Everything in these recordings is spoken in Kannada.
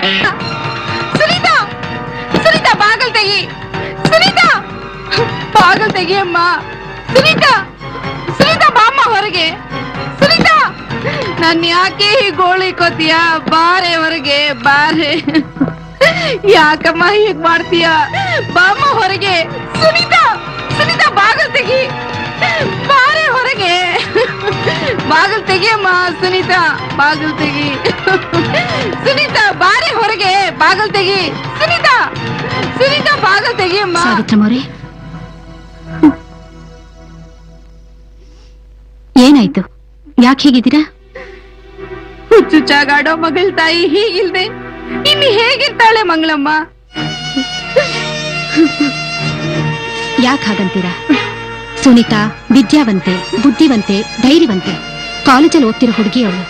ಸುನೀತಾ ಸುನೀತಾ ಬಾಗಲ್ ತೆಗಿ ಸುನೀತಾ ಬಾಗಲ್ ತೆಗಿಯಮ್ಮ ಸುನೀತಾ ಸುನೀತಾ ಬಾಮ್ಮ ಹೊರಗೆ ಸುನೀತಾ ನನ್ ಯಾಕೆ ಹೀಗ್ ಗೋಳಿಕೋತೀಯ ಬಾರೆ ಹೊರಗೆ ಬಾರೆ ಯಾಕಮ್ಮ ಹೀಗ್ ಮಾಡ್ತೀಯ ಬಾಮ್ಮ ಹೊರಗೆ ಸುನೀತಾ ಸುನೀತಾ ಬಾಗಲ್ ತೆಗಿ ಬಾರೆ ಹೊರಗೆ ಬಾಗಲ್ ತೆಗಿಯಮ್ಮ ಸುನೀತಾ ಬಾಗಲ್ ತೆಗಿ ಸುನೀತಾ ಬಾರೆ ಹೊರಗೆ ಬಾಗಲ್ ತೆಗಿ ಸುನೀತಾ ಸುನೀತಾ ಬಾಗಲ್ ತೆಗಿಯಮ್ಮ ಸಾವಿತ್ರಮ್ಮವ್ರೆ ಏನಾಯ್ತು ಯಾಕೆ ಹೀಗಿದ್ದೀರಾ ಹುಚ್ಚುಚ್ಚಾಗಾಡೋ ಮಗಳ ತಾಯಿ ಹೀಗಿಲ್ದೆ ಇನ್ನು ಹೇಗಿರ್ತಾಳೆ ಮಂಗಳಮ್ಮ ಯಾಕೆ ಹಾಗಂತೀರಾ ಸುನೀತಾ ವಿದ್ಯಾವಂತೆ ಬುದ್ಧಿವಂತೆ ಧೈರ್ಯವಂತೆ ಕಾಲೇಜಲ್ಲಿ ಓದ್ತಿರೋ ಹುಡುಗಿ ಅವಳು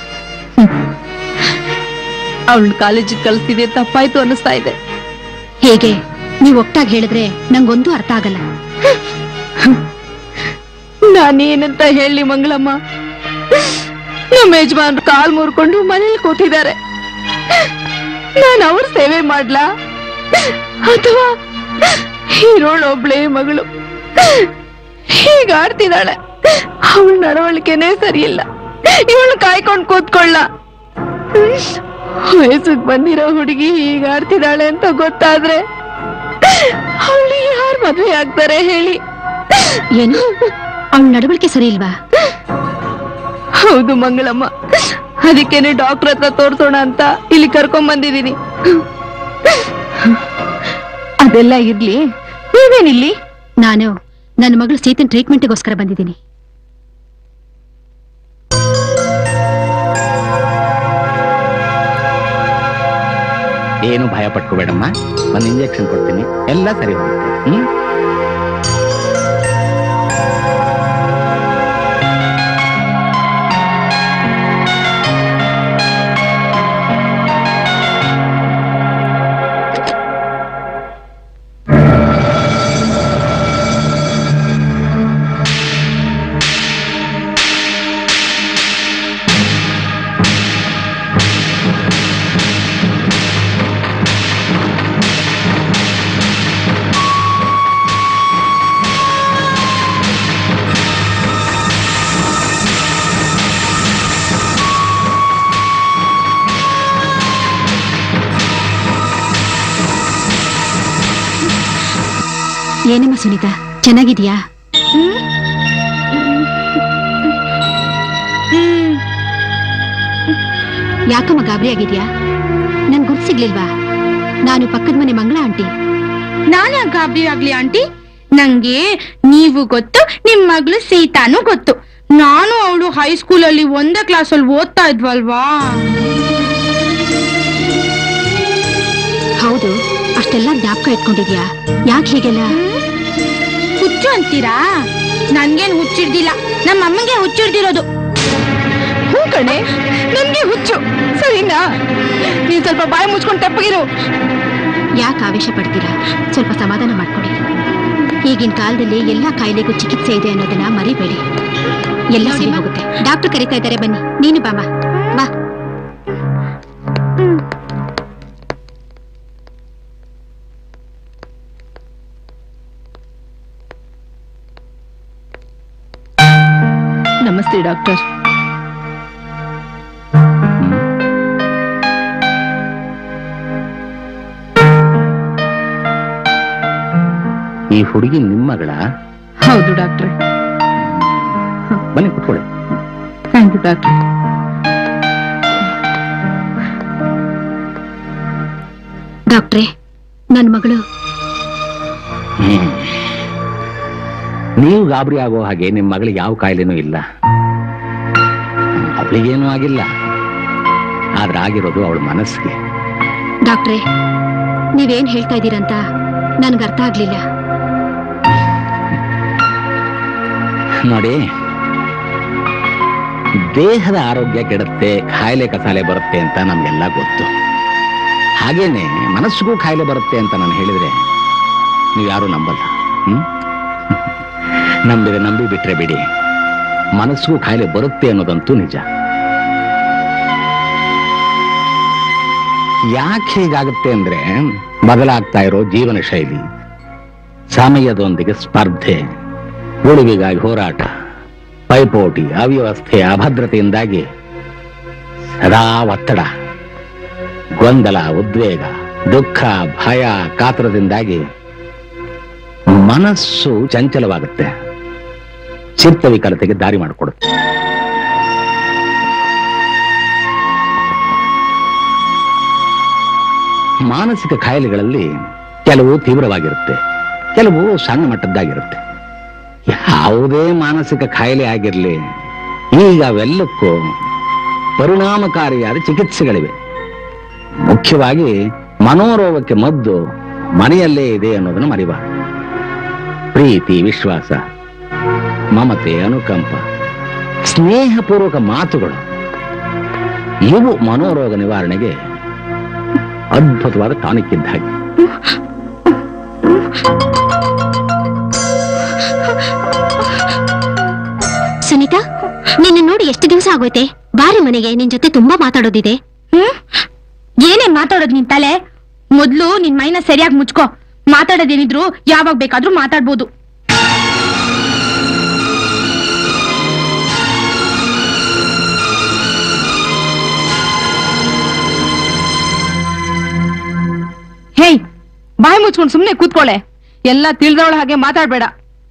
ಅವಳು ಕಾಲೇಜಿಗೆ ಕಳಿಸ್ತಿದೆ ತಪ್ಪಾಯ್ತು ಅನ್ನಿಸ್ತಾ ಇದೆ ಹೇಗೆ ನೀವು ಒಟ್ಟಾಗಿ ಹೇಳಿದ್ರೆ ನಂಗೊಂದು ಅರ್ಥ ಆಗಲ್ಲ ನಾನೇನಂತ ಹೇಳಿ ಮಂಗಳಮ್ಮ ನಮ್ಮ ಯಜಮಾನ್ರು ಕಾಲ್ ಮುರ್ಕೊಂಡು ಮನೇಲಿ ಕೂತಿದ್ದಾರೆ ನಾನು ಅವ್ರ ಸೇವೆ ಮಾಡ್ಲಾ ಅಥವಾ ಹೀರೋಳೊಬ್ಳೆ ಮಗಳು ಹೀಗಾಡ್ತಿದ್ದಾಳೆ ಅವಳ ನಡವಳಿಕೆನೇ ಸರಿಯಿಲ್ಲ ಇವಳು ಕಾಯ್ಕೊಂಡು ಕೂತ್ಕೊಳ್ಳ ವಯಸ್ಸಿಗೆ ಬಂದಿರೋ ಹುಡುಗಿ ಹೀಗಾಡ್ತಿದ್ದಾಳೆ ಅಂತ ಗೊತ್ತಾದ್ರೆ ಅವಳು ಯಾರು ಮದ್ವೆ ಆಗ್ತಾರೆ ಹೇಳಿ ಏನು ಅವಳ ನಡವಳಿಕೆ ಸರಿ ಇಲ್ವಾ ಹೌದು ಮಂಗಳಮ್ಮ ಅದಕ್ಕೇನೆ ಡಾಕ್ಟರ್ ಹತ್ರ ತೋರ್ಸೋಣ ಅಂತ ಇಲ್ಲಿ ಕರ್ಕೊಂಡ್ ಬಂದಿದೀನಿ ಅದೆಲ್ಲ ಇರ್ಲಿ ನೀವೇನಿಲ್ಲಿ ನಾನು ನನ್ನ ಮಗಳು ಸೀತನ್ ಟ್ರೀಟ್ಮೆಂಟ್ಗೋಸ್ಕರ ಬಂದಿದ್ದೀನಿ ಏನು ಭಯ ಪಟ್ಕೋಬೇಡಮ್ಮ ಒಂದು ಇಂಜೆಕ್ಷನ್ ಕೊಡ್ತೀನಿ ಎಲ್ಲ ಸರಿ ಹೋಗುತ್ತೆ ಹ್ಮ್ ಏನಮ್ಮ ಸುನೀತಾ ಚೆನ್ನಾಗಿದ್ಯಾ ಯಾಕಮ್ಮ ಗಾಬರಿ ಆಗಿದ್ಯಾ ನನ್ ಗುರ್ತು ಸಿಗ್ಲಿಲ್ವಾ ನಾನು ಪಕ್ಕದ ಮನೆ ಮಂಗಳ ಆಂಟಿ ನಾನ ಗಾಬರಿ ಆಗ್ಲಿ ಆಂಟಿ ನಂಗೆ ನೀವು ಗೊತ್ತು ನಿಮ್ ಮಗಳು ಸೀತಾನು ಗೊತ್ತು ನಾನು ಅವಳು ಹೈಸ್ಕೂಲ್ ಅಲ್ಲಿ ಒಂದೇ ಕ್ಲಾಸ್ ಅಲ್ಲಿ ಓದ್ತಾ ಇದ್ವಲ್ವಾ ಹೌದು ಅಷ್ಟೆಲ್ಲ ಜ್ಞಾಪಕ ಇಟ್ಕೊಂಡಿದ್ಯಾ ಯಾಕೆ ಹೀಗೆಲ್ಲ ಹುಚ್ಚು ಅಂತೀರಾ ನನ್ಗೇನ್ ಹುಚ್ಚಿಡ್ದಿಲ್ಲ ನಮ್ಮ ಅಮ್ಮಂಗೆ ಹುಚ್ಚಿಡ್ದಿರೋದು ಹ್ಞೂ ಕಣೆ ನನ್ಗೆ ಹುಚ್ಚು ಸರಿನಾ ನೀನ್ ಸ್ವಲ್ಪ ಬಾಯಿ ಮುಚ್ಕೊಂಡು ತೆಪ್ಪಗಿರು ಯಾಕೆ ಆವೇಶ ಪಡ್ತೀರಾ ಸ್ವಲ್ಪ ಸಮಾಧಾನ ಮಾಡ್ಕೊಡಿ ಈಗಿನ ಕಾಲದಲ್ಲಿ ಎಲ್ಲಾ ಕಾಯಿಲೆಗೂ ಚಿಕಿತ್ಸೆ ಇದೆ ಅನ್ನೋದನ್ನ ಮರಿಬೇಡಿ ಎಲ್ಲ ಸರಿ ಹೋಗುತ್ತೆ ಡಾಕ್ಟರ್ ಕರೀತಾ ಇದ್ದಾರೆ ಬನ್ನಿ ನೀನು ಬಾಮ ಬಾ ನಮಸ್ತೆ ಡಾಕ್ಟರ್ ಈ ಹುಡುಗಿ ನಿಮ್ಮ ಮಗಳ ಹೌದು ಡಾಕ್ಟ್ರೆ ಬನ್ನಿ ಕುತ್ಕೊಳ್ಳಿ ಥ್ಯಾಂಕ್ ಯು ಡಾಕ್ಟರ್ ಡಾಕ್ಟ್ರೇ ನನ್ನ ಮಗಳು ಹ್ಮ್. ನೀವು ಗಾಬರಿ ಆಗೋ ಹಾಗೆ ನಿಮ್ಮ ಮಗಳಿಗೆ ಯಾವ ಕಾಯಿಲೆನೂ ಇಲ್ಲ ಅವಳಿಗೇನೂ ಆಗಿಲ್ಲ ಆದ್ರೆ ಆಗಿರೋದು ಅವಳ ಮನಸ್ಸಿಗೆ ಡಾಕ್ಟ್ರೇ ನೀವೇನ್ ಹೇಳ್ತಾ ಇದ್ದೀರಂತ ನನ್ಗೆ ಅರ್ಥ ಆಗ್ಲಿಲ್ಲ ನೋಡಿ ದೇಹದ ಆರೋಗ್ಯ ಕೆಡುತ್ತೆ ಕಾಯಿಲೆ ಕಸಾಲೆ ಬರುತ್ತೆ ಅಂತ ನಮ್ಗೆಲ್ಲ ಗೊತ್ತು ಹಾಗೇನೆ ಮನಸ್ಸಿಗೂ ಕಾಯಿಲೆ ಬರುತ್ತೆ ಅಂತ ನಾನು ಹೇಳಿದ್ರೆ ನೀವು ಯಾರು ನಂಬಲ್ಲ ಹ್ಮ್ ನಂಬಿದ್ರೆ ನಂಬಿ ಬಿಟ್ರೆ ಬಿಡಿ ಮನಸ್ಸಿಗೂ ಕಾಯಿಲೆ ಬರುತ್ತೆ ಅನ್ನೋದಂತೂ ನಿಜ ಯಾಕೆ ಹೀಗಾಗುತ್ತೆ ಅಂದ್ರೆ ಬದಲಾಗ್ತಾ ಇರೋ ಜೀವನ ಶೈಲಿ ಸಮಯದೊಂದಿಗೆ ಸ್ಪರ್ಧೆ ಉಳಿವಿಗಾಗಿ ಹೋರಾಟ ಪೈಪೋಟಿ ಅವ್ಯವಸ್ಥೆ ಅಭದ್ರತೆಯಿಂದಾಗಿ ಸದಾ ಒತ್ತಡ ಗೊಂದಲ ಉದ್ವೇಗ ದುಃಖ ಭಯ ಕಾತರದಿಂದಾಗಿ ಮನಸ್ಸು ಚಂಚಲವಾಗುತ್ತೆ ಚಿತ್ತವಿಕಲತೆಗೆ ದಾರಿ ಮಾಡಿಕೊಡುತ್ತೆ ಮಾನಸಿಕ ಕಾಯಿಲೆಗಳಲ್ಲಿ ಕೆಲವು ತೀವ್ರವಾಗಿರುತ್ತೆ ಕೆಲವು ಸಣ್ಣ ಮಟ್ಟದ್ದಾಗಿರುತ್ತೆ ಯಾವುದೇ ಮಾನಸಿಕ ಕಾಯಿಲೆ ಆಗಿರಲಿ ಈಗ ಅವೆಲ್ಲಕ್ಕೂ ಪರಿಣಾಮಕಾರಿಯಾದ ಚಿಕಿತ್ಸೆಗಳಿವೆ ಮುಖ್ಯವಾಗಿ ಮನೋರೋಗಕ್ಕೆ ಮದ್ದು ಮನೆಯಲ್ಲೇ ಇದೆ ಅನ್ನೋದನ್ನು ಮರಿಬಾರದು ಪ್ರೀತಿ ವಿಶ್ವಾಸ ಮಮತೆ ಅನುಕಂಪ ಸ್ನೇಹಪೂರ್ವಕ ಮಾತುಗಳು ಇವು ಮನೋರೋಗ ನಿವಾರಣೆಗೆ ಅದ್ಭುತವಾದ ಟಾನಿಕ್ ಇದ್ದ ಹಾಗೆ ಸುನೀತಾ ನಿನ್ನ ನೋಡಿ ಎಷ್ಟು ದಿವಸ ಆಗೋಯ್ತೆ ಬಾರಿ ಮನೆಗೆ ನಿನ್ ಜೊತೆ ತುಂಬಾ ಮಾತಾಡೋದಿದೆ ಹ್ಮ್ ಏನೇನ್ ಮಾತಾಡೋದ್ ನಿನ್ ತಲೆ ಮೊದ್ಲು ನಿನ್ ಮೈನ ಸರಿಯಾಗಿ ಮುಚ್ಕೋ ಮಾತಾಡೋದೇನಿದ್ರು ಯಾವಾಗ ಬೇಕಾದ್ರೂ ಮಾತಾಡ್ಬೋದು ಹೇಯ್ ಬಾಯಿ ಮುಚ್ಕೊಂಡು ಸುಮ್ನೆ ಕೂತ್ಕೊಳ್ಳೆ ಎಲ್ಲ ತಿಳಿದವಳ ಹಾಗೆ ಮಾತಾಡ್ಬೇಡ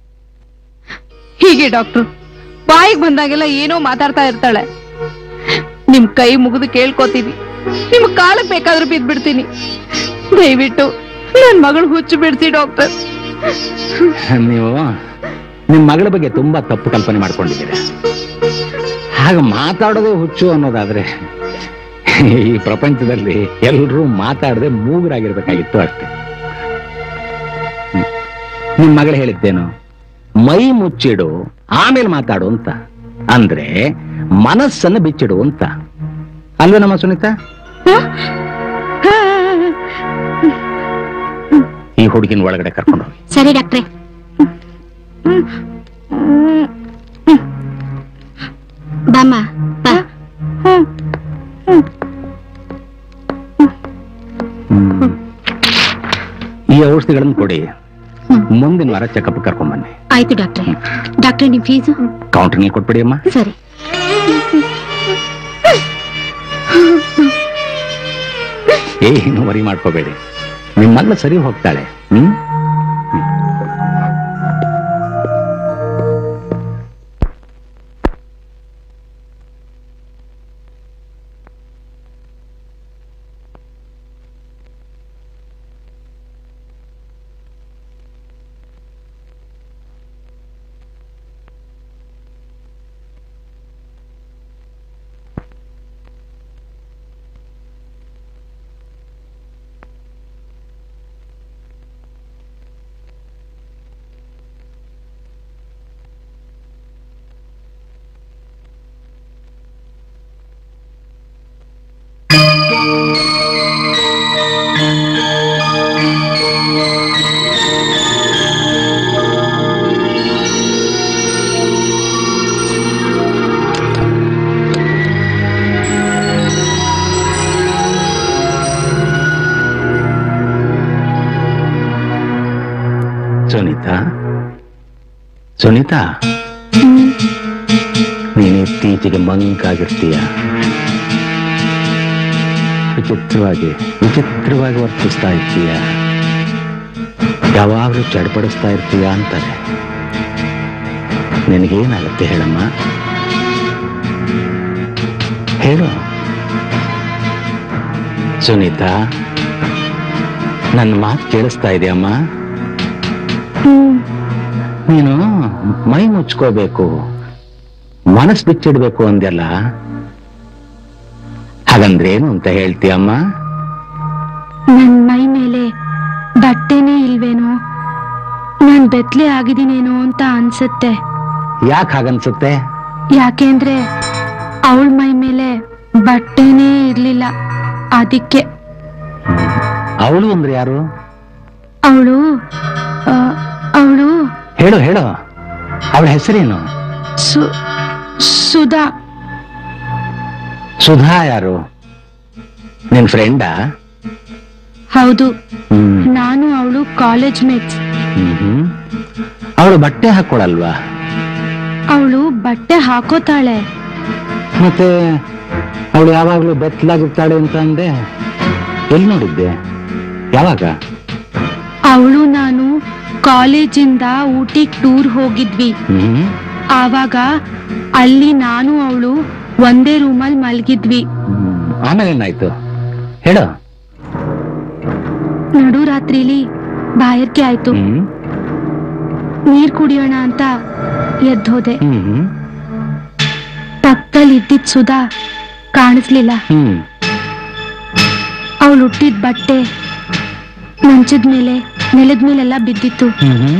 ಹೀಗೆ ಡಾಕ್ಟ್ರು ಬಾಯಿಗೆ ಬಂದಾಗೆಲ್ಲ ಏನೋ ಮಾತಾಡ್ತಾ ಇರ್ತಾಳೆ ನಿಮ್ ಕೈ ಮುಗಿದು ಕೇಳ್ಕೊತೀನಿ ನಿಮ್ ಕಾಲಕ್ಕೆ ಬೇಕಾದ್ರೂ ಬಿದ್ಬಿಡ್ತೀನಿ ದಯವಿಟ್ಟು ನನ್ ಮಗಳು ಹುಚ್ಚು ಬಿಡ್ಸಿ ಡಾಕ್ಟರ್ ನೀವು ನಿಮ್ಮ ಮಗಳ ಬಗ್ಗೆ ತುಂಬಾ ತಪ್ಪು ಕಲ್ಪನೆ ಮಾಡ್ಕೊಂಡಿದ್ದೀರಾ ಹಾಗೆ ಮಾತಾಡೋದೇ ಹುಚ್ಚು ಅನ್ನೋದಾದ್ರೆ ಈ ಪ್ರಪಂಚದಲ್ಲಿ ಎಲ್ಲರೂ ಮಾತಾಡದೆ ಮೂಗರಾಗಿರ್ಬೇಕಾಗಿತ್ತು ಅಷ್ಟೇ ಹ್ಮ್. ನಿಮ್ ಮಗಳು ಹೇಳಿದ್ದೇನು ಮೈ ಮುಚ್ಚಿಡು ಆಮೇಲೆ ಮಾತಾಡು ಅಂತ ಅಂದ್ರೆ ಮನಸ್ಸನ್ನು ಬಿಚ್ಚಿಡು ಅಂತ ಅಲ್ವೇ ನಮ್ಮ ಸುನೀತಾ ಈ ಹುಡುಗಿನ ಒಳಗಡೆ ಕರ್ಕೊಂಡು ಹೋಗಿ ಸರಿ ಡಾಕ್ಟ್ರೆ ಬಾಮ್ಮ ಬಾ ಹ್ಮ್. ಈ ಔಷಧಿಗಳನ್ನು ಕೊಡಿ ಮುಂದಿನ ವಾರ ಚೆಕಪ್ ಕರ್ಕೊಂಡ್ ಬನ್ನಿ ಆಯ್ತು ಡಾಕ್ಟ್ರೆ ಡಾಕ್ಟ್ರೆ ನಿಮ್ ಫೀಸು ಕೌಂಟರ್ನಲ್ಲಿ ಕೊಟ್ಬಿಡಿ ಅಮ್ಮ ಸರಿ ಏನು ವರಿ ಮಾಡ್ಕೋಬೇಡಿ ನಿಮ್ಮ ಮಗಳು ಸರಿ ಹೋಗ್ತಾಳೆ ಹ್ಮ್ ಸುನೀತಾ ಸುನೀತಾ ನೀನು ಇತ್ತೀಚೆಗೆ ಮಂಕಾಗಿರ್ತೀಯ ವಿಚಿತ್ರವಾಗಿ ವಿಚಿತ್ರವಾಗಿ ವರ್ತಿಸ್ತಾ ಇರ್ತೀಯ ಯಾವಾಗಲೂ ಚಡ್ಪಡಿಸ್ತಾ ಇರ್ತೀಯ ಅಂತಾರೆ ನಿನಗೇನಾಗುತ್ತೆ ಹೇಳಮ್ಮ ಹೇಳು ಸುನೀತಾ ನನ್ನ ಮಾತು ಕೇಳಿಸ್ತಾ ಇದೆಯಮ್ಮ ನೀನು ಮೈ ಮುಚ್ಕೋಬೇಕು ಮನಸ್ ಬಿಚ್ಚಿಡ್ಬೇಕು ಅಂದೆಲ್ಲ ಹಾಗಂದ್ರೇನು ಅಂತ ಹೇಳ್ತೀಯಮ್ಮ ನನ್ ಮೈ ಮೇಲೆ ಬಟ್ಟೆನೇ ಇಲ್ವೇನೋ ನಾನ್ ಬೆತ್ಲೆ ಆಗಿದ್ದೀನೇನೋ ಅಂತ ಅನ್ಸುತ್ತೆ ಯಾಕೆ ಹಾಗನ್ಸುತ್ತೆ ಯಾಕೆಂದ್ರೆ ಅವಳ ಮೈ ಮೇಲೆ ಬಟ್ಟೆನೇ ಇರ್ಲಿಲ್ಲ ಅದಕ್ಕೆ ಅವಳು ಅಂದ್ರೆ ಯಾರು ಅವಳು ಅವಳು ಹೇಳು ಹೇಳು ಅವಳ ಹೆಸರೇನು ಸು ಸುಧಾ ಸುಧಾ ಯಾರು ನಿನ್ ಫ್ರೆಂಡಾ ಹೌದು ಹ್ಮ್ ನಾನು ಅವಳು ಕಾಲೇಜ್ ಮೇಟ್ಸ್ ಹ್ಮ್ ಅವಳು ಬಟ್ಟೆ ಹಾಕೊಳಲ್ವಾ ಅವಳು ಬಟ್ಟೆ ಹಾಕೋತಾಳೆ ಮತ್ತೆ ಅವಳು ಯಾವಾಗ್ಲೂ ಬೆತ್ತಲಾಗಿರ್ತಾಳೆ ಅಂತ ಅಂದೆ ಎಲ್ಲಿ ನೋಡಿದ್ದೆ ಯಾವಾಗ ಅವಳು ನಾನು ಕಾಲೇಜಿಂದ ಊಟಿಗ್ ಟೂರ್ ಹೋಗಿದ್ವಿ ಹ್ಮ್ ಆವಾಗ ಅಲ್ಲಿ ನಾನು ಅವಳು ಒಂದೇ ರೂಮಲ್ಲಿ ಮಲ್ಗಿದ್ವಿ ಹ್ಮ್. ಆಮೇಲೆ ಏನಾಯ್ತು ಹೇಳು ನಡು ರಾತ್ರಿಲಿ ಬಾಯರ್ಕೆ ಆಯ್ತು ಹ್ಮ್ ನೀರ್ ಕುಡಿಯೋಣ ಅಂತ ಎದ್ದೋದೆ ಹ್ಮ್ ಹ್ಮ್ ಪಕ್ಕದಲ್ಲಿ ಇದ್ದಿದ್ ಸುಧಾ ಕಾಣಿಸ್ಲಿಲ್ಲ ಹ್ಮ್ ಅವಳು ಹುಟ್ಟಿದ ಬಟ್ಟೆ ಮಂಚದ ಮೇಲೆ ನೆಲದ ಮೇಲೆಲ್ಲ ಬಿದ್ದಿತ್ತು ಹ್ಮ್ ಹ್ಮ್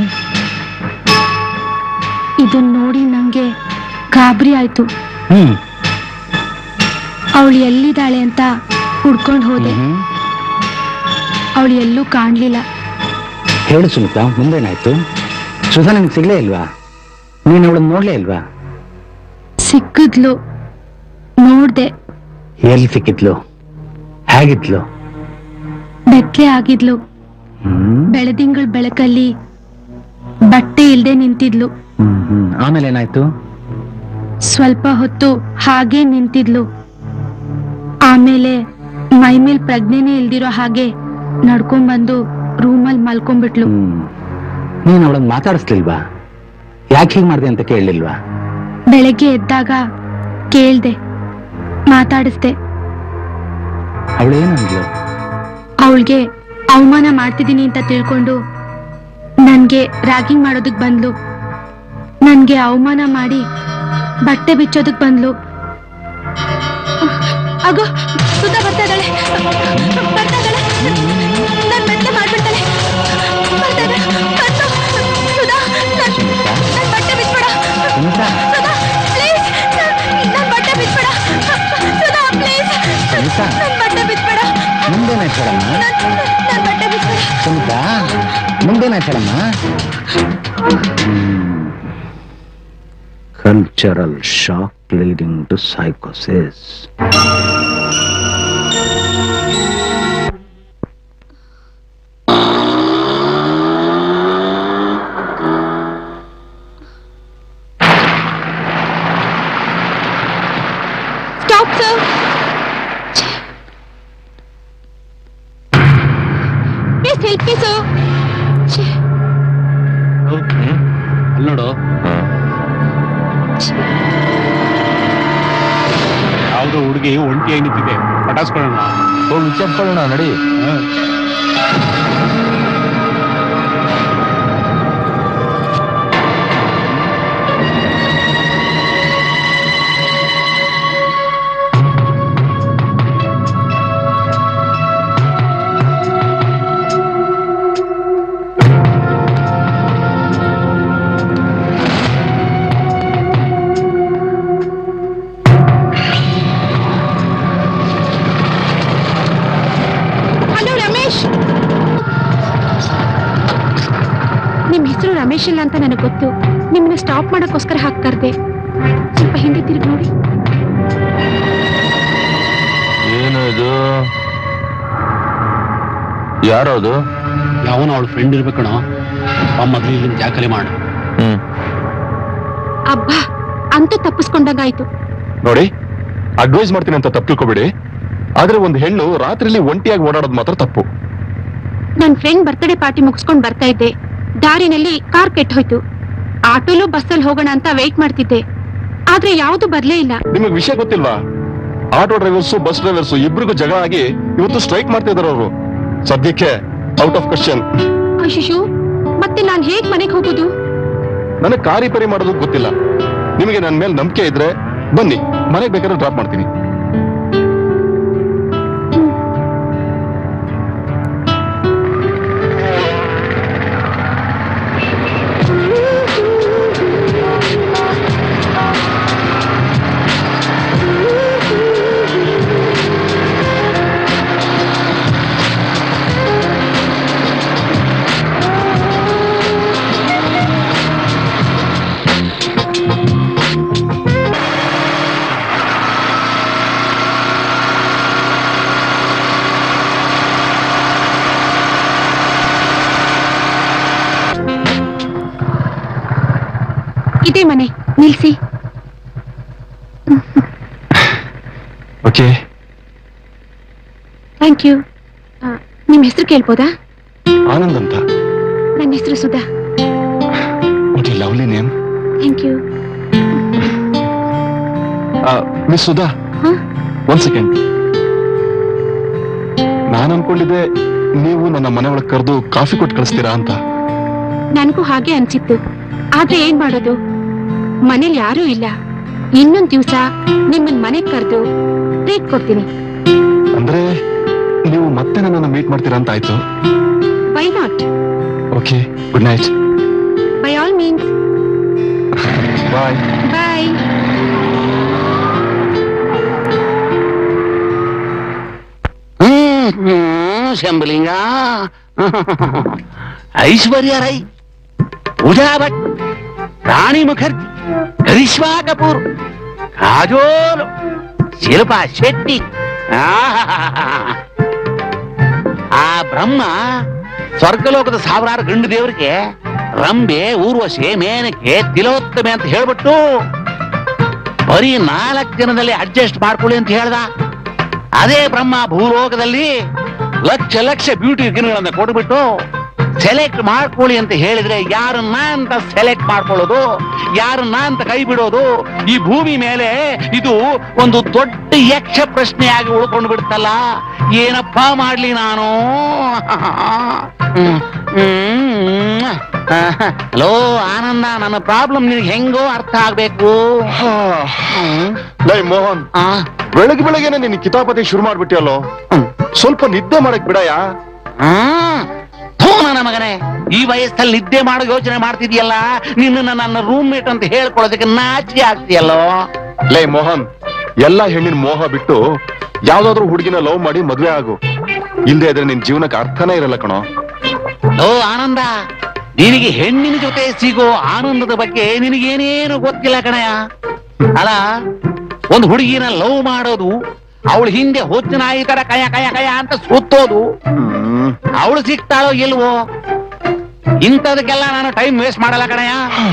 ಇದನ್ ನೋಡಿ ನಂಗೆ ಗಾಬರಿ ಆಯ್ತು ಹ್ಮ್ ಅವಳು ಎಲ್ಲಿದ್ದಾಳೆ ಅಂತ ಹುಡ್ಕೊಂಡು ಹೋದೆ ಹ್ಮ್ ಅವಳು ಎಲ್ಲೂ ಕಾಣ್ಲಿಲ್ಲ ಹೇಳು ಸುಮಿತಾ ಮುಂದೇನಾಯ್ತು ಸುಧಾ ನಿನ್ಗೆ ಸಿಗ್ಲೇ ಇಲ್ವಾ ನೀನು ಅವಳನ್ನ ನೋಡ್ಲೇ ಇಲ್ವಾ ಸಿಕ್ಕಿದ್ಲು ನೋಡ್ದೆ ಎಲ್ಲಿ ಸಿಕ್ಕಿದ್ಲು ಹೇಗಿದ್ಲು ಬೆತ್ತಲೆ ಆಗಿದ್ಲು ಹ್ಮ್ ಬೆಳದಿಂಗಳ ಬೆಳಕಲ್ಲಿ ಬಟ್ಟೆ ಇಲ್ದೆ ನಿಂತಿದ್ಲು ಹ್ಮ್ ಹ್ಮ್ ಆಮೇಲೆ ಏನಾಯ್ತು ಸ್ವಲ್ಪ ಹೊತ್ತು ಹಾಗೆ ನಿಂತಿದ್ಲು ಆಮೇಲೆ ಮೈ ಮೇಲ್ ಪ್ರಜ್ಞೆನೇ ಇಲ್ದಿರೋ ಹಾಗೆ ನಡ್ಕೊಂಡ್ಬಂದು ರೂಮಲ್ಲಿ ಮಲ್ಕೊಂಡ್ಬಿಟ್ಲು ಹ್ಮ್ ನೀನು ಅವಳನ್ನ ಮಾತಾಡಿಸ್ಲಿಲ್ವಾ ಯಾಕೆ ಹೀಗೆ ಮಾಡಿದೆ ಅಂತ ಕೇಳಲಿಲ್ವಾ ಬೆಳಗ್ಗೆ ಎದ್ದಾಗ ಕೇಳ್ದೆ ಮಾತಾಡಿಸ್ದೆ ಅವಳೇನಂದ್ಲು ಅವಳಿಗೆ ಅವಮಾನ ಮಾಡ್ತಿದ್ದೀನಿ ಅಂತ ತಿಳ್ಕೊಂಡು ನನ್ಗೆ ರ್ಯಾಗಿಂಗ್ ಮಾಡೋದಕ್ ಬಂದ್ಲು ನನ್ಗೆ ಅವಮಾನ ಮಾಡಿ ಬಟ್ಟೆ ಬಿಚ್ಚೋದಕ್ ಬಂದ್ಲು ಆಗೋ ಸುಧಾ ಬರ್ತಾ ಇದ್ದಾಳೆ ಬರ್ತಾ ಇದ್ದಾಳೆ ನನ್ ಮೆಟ್ಲೆ ಮಾಡ್ಬಿಡ್ತಾಳೆ ಬರ್ತಾ ಇದ್ದಾಳೆ. ಬಂತು. ಸುಧಾ ನನ್ ನನ್ ಬಟ್ಟೆ ಬಿಚ್ಬೇಡ ಸುಮಿತಾ ಸುಧಾ ಪ್ಲೀಸ್ ನನ್ ಬಟ್ಟೆ ಬಿಚ್ಬೇಡ ಸುಧಾ ಪ್ಲೀಸ್ ಸುಮಿತಾ ನನ್ ಬಟ್ಟೆ ಬಿಚ್ಬೇಡ ಮುಂದೇನಾಯ್ತು ಹೇಳಮ್ಮ ನನ್ ಬಟ್ಟೆ ಬಿಚ್ಬೇಡ ಸುಮಿತಾ ಮುಂದೇನಾಯ್ತು ಹೇಳಮ್ಮ ಕಲ್ಚರಲ್ ಶಾಕ್ ಲೀಡಿಂಗ್ ಟು ಸೈಕೋಸಿಸ್ stop sir please help me sir ಅಲ್ಲಿ ನೋಡು ಯಾವುದೋ ಹುಡುಗಿ ಒಂಟಿಯಾಗಿ ನಿಂತಿದೆ ಪಟಾಸ್ಕೊಳ್ಳೋಣ ಹೋಗಿ ವಿಚಾರಿಸ್ಕೊಳ್ಳೋಣ ನಡಿ ಹಲೋ ರಮೇಶ್ ನಿಮ್ ಹೆಸರು ರಮೇಶ್ ಇಲ್ಲ ಅಂತ ನನಗೆ ಗೊತ್ತು ನಿಮ್ಮನ್ನ ಸ್ಟಾಪ್ ಮಾಡೋಕ್ಕೋಸ್ಕರ ಹಾಕಿ ಕರ್ದೆ ಸ್ವಲ್ಪ ಹಿಂದೆ ತಿರುಗಿ ನೋಡಿ ಏನು ಇದು ಯಾರದು ಯಾವನ ಅವಳ ಫ್ರೆಂಡ್ ಇರ್ಬೇಕಣ ಆ ಮೊದಲು ಇಲ್ಲಿಂದ ಜಾಕಲೆ ಮಾಡು ಹ್ಮ್ ಅಬ್ಬಾ ಅಂತೂ ತಪ್ಪಿಸ್ಕೊಂಡಂಗಾಯ್ತು ನೋಡಿ ಅಡ್ವೈಸ್ ಮಾಡ್ತೀನಿ ಅಂತ ತಪ್ಪು ತಿಳ್ಕೊಬೇಡಿ ಆದ್ರೆ ಒಂದು ಹೆಣ್ಣು ರಾತ್ರಿಲಿ ಒಂಟಿಯಾಗಿ ಓಡಾಡೋದು ಮಾತ್ರ ತಪ್ಪು ನನ್ ಫ್ರೆಂಡ್ ಬರ್ತ್ಡೇ ಪಾರ್ಟಿ ಮುಗಿಸ್ಕೊಂಡ್ ಬರ್ತಾ ಇದ್ದೆ ದಾರಿನಲ್ಲಿ ಕಾರ್ ಕೆಟ್ಟ ಹೋಯ್ತು ಆಟೋಲು ಬಸ್ಸಲ್ಲಿ ಹೋಗೋಣ ಅಂತ ವೇಟ್ ಮಾಡ್ತಿದ್ದೆ ಆದ್ರೆ ಯಾವುದು ಬರ್ಲೇ ಇಲ್ಲ ನಿಮಗೆ ವಿಷಯ ಗೊತ್ತಿಲ್ವಾ ಆಟೋ ಡ್ರೈವರ್ಸು ಬಸ್ ಡ್ರೈವರ್ಸು ಇಬ್ರಿಗೂ ಜಗಳ ಆಗಿ ಇವತ್ತು ಸ್ಟ್ರೈಕ್ ಮಾಡ್ತಾ ಇದಾರೆ ಅವರು ಸದ್ಯಕ್ಕೆ ಔಟ್ ಆಫ್ ಕ್ವಶನ್ ಅಶಿಶು ಮತ್ತೆ ನಾನ್ ಹೇಗ್ ಮನೆಗೆ ಹೋಗೋದು ನನಗೆ ಕಾರ್ ರಿಪೇರಿ ಮಾಡೋದು ಗೊತ್ತಿಲ್ಲ ನಿಮಗೆ ನನ್ನ ಮೇಲೆ ನಂಬಿಕೆ ಇದ್ರೆ ಬನ್ನಿ ಮನೆಗೆ ಬೇಕಾದ್ರೆ ಡ್ರಾಪ್ ಮಾಡ್ತೀನಿ ಮನೆ ನಿಲ್ಸಿ ಓಕೆ ಥ್ಯಾಂಕ್ ಯು ನಿಮ್ಮ ಹೆಸರು ಕೇಳ್ಬೋದಾ ಆನಂದ್ ಅಂತ ನನ್ನ ಹೆಸರು Sudha what a lovely name thank you miss Sudha ಹಾ ಒಂದ್ ಸೆಕೆಂಡ್ ನಾನು ಅನ್ಕೊಂಡಿದ್ದೆ ನೀವು ನನ್ನ ಮನೆ ಒಳಗೆ ಕರೆದು ಕಾಫಿ ಕೊಟ್ಟು ಕಳಿಸ್ತೀರಾ ಅಂತ ನನಗೂ ಹಾಗೆ ಅನ್ಸಿತ್ತು ಆದ್ರೆ ಏನ್ ಮಾಡೋದು ಮನೇಲಿ ಯಾರೂ ಇಲ್ಲ ಇನ್ನೊಂದ್ ದಿವ್ಸ ನಿಮ್ಮನ್ ಮನೆಗ್ ಕರೆದು ಟ್ರೀಟ್ ಕೊಡ್ತೀನಿ ಅಂದ್ರೆ ನೀವು ಮತ್ತೆ ನನ್ನನ್ನು ಮೀಟ್ ಮಾಡ್ತೀರಾ ಅಂತ ಆಯ್ತು why not okay good night by all means bye bye hmm hmm Shambalinga Aishwarya Rai Pooja Bhatt Rani Mukherjee Karisma Kapoor Kajol Shilpa Shetty ಆಹಾಹಾಹಾ. ಆ ಬ್ರಹ್ಮ ಸ್ವರ್ಗಲೋಕದ ಸಾವಿರಾರು ಗಂಡು ದೇವರಿಗೆ ರಂಬೆ ಊರ್ವಶಿ ಮೇನಕೆ ತಿಲೋತ್ತಮೆ ಅಂತ ಹೇಳ್ಬಿಟ್ಟು ಬರೀ ನಾಲ್ಕು ಜನದಲ್ಲಿ ಅಡ್ಜಸ್ಟ್ ಮಾಡ್ಕೊಳ್ಳಿ ಅಂತ ಹೇಳ್ದ ಅದೇ ಬ್ರಹ್ಮ ಭೂಲೋಕದಲ್ಲಿ ಲಕ್ಷ ಲಕ್ಷ ಬ್ಯೂಟಿ ಗಿನ್ಗಳನ್ನ ಕೊಟ್ಬಿಟ್ಟು ಸೆಲೆಕ್ಟ್ ಮಾಡ್ಕೊಳ್ಳಿ ಅಂತ ಹೇಳಿದ್ರೆ ಯಾರನ್ನ ಅಂತ ಸೆಲೆಕ್ಟ್ ಮಾಡ್ಕೊಳ್ಳೋದು ಯಾರನ್ನ ಅಂತ ಕೈ ಬಿಡೋದು ಈ ಭೂಮಿ ಮೇಲೆ ಇದು ಒಂದು ದೊಡ್ಡ ಯಕ್ಷ ಪ್ರಶ್ನೆಯಾಗಿ ಉಳ್ಕೊಂಡು ಬಿಡ್ತಲ್ಲ ಏನಪ್ಪ ಮಾಡ್ಲಿ ನಾನು ಹಲೋ ಆನಂದ ನನ್ನ ಪ್ರಾಬ್ಲಮ್ ನಿನಗೆ ಹೆಂಗೋ ಅರ್ಥ ಆಗ್ಬೇಕು ಹ್ಮ್. ಲೈ ಮೋಹನ್ ಆ, ಬೆಳಗ್ಗೆ ಬೆಳಗ್ಗೆನೆ ನೀನು ಕಿತಾಪತಿ ಶುರು ಮಾಡ್ಬಿಟ್ಟಿಯಲ್ಲೋ ಹ್ಮ್. ಸ್ವಲ್ಪ ನಿದ್ದೆ ಮಾಡಕ್ ಬಿಡಯ್ಯ ಹ್ಮ್. ಥೂ ನನ್ನ ಮಗನೇ ಈ ವಯಸ್ಸಲ್ಲಿ ನಿದ್ದೆ ಮಾಡೋ ಯೋಚನೆ ಮಾಡ್ತಿದ್ಯಲ್ಲ ನಿನ್ನ ನನ್ನ ರೂಮ್ ಮೇಟ್ ಅಂತ ಹೇಳ್ಕೊಳ್ಳೋದಕ್ಕೆ ನಾಚಿಕೆ ಆಗ್ತೀಯಲ್ಲೋ ಲೇ ಮೋಹನ್ ಎಲ್ಲ ಹೆಣ್ಣಿನ ಮೋಹ ಬಿಟ್ಟು ಯಾವ್ದಾದ್ರು ಹುಡುಗಿನ ಲವ್ ಮಾಡಿ ಮದ್ವೆ ಆಗು ಇಲ್ದೇ ಇದ್ರೆ ನಿನ್ ಜೀವನಕ್ಕೆ ಅರ್ಥನೇ ಇರಲ್ಲ ಕಣೋ ಓ ಆನಂದ ನಿನಗೆ ಹೆಣ್ಣಿನ ಜೊತೆ ಸಿಗೋ ಆನಂದದ ಬಗ್ಗೆ ನಿನಗೇನೇನು ಗೊತ್ತಿಲ್ಲ ಕಣಯ್ಯ ಅಲ್ಲ ಒಂದು ಹುಡುಗಿನ ಲವ್ ಮಾಡೋದು ಅವಳ ಹಿಂದೆ ಹೊಚ್ಚ ನಾಯಿ ತರ ಕಯ ಕಯ ಕಯ ಅಂತ ಸುತ್ತೋದು ಹ್ಮ್ ಅವಳು ಸಿಗ್ತಾಳೋ ಇಲ್ವೋ ಇಂಥದಕ್ಕೆಲ್ಲ ನಾನು ಟೈಮ್ ವೇಸ್ಟ್ ಮಾಡಲ್ಲ ಕಣಯ್ಯ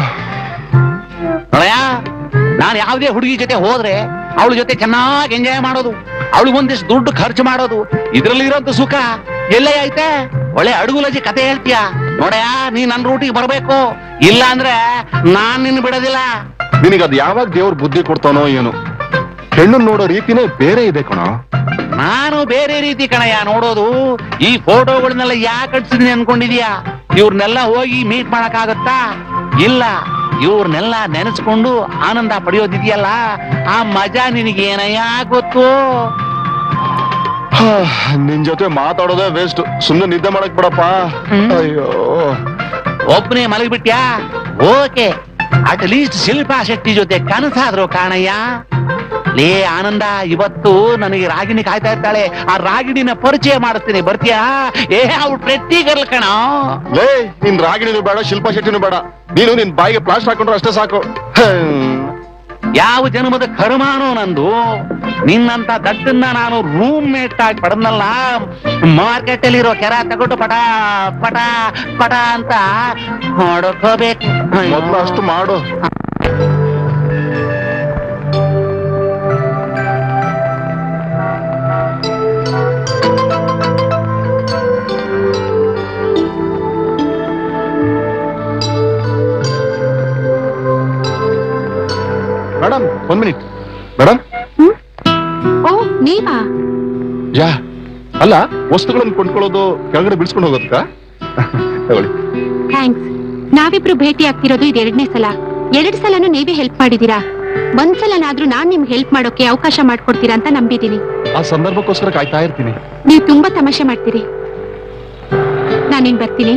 ನೋಡಯ್ಯ ನಾನು ಯಾವುದೇ ಹುಡುಗಿ ಜೊತೆ ಹೋದ್ರೆ ಅವಳ ಜೊತೆ ಚೆನ್ನಾಗಿ ಎಂಜಾಯ್ ಮಾಡೋದು ಅವಳಿಗೆ ಒಂದಿಷ್ಟು ದುಡ್ಡು ಖರ್ಚು ಮಾಡೋದು ಇದ್ರಲ್ಲಿ ಇರೋಂತ ಸುಖ ಎಲ್ಲೇ ಐತೆ ಒಳ್ಳೆ ಅಡುಗುಲಜಿ ಕತೆ ಹೇಳ್ತೀಯ ನೋಡಯ್ಯ ನೀ ನನ್ನ ರೂಟಿಗೆ ಬರ್ಬೇಕು ಇಲ್ಲ ಅಂದ್ರೆ ನಾನ್ ನಿನ್ನ ಬಿಡೋದಿಲ್ಲ ನಿನಗದ್ ಯಾವಾಗ ದೇವ್ರ ಬುದ್ಧಿ ಕೊಡ್ತಾನೋ ಏನು ಹೆಣ್ಣು ನೋಡೋ ರೀತಿನೇ ಬೇರೆ ಇದೆ ಕಣೋ ನಾನು ಬೇರೆ ರೀತಿ ಕಣಯ್ಯ ನೋಡೋದು ಈ ಫೋಟೋಗಳನ್ನೆಲ್ಲ ಯಾಕೆ ಕಟ್ಸಿದೀನಿ ಅನ್ಕೊಂಡಿದ್ಯಾ ಇವ್ರನ್ನೆಲ್ಲ ಹೋಗಿ ಮೀಟ್ ಮಾಡಕ್ಕಾಗತ್ತಾ ಇಲ್ಲ ಇವ್ರನ್ನೆಲ್ಲ ನೆನೆಸ್ಕೊಂಡು ಆನಂದ ಪಡೆಯೋದಿದೆಯಲ್ಲ ಆ ಮಜಾ ನಿನಗೇನಯ್ಯ ಗೊತ್ತು ಹಾ, ನಿನ್ ಜೊತೆ ಮಾತಾಡೋದೇ ವೇಸ್ಟ್ ಸುಮ್ನೆ ನಿದ್ದೆ ಮಾಡಕ್ ಬಿಡಪ್ಪ ಹ್ಮ್. ಅಯ್ಯೋ ಒಬ್ಬನೇ ಮಲಗಿಬಿಟ್ಯಾ okay at least Shilpa Shetty ಜೊತೆ ಕನಸಾದ್ರು ಕಾಣಯ್ಯ ಲೇ ಆನಂದ ಇವತ್ತು ನನಗೆ ರಾಗಿಣಿ ಕಾಯ್ತಾ ಇರ್ತಾಳೆ ಆ ರಾಗಿಣಿನ ಪರಿಚಯ ಮಾಡಿಸ್ತೀನಿ ಬರ್ತೀಯಾ ಏ ಅವ್ಳು ಪ್ರೆಟ್ಟಿ ಗರ್ಲ್ ಕಣ ಲೇ ನಿನ್ ರಾಗಿಣಿನೂ ಬೇಡ ಶಿಲ್ಪಾ ಶೆಟ್ಟಿನೂ ಬೇಡ ನೀನು ನಿನ್ ಬಾಯಿಗೆ ಪ್ಲಾಸ್ಟರ್ ಹಾಕೊಂಡ್ರೆ ಅಷ್ಟೇ ಸಾಕು ಹ್ಮ್. ಯಾವ ಜನ್ಮದ ಕರ್ಮಾನೋ ನಂದು ನಿನ್ನಂತ ದಟ್ಟನ್ನ ನಾನು ರೂಮ್ ಮೇಟ್ ಆಗಿ ಪಡೆದ್ನಲ್ಲ ಮಾರ್ಕೆಟ್ ಅಲ್ಲಿರೋ ಕೆರ ತಗೊಂಡು ಪಟ ಪಟ ಪಟ ಅಂತ ಹೊಡ್ಕೋಬೇಕು ಮೊದ್ಲು ಅಷ್ಟು ಮಾಡು ಮೇಡಮ್ ಒಂದ್ ಮಿನಿಟ್ ಮೇಡಮ್ ಓ ನೀವಾ ಯಾ ಅಲ್ಲ ವಸ್ತುಗಳನ್ನು ಕೊಂಡ್ಕೊಳ್ಳೋದು ಕೆಳಗಡೆ ಬಿಡಿಸ್ಕೊಂಡು ಹೋಗೋದಕ್ಕ ತಗೊಳ್ಳಿ ಥ್ಯಾಂಕ್ಸ್ ನಾವಿಬ್ರು ಭೇಟಿ ಆಗ್ತಿರೋದು ಇದು ಎರಡನೇ ಸಲ ಎರಡ್ ಸಲನೂ ನೀವೇ ಹೆಲ್ಪ್ ಮಾಡಿದೀರಾ ಒಂದ್ಸಲನಾದ್ರೂ ನಾನ್ ನಿಮ್ಗೆ ಹೆಲ್ಪ್ ಮಾಡೋಕೆ ಅವಕಾಶ ಮಾಡ್ಕೊಡ್ತೀರಾ ಅಂತ ನಂಬಿದೀನಿ ಆ ಸಂದರ್ಭಕ್ಕೋಸ್ಕರ ಕಾಯ್ತಾ ಇರ್ತೀನಿ ನೀವು ತುಂಬಾ ತಮಾಷೆ ಮಾಡ್ತೀರಿ ನಾನಿನ್ ಬರ್ತೀನಿ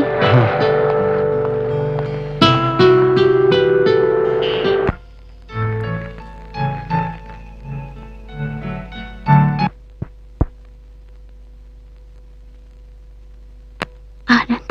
Anand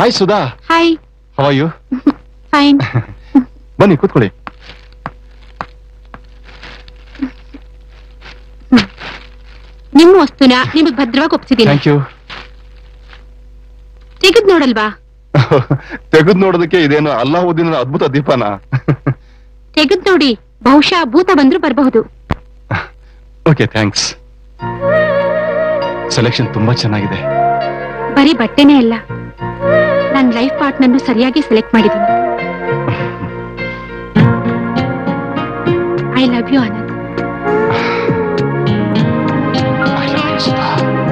hi Sudha hi how are you fine ಬನ್ನಿ ಕೂತ್ಕೊಳ್ಳಿ ನಿಮ್ಮ ವಸ್ತುನ ನಿಮಗ್ ಭದ್ರವಾಗಿ ಒಪ್ಸಿದೀನಿ ಥ್ಯಾಂಕ್ ಯು ತೆಗೆದ್ ನೋಡಲ್ವಾ ತೆಗೆದು ನೋಡೋದಕ್ಕೆ ಇದೇನು ಅಲ್ಲಾವುದ್ದೀನ ಅದ್ಭುತ ದೀಪನ ತೆಗೆದ್ ನೋಡಿ ಬಹುಶಃ ಭೂತ ಬಂದ್ರು ಬರಬಹುದು ಓಕೆ ಥ್ಯಾಂಕ್ಸ್ ಸೆಲೆಕ್ಷನ್ ತುಂಬಾ ಚೆನ್ನಾಗಿದೆ ಬರೀ ಬಟ್ಟೆನೇ ಅಲ್ಲ ನನ್ನ ಲೈಫ್ ಪಾರ್ಟ್ನರ್ನು ಸರಿಯಾಗಿ ಸೆಲೆಕ್ಟ್ ಮಾಡಿದ್ದೀನಿ I love you Anand I love you, Sudha.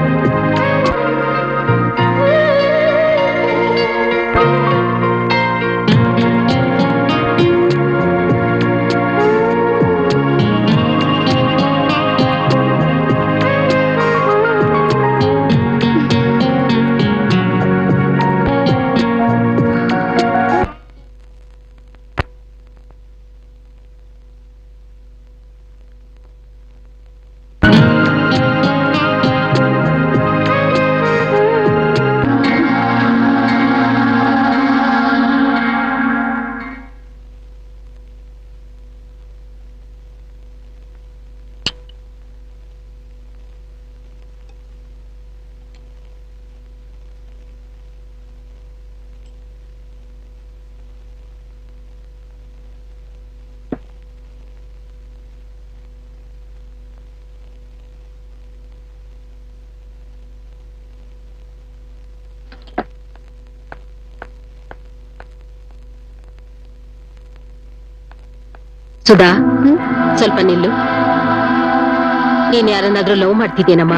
Sudha ಸ್ವಲ್ಪ ನಿಲ್ಲು ನೀನ್ ಯಾರನ್ನಾದ್ರೂ ಲವ್ ಮಾಡ್ತಿದ್ದೀನಮ್ಮ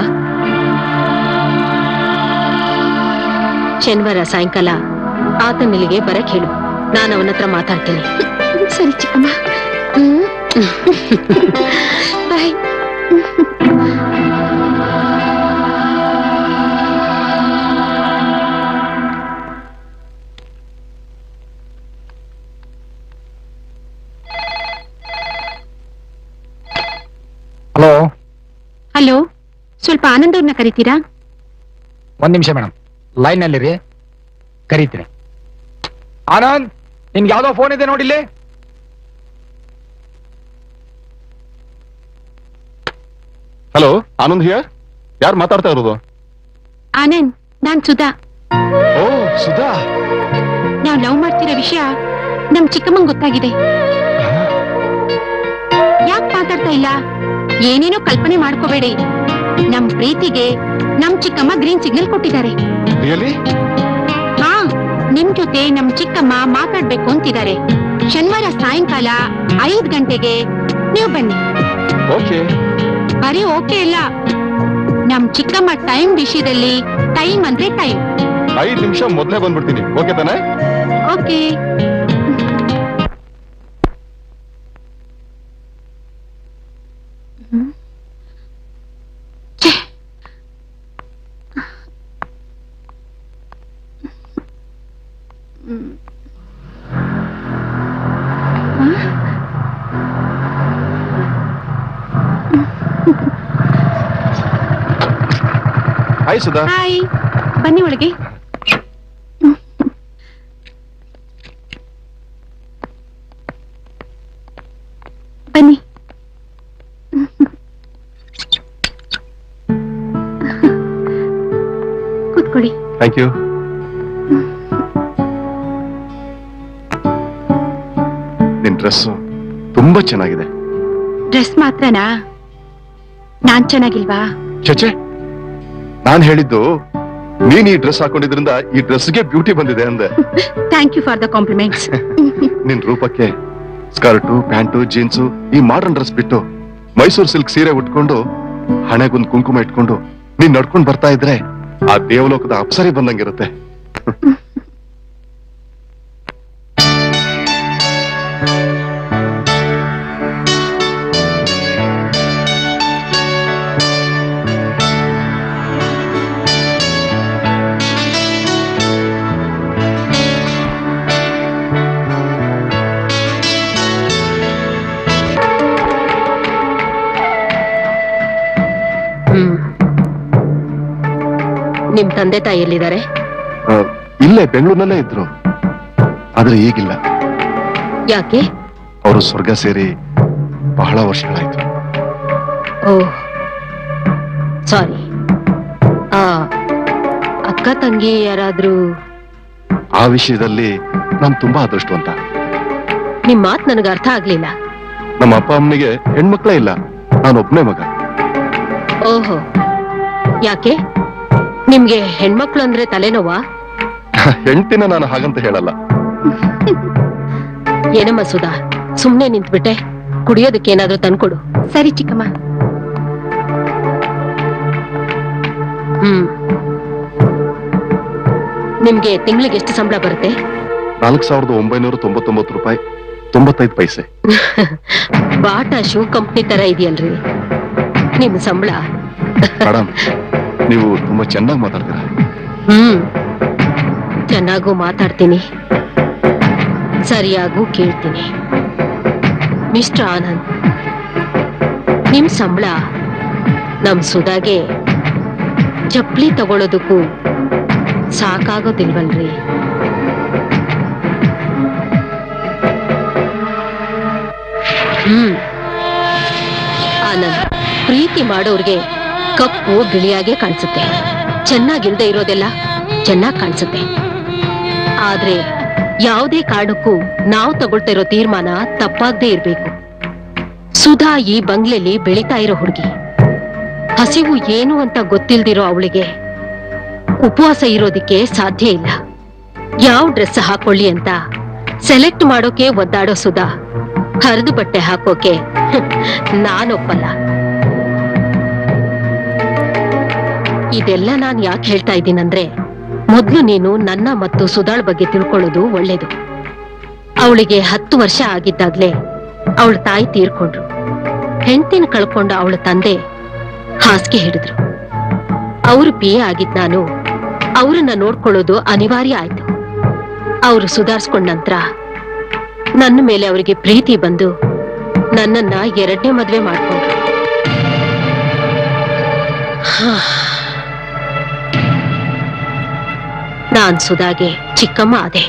ಶನಿವಾರ ಸಾಯಂಕಾಲ ಆತ ನಿಲ್ಲಿಗೆ ಬರಕ್ ಹೇಳು ನಾನು ಅವನ ಹತ್ರ ಮಾತಾಡ್ತೀನಿ ಸರಿ ಚಿಕ್ಕಮ್ಮ ಬಾಯ್ ಹಲೋ ಹಲೋ ಸ್ವಲ್ಪ ಆನಂದ್ ಅವ್ರನ್ನ ಕರಿತೀರಾ ಒಂದ್ ನಿಮಿಷ ಮೇಡಮ್ ಲೈನ್ ನಲ್ಲಿರಿ ಕರೀತೀನಿ ಆನಂದ್ ನಿನ್ಗೆ ಯಾವ್ದೋ ಫೋನ್ ಇದೆ ನೋಡಿಲ್ಲಿ ಹಲೋ ಆನಂದ್ ಹಿಯರ್ ಯಾರು ಮಾತಾಡ್ತಾ ಇರೋದು ಆನಂದ್ ನಾನ್ ಸುಧಾ ಓ ಸುಧಾ ನಾವ್ ಲವ್ ಮಾಡ್ತಿರೋ ವಿಷಯ ನಮ್ ಚಿಕ್ಕಮ್ಮಂಗ್ ಗೊತ್ತಾಗಿದೆ ಯಾಕ್ ಮಾತಾಡ್ತಾ ಇಲ್ಲ ಏನೇನೋ ಕಲ್ಪನೆ ಮಾಡ್ಕೋಬೇಡಿ ನಮ್ ಪ್ರೀತಿಗೆ ನಮ್ ಚಿಕ್ಕಮ್ಮ ಗ್ರೀನ್ ಸಿಗ್ನಲ್ ಕೊಟ್ಟಿದ್ದಾರೆ ರಿಯಲಿ ಹಾ ನಿಮ್ ಜೊತೆ ನಮ್ ಚಿಕ್ಕಮ್ಮ ಮಾತಾಡ್ಬೇಕು ಅಂತಿದ್ದಾರೆ ಶನಿವಾರ ಸಾಯಂಕಾಲ ಐದ್ ಗಂಟೆಗೆ ನೀವು ಬನ್ನಿ ಓಕೆ ಬರೀ ಓಕೆ ಇಲ್ಲ ನಮ್ ಚಿಕ್ಕಮ್ಮ ಟೈಮ್ ವಿಷಯದಲ್ಲಿ ಟೈಮ್ ಅಂದ್ರೆ ಟೈಮ್ ಐದ್ ನಿಮಿಷ ಮೊದ್ಲೇ ಬಂದ್ಬಿಡ್ತೀನಿ ಓಕೆ ತಾನೆ ಓಕೆ ಹಾಯ್ ಸುಧಾ ಹಾಯ್ ಬನ್ನಿ ಒಳಗೆ ಬನ್ನಿ ಕೂತ್ಕೊಳ್ಳಿ ಥ್ಯಾಂಕ್ ಯು ನಿನ್ ಡ್ರೆಸ್ ತುಂಬಾ ಚೆನ್ನಾಗಿದೆ ಡ್ರೆಸ್ ಮಾತ್ರನಾ ನಾನ್ ಚೆನ್ನಾಗಿಲ್ವಾ ಚಚೆ ನಾನ್ ಹೇಳಿದ್ದು ನೀನ್ ಈ ಡ್ರೆಸ್ ಹಾಕೊಂಡಿದ್ರಿಂದ ಈ ಡ್ರೆಸ್ಗೆ ಬ್ಯೂಟಿ ಬಂದಿದೆ ಅಂದೆ thank you for the compliments ನಿನ್ ರೂಪಕ್ಕೆ ಸ್ಕರ್ಟು ಪ್ಯಾಂಟು ಜೀನ್ಸು ಈ ಮಾಡರ್ನ್ ಡ್ರೆಸ್ ಬಿಟ್ಟು ಮೈಸೂರು ಸಿಲ್ಕ್ ಸೀರೆ ಉಟ್ಕೊಂಡು ಹಣೆಗೊಂದು ಕುಂಕುಮ ಇಟ್ಕೊಂಡು ನೀನ್ ನಡ್ಕೊಂಡ್ ಬರ್ತಾ ಇದ್ರೆ ಆ ದೇವಲೋಕದ ಅಪ್ಸರಿ ಬಂದಂಗಿರುತ್ತೆ ಹ್ಮ್ ನಿಮ್ ತಂದೆ ತಾಯಿ ಎಲ್ಲಿದ್ದಾರೆ ಆ, ಇಲ್ಲೇ ಬೆಂಗಳೂರಿನಲ್ಲೇ ಇದ್ರು ಆದ್ರೆ ಈಗಿಲ್ಲ ಯಾಕೆ ಅವರು ಸ್ವರ್ಗ ಸೇರಿ ಬಹಳ ವರ್ಷಗಳಾಯ್ತು ಓ ಸಾರಿ ಆ ಅಕ್ಕ ತಂಗಿ ಯಾರಾದ್ರೂ ಆ ವಿಷಯದಲ್ಲಿ ನಾನು ತುಂಬಾ ಅದೃಷ್ಟವಂತ ನಿಮ್ ಮಾತ್ ನನಗೆ ಅರ್ಥ ಆಗ್ಲಿಲ್ಲ ನಮ್ಮ ಅಪ್ಪ ಅಮ್ಮನಿಗೆ ಹೆಣ್ಮಕ್ಳೇ ಇಲ್ಲ ನಾನೊಬ್ನೇ ಮಗ ಓಹೋ ಯಾಕೆ ನಿಮ್ಗೆ ಹೆಣ್ಮಕ್ಳು ಅಂದ್ರೆ ತಲೆನೋವಾ ಹೆಂಡತಿನ ನಾನು ಹಾಗಂತ ಹೇಳಲ್ಲ ಏನಮ್ಮ ಸುಧಾ ಸುಮ್ನೆ ನಿಂತ್ಬಿಟ್ಟೆ ಕುಡಿಯೋದಕ್ಕೆ ಏನಾದ್ರೂ ತಂದ್ಕೊಡು ಸರಿ ಚಿಕ್ಕಮ್ಮ ಹ್ಮ್ ನಿಮ್ಗೆ ತಿಂಗಳಿಗೆ ಎಷ್ಟು ಸಂಬಳ ಬರುತ್ತೆ ನಾಲ್ಕು ಸಾವಿರದ ಒಂಬೈನೂರ ತೊಂಬತ್ತೊಂಬತ್ತು ರೂಪಾಯಿ ತೊಂಬತ್ತೈದು ಪೈಸೆ ಬಾಟಾ ಶೂ ಕಂಪ್ನಿ ತರ ಇದೆಯಲ್ರಿ ನಿಮ್ ಸಂಬಳ ಮೇಡಮ್ ನೀವು ತುಂಬಾ ಚೆನ್ನಾಗಿ ಮಾತಾಡ್ತೀರಾ ಹ್ಮ್ ಚೆನ್ನಾಗೂ ಮಾತಾಡ್ತೀನಿ ಸರಿಯಾಗೂ ಕೇಳ್ತೀನಿ ಮಿಸ್ಟರ್ ಆನಂದ್ ನಿಮ್ ಸಂಬಳ ನಮ್ ಸುಧಾಗೆ ಚಪ್ಲಿ ತಗೊಳ್ಳೋದಕ್ಕೂ ಸಾಕಾಗೋದಿಲ್ವಲ್ರಿ ಹ್ಮ್ ಆನಂದ್ ಪ್ರೀತಿ ಮಾಡೋರ್ಗೆ ಕಪ್ಪು ಬಿಳಿಯಾಗೆ ಕಾಣಿಸುತ್ತೆ ಚೆನ್ನಾಗಿಲ್ದೆ ಇರೋದೆಲ್ಲ ಚೆನ್ನಾಗಿ ಕಾಣಿಸುತ್ತೆ ಆದ್ರೆ ಯಾವುದೇ ಕಾರಣಕ್ಕೂ ನಾವು ತಗೊಳ್ತಾ ಇರೋ ತೀರ್ಮಾನ ತಪ್ಪಾಗ್ದೇ ಇರ್ಬೇಕು ಸುಧಾ ಈ ಬಂಗ್ಲೆಲಿ ಬೆಳೀತಾ ಇರೋ ಹುಡುಗಿ ಹಸಿವು ಏನು ಅಂತ ಗೊತ್ತಿಲ್ದಿರೋ ಅವಳಿಗೆ ಉಪವಾಸ ಇರೋದಿಕ್ಕೆ ಸಾಧ್ಯ ಇಲ್ಲ ಯಾವ ಡ್ರೆಸ್ ಹಾಕೊಳ್ಳಿ ಅಂತ ಸೆಲೆಕ್ಟ್ ಮಾಡೋಕೆ ಒದ್ದಾಡೋ ಸುಧಾ ಹರಿದು ಬಟ್ಟೆ ಹಾಕೋಕೆ ನಾನೊಪ್ಪಲ್ಲ ಇದೆಲ್ಲ ನಾನ್ ಯಾಕೆ ಹೇಳ್ತಾ ಇದ್ದೀನಂದ್ರೆ ಮೊದ್ಲು ನೀನು ನನ್ನ ಮತ್ತು ಸುಧಾಳ್ ಬಗ್ಗೆ ತಿಳ್ಕೊಳ್ಳೋದು ಒಳ್ಳೇದು ಅವಳಿಗೆ ಹತ್ತು ವರ್ಷ ಆಗಿದ್ದಾಗ್ಲೇ ಅವಳ ತಾಯಿ ತೀರ್ಕೊಂಡ್ರು ಹೆಂಡತಿನ ಕಳ್ಕೊಂಡ ಅವಳ ತಂದೆ ಹಾಸಿಗೆ ಹಿಡಿದ್ರು ಅವ್ರು ಬಿ ಎ ಆಗಿದ್ ನಾನು ಅವ್ರನ್ನ ನೋಡ್ಕೊಳ್ಳೋದು ಅನಿವಾರ್ಯ ಆಯ್ತು ಅವರು ಸುಧಾರಿಸ್ಕೊಂಡ ನಂತರ ನನ್ನ ಮೇಲೆ ಅವರಿಗೆ ಪ್ರೀತಿ ಬಂದು ನನ್ನನ್ನ ಎರಡನೇ ಮದ್ವೆ ಮಾಡ್ಕೊಂಡ್ರು ಹಾ. ನಾನ್ ಸುಧಾಗೆ ಚಿಕ್ಕಮ್ಮ ಆದೆ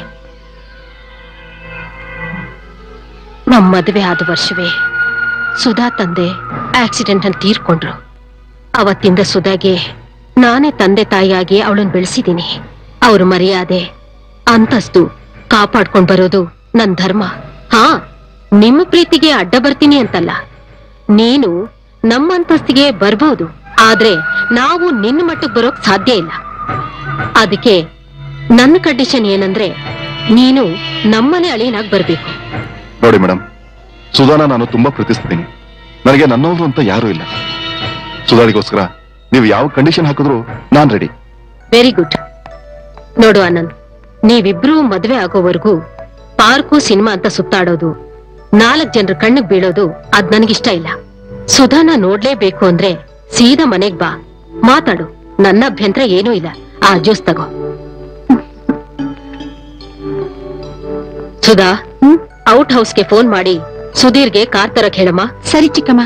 ನಮ್ ಮದುವೆ ಆದ ವರ್ಷವೇ ಸುಧಾ ತಂದೆ ಆಕ್ಸಿಡೆಂಟ್ ಅಲ್ಲಿ ತೀರ್ಕೊಂಡ್ರು ಅವತ್ತಿಂದ ಸುಧಾಗೆ ನಾನೇ ತಂದೆ ತಾಯಿಯಾಗಿ ಅವಳನ್ನ ಬೆಳೆಸಿದ್ದೀನಿ ಅವ್ರ ಮರ್ಯಾದೆ ಅಂತಸ್ತು ಕಾಪಾಡ್ಕೊಂಡ್ ಬರೋದು ನನ್ ಧರ್ಮ ಹಾ ನಿಮ್ಮ ಪ್ರೀತಿಗೆ ಅಡ್ಡ ಬರ್ತೀನಿ ಅಂತಲ್ಲ ನೀನು ನಮ್ಮ ಅಂತಸ್ತಿಗೆ ಬರ್ಬೋದು ಆದ್ರೆ ನಾವು ನಿನ್ನ ಮಟ್ಟಕ್ಕೆ ಬರೋಕ್ ಸಾಧ್ಯ ಇಲ್ಲ ಅದಕ್ಕೆ ನನ್ನ ಕಂಡೀಷನ್ ಏನಂದ್ರೆ ನೀನು ನಮ್ಮನೆ ಅಳಿಯನಾಗ್ ಬರ್ಬೇಕು ನೋಡಿ ಮೇಡಮ್ ಸುಧಾನ ನಾನು ತುಂಬಾ ಪ್ರೀತಿಸ್ತೀನಿ ನನಗೆ ನನ್ನವರು ಅಂತ ಯಾರೂ ಇಲ್ಲ ಸುಧಾರಿಗೋಸ್ಕರ ನೀವು ಯಾವ ಕಂಡೀಷನ್ ಹಾಕಿದ್ರು ನಾನ್ ರೆಡಿ ವೆರಿ ಗುಡ್ ನೋಡು ಆನಂದ್ ನೀವಿಬ್ರು ಮದ್ವೆ ಆಗೋವರೆಗೂ ಪಾರ್ಕು ಸಿನಿಮಾ ಅಂತ ಸುತ್ತಾಡೋದು ನಾಲ್ಕ್ ಜನರ ಕಣ್ಣಿಗೆ ಬೀಳೋದು ಅದ್ ನನಗಿಷ್ಟ ಇಲ್ಲ ಸುಧಾನ ನೋಡ್ಲೇಬೇಕು ಅಂದ್ರೆ ಸೀದಾ ಮನೆಗ್ ಬಾ ಮಾತಾಡು ನನ್ನ ಅಭ್ಯಂತರ ಏನೂ ಇಲ್ಲ ಆ ಜ್ಯೂಸ್ ತಗೋ ಸುಧಾ ಔಟ್ ಹೌಸ್ಗೆ ಫೋನ್ ಮಾಡಿ ಸುಧೀರ್ಗೆ ಕಾರ್ ತರಕ್ ಹೇಳಮ್ಮ ಸರಿ ಚಿಕ್ಕಮ್ಮ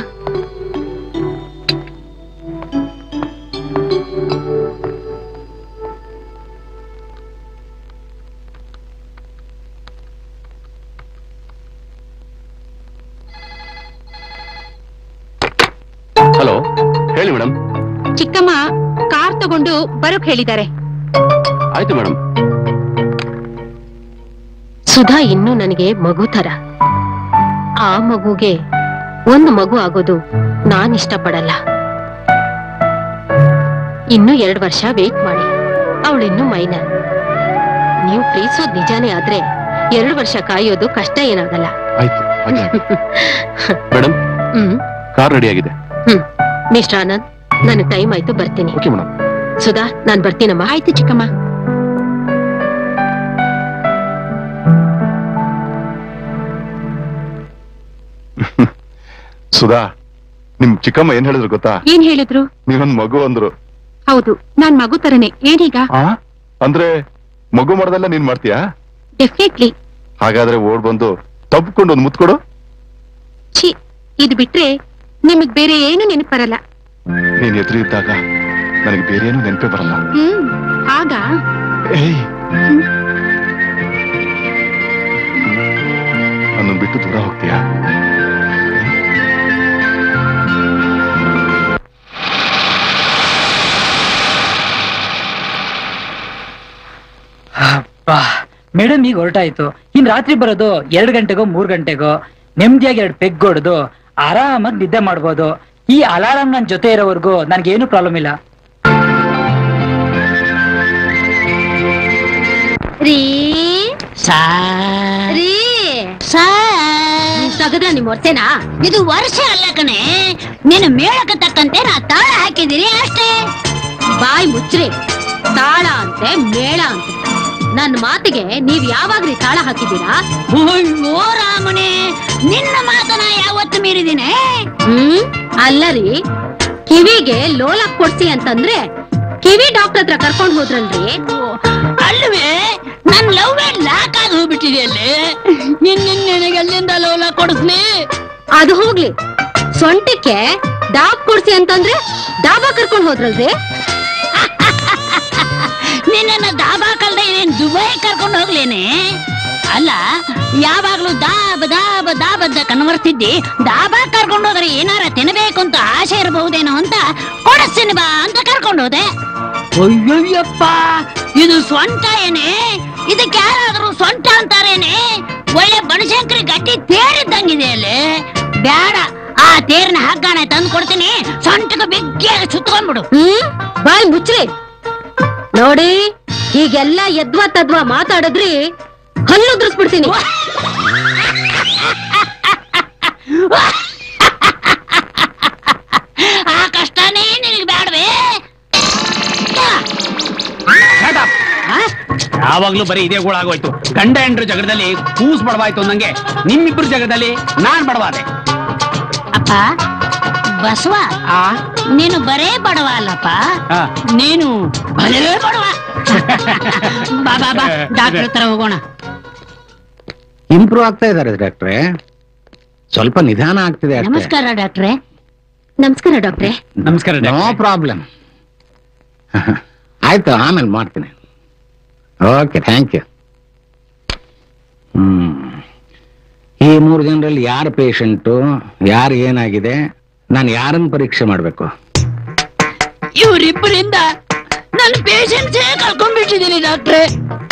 ಹಲೋ ಹೇಳಿ ಮೇಡಮ್ ಚಿಕ್ಕಮ್ಮ ಕಾರ್ ತಗೊಂಡು ಬರೋಕ್ ಹೇಳಿದ್ದಾರೆ ಆಯ್ತು ಮೇಡಮ್ ಸುಧಾ ಇನ್ನೂ ನನಗೆ ಮಗು ತರ ಆ ಮಗುಗೆ ಒಂದು ಮಗು ಆಗೋದು ನಾನ್ ಇಷ್ಟಪಡಲ್ಲ ಇನ್ನು ಎರಡು ವರ್ಷ ವೇಟ್ ಮಾಡಿ ಅವಳಿನ್ನು ಮೈನರ್ ನೀವು ಪ್ರೀತಿಸೋದ್ ನಿಜಾನೇ ಆದ್ರೆ ಎರಡು ವರ್ಷ ಕಾಯೋದು ಕಷ್ಟ ಏನಾಗಲ್ಲ ಆಯ್ತು ಹಾಗೆ ಮೇಡಮ್ ಹ್ಮ್ ಕಾರ್ ರೆಡಿ ಆಗಿದೆ ಹ್ಮ್ ಮಿಸ್ಟರ್ ಆನಂದ್ ನನ್ನ ಟೈಮ್ ಆಯ್ತು ಬರ್ತೀನಿ ಓಕೆ ಮೇಡಮ್ ಸುಧಾ ನಾನ್ ಬರ್ತೀನಮ್ಮ ಆಯ್ತು ಚಿಕ್ಕಮ್ಮ ಸುಧಾ ನಿಮ್ ಚಿಕ್ಕಮ್ಮ ಏನ್ ಹೇಳಿದ್ರು ಗೊತ್ತಾ ಏನ್ ಹೇಳಿದ್ರು ನೀವೊಂದ್ ಮಗು ಅಂದ್ರು ಹೌದು ನಾನ್ ಮಗು ತರನೇ ಏನೀಗ ಆ? ಅಂದ್ರೆ ಮಗು ಮಾಡೋದೆಲ್ಲ ನೀನ್ ಮಾಡ್ತೀಯಾ ಡೆಫಿನೆಟ್ಲಿ ಹಾಗಾದ್ರೆ ಓಡ್ ಬಂದು ತಪ್ಪಿಕೊಂಡು ಒಂದ್ ಮುತ್ ಕೊಡು ಛೀ ಇದು ಬಿಟ್ರೆ ನಿಮಗ್ ಬೇರೆ ಏನು ನೆನಪು ಬರಲ್ಲ ನೀನ್ ಎದುರು ಇದ್ದಾಗ ನನಗೆ ಬೇರೆ ಏನು ನೆನಪೇ ಬರಲ್ಲ ಹ್ಮ್ ಆಗ ಏಯ್ ನನ್ನನ್ನು ಬಿಟ್ಟು ದೂರ ಹೋಗ್ತೀಯಾ ಮೇಡಮ್ ಈಗ ಹೊರಟಾಯ್ತು ಇನ್ ರಾತ್ರಿ ಬರೋದು ಎರಡ್ ಗಂಟೆಗೋ ಮೂರ್ ಗಂಟೆಗೋ ನೆಮ್ಮದಿಯಾಗಿ ಎರಡು ಪೆಗ್ ಹೊಡೆದು ಆರಾಮಾಗಿ ನಿದ್ದೆ ಮಾಡ್ಬೋದು ಈ ಅಲಾರಾಮ್ ನನ್ ಜೊತೆ ಇರೋವರೆಗೂ ನನ್ಗೇನು ಪ್ರಾಬ್ಲಮ್ ಇಲ್ಲ ರೀ ರೀ ಸಗದ ನಿಮ್ ಹೊರ್ತೇನಾ ಇದು ವರ್ಷ ಅಲ್ಲ ಕಣೆ ನೀನು ಮೇಳಕ್ಕೆ ತಕ್ಕಂತೆ ನಾ ತಾಳ ಹಾಕಿದಿರಿ ಅಷ್ಟೇ ಬಾಯಿ ಮುಚ್ಚ್ರಿ ತಾಳ ಅಂತೆ ಮೇಳ ಅಂತೆ ನನ್ ಮಾತಿಗೆ ನೀವ್ ಯಾವಾಗ್ರಿ ತಾಳ ಹಾಕಿದ್ದೀರಾ ಅಯ್ಯೋ ರಾಮನೇ ನಿನ್ನ ಮಾತನ ಯಾವತ್ತು ಮೀರಿದಿನೆ ಹ್ಮ್ ಅಲ್ಲ ರೀ ಕಿವಿಗೆ ಲೋಲಾಕ್ ಕೊಡ್ಸಿ ಅಂತಂದ್ರೆ ಕಿವಿ ಡಾಕ್ಟರ್ ಹತ್ರ ಕರ್ಕೊಂಡ್ ಹೋದ್ರಲ್ರಿ ಅಲ್ವೇ ನನ್ ಲವ್ ಲಾಕ್ ಆಗಿ ಹೋಗ್ಬಿಟ್ಟಿದೆಯಲ್ಲಿ ನಿನ್ನ ನಿನಗೆ ಅಲ್ಲಿಂದ ಲೋಲ ಕೊಡಿಸ್ಲಿ ಅದು ಹೋಗ್ಲಿ ಸೊಂಟಕ್ಕೆ ಡಾಬ್ ಕೊಡ್ಸಿ ಅಂತಂದ್ರೆ ಡಾಬಾ ಕರ್ಕೊಂಡ್ ಹೋದ್ರಲ್ರಿ ನಿನ್ನ ದಾಬಾ ಕಲ್ದೆ ನೀನ್ ದುಬೈ ಕರ್ಕೊಂಡು ಹೋಗ್ಲೇನೆ ಅಲ್ಲ ಯಾವಾಗ್ಲೂ ದಾಬ ದಾಬ ದಾಬದ್ದ ಕನ್ವರ್ತಿದ್ದಿ ಡಾಬಾ ಕರ್ಕೊಂಡು ಹೋದ್ರೆ ಏನಾರ ತಿನ್ನಬೇಕು ಅಂತ ಆಸೆ ಇರಬಹುದೇನೋ ಅಂತ ಕೊಡಿಸ್ತೀನಿ ಬಾ ಅಂತ ಕರ್ಕೊಂಡು ಹೋದೆ ಅಯ್ಯಯ್ಯಪ್ಪ ಇದು ಸೊಂಟ ಏನೇ ಇದಕ್ಕೆ ಯಾರಾದ್ರೂ ಸೊಂಟ ಅಂತಾರೇನೆ ಒಳ್ಳೆ ಬನಶಂಕರಿ ಗಟ್ಟಿ ತೇರಿದ್ದಂಗಿದೆ ಅಲ್ಲಿ ಬೇಡ ಆ ತೇರಿನ ಹಗ್ಗಾಣ ತಂದು ಕೊಡ್ತೀನಿ ಸೊಂಟಕ್ಕೆ ಬೆಗ್ಗಿಯಾಗಿ ಸುತ್ಕೊಂಡ್ಬಿಡು ಹ್ಮ್ ಬಾಯ್ ಮುಚ್ಚ್ರಿ ನೋಡಿ ಹೀಗೆಲ್ಲ ಎದ್ವಾ ತದ್ವಾ ಮಾತಾಡಿದ್ರಿ ಹಲ್ಲು ಉದ್ರಿಸ್ಬಿಡ್ತೀನಿ ಆ ಕಷ್ಟನೇ ನಿನಗೆ ಬೇಡವೇ ಯಾವಾಗ್ಲೂ ಬರೀ ಇದೇ ಗೋಳಾಗೋಯ್ತು ಗಂಡ ಹೆಂಡ್ರ ಜಗದಲ್ಲಿ ಕೂಸ್ ಬಡವಾಯ್ತು ಅಂದಂಗೆ ನಿಮ್ಮಿಬ್ರು ಜಗದಲ್ಲಿ ನಾನ್ ಬಡವಾದೆ ಅಪ್ಪ ಬಸವ ನೀನು ಬರೇ ಬಡವ ಅಲ್ಲಪ್ಪ ಆ. ನೀನು ಬರೇ ಬಡವ ಬಾ ಬಾ ಬಾ ಡಾಕ್ಟರ್ ಹತ್ರ ಹೋಗೋಣ ಇಂಪ್ರೂವ್ ಆಗ್ತಾ ಇದಾರೆ ಡಾಕ್ಟ್ರೆ ಸ್ವಲ್ಪ ನಿಧಾನ ಆಗ್ತಿದೆ ಅಷ್ಟೇ ನಮಸ್ಕಾರ ಡಾಕ್ಟ್ರೆ ನಮಸ್ಕಾರ ಡಾಕ್ಟ್ರೆ ನಮಸ್ಕಾರ ನೋ ಪ್ರಾಬ್ಲಮ್ ಆಯ್ತು ಆಮೇಲೆ ಮಾಡ್ತೀನಿ ಓಕೆ ಥ್ಯಾಂಕ್ ಯು ಹ್ಮ್ ಈ ಮೂರು ಜನರಲ್ಲಿ ಯಾರು ಪೇಷಂಟು ಯಾರು ಏನಾಗಿದೆ ನಾನು ಯಾರನ್ನು ಪರೀಕ್ಷೆ ಮಾಡಬೇಕು ಇವರಿಬ್ಬರಿಂದ ನನ್ನ ಪೇಷಂಟ್ಸೇ ಕಳ್ಕೊಂಡ್ಬಿಟ್ಟಿದ್ದೀನಿ ಡಾಕ್ಟ್ರೆ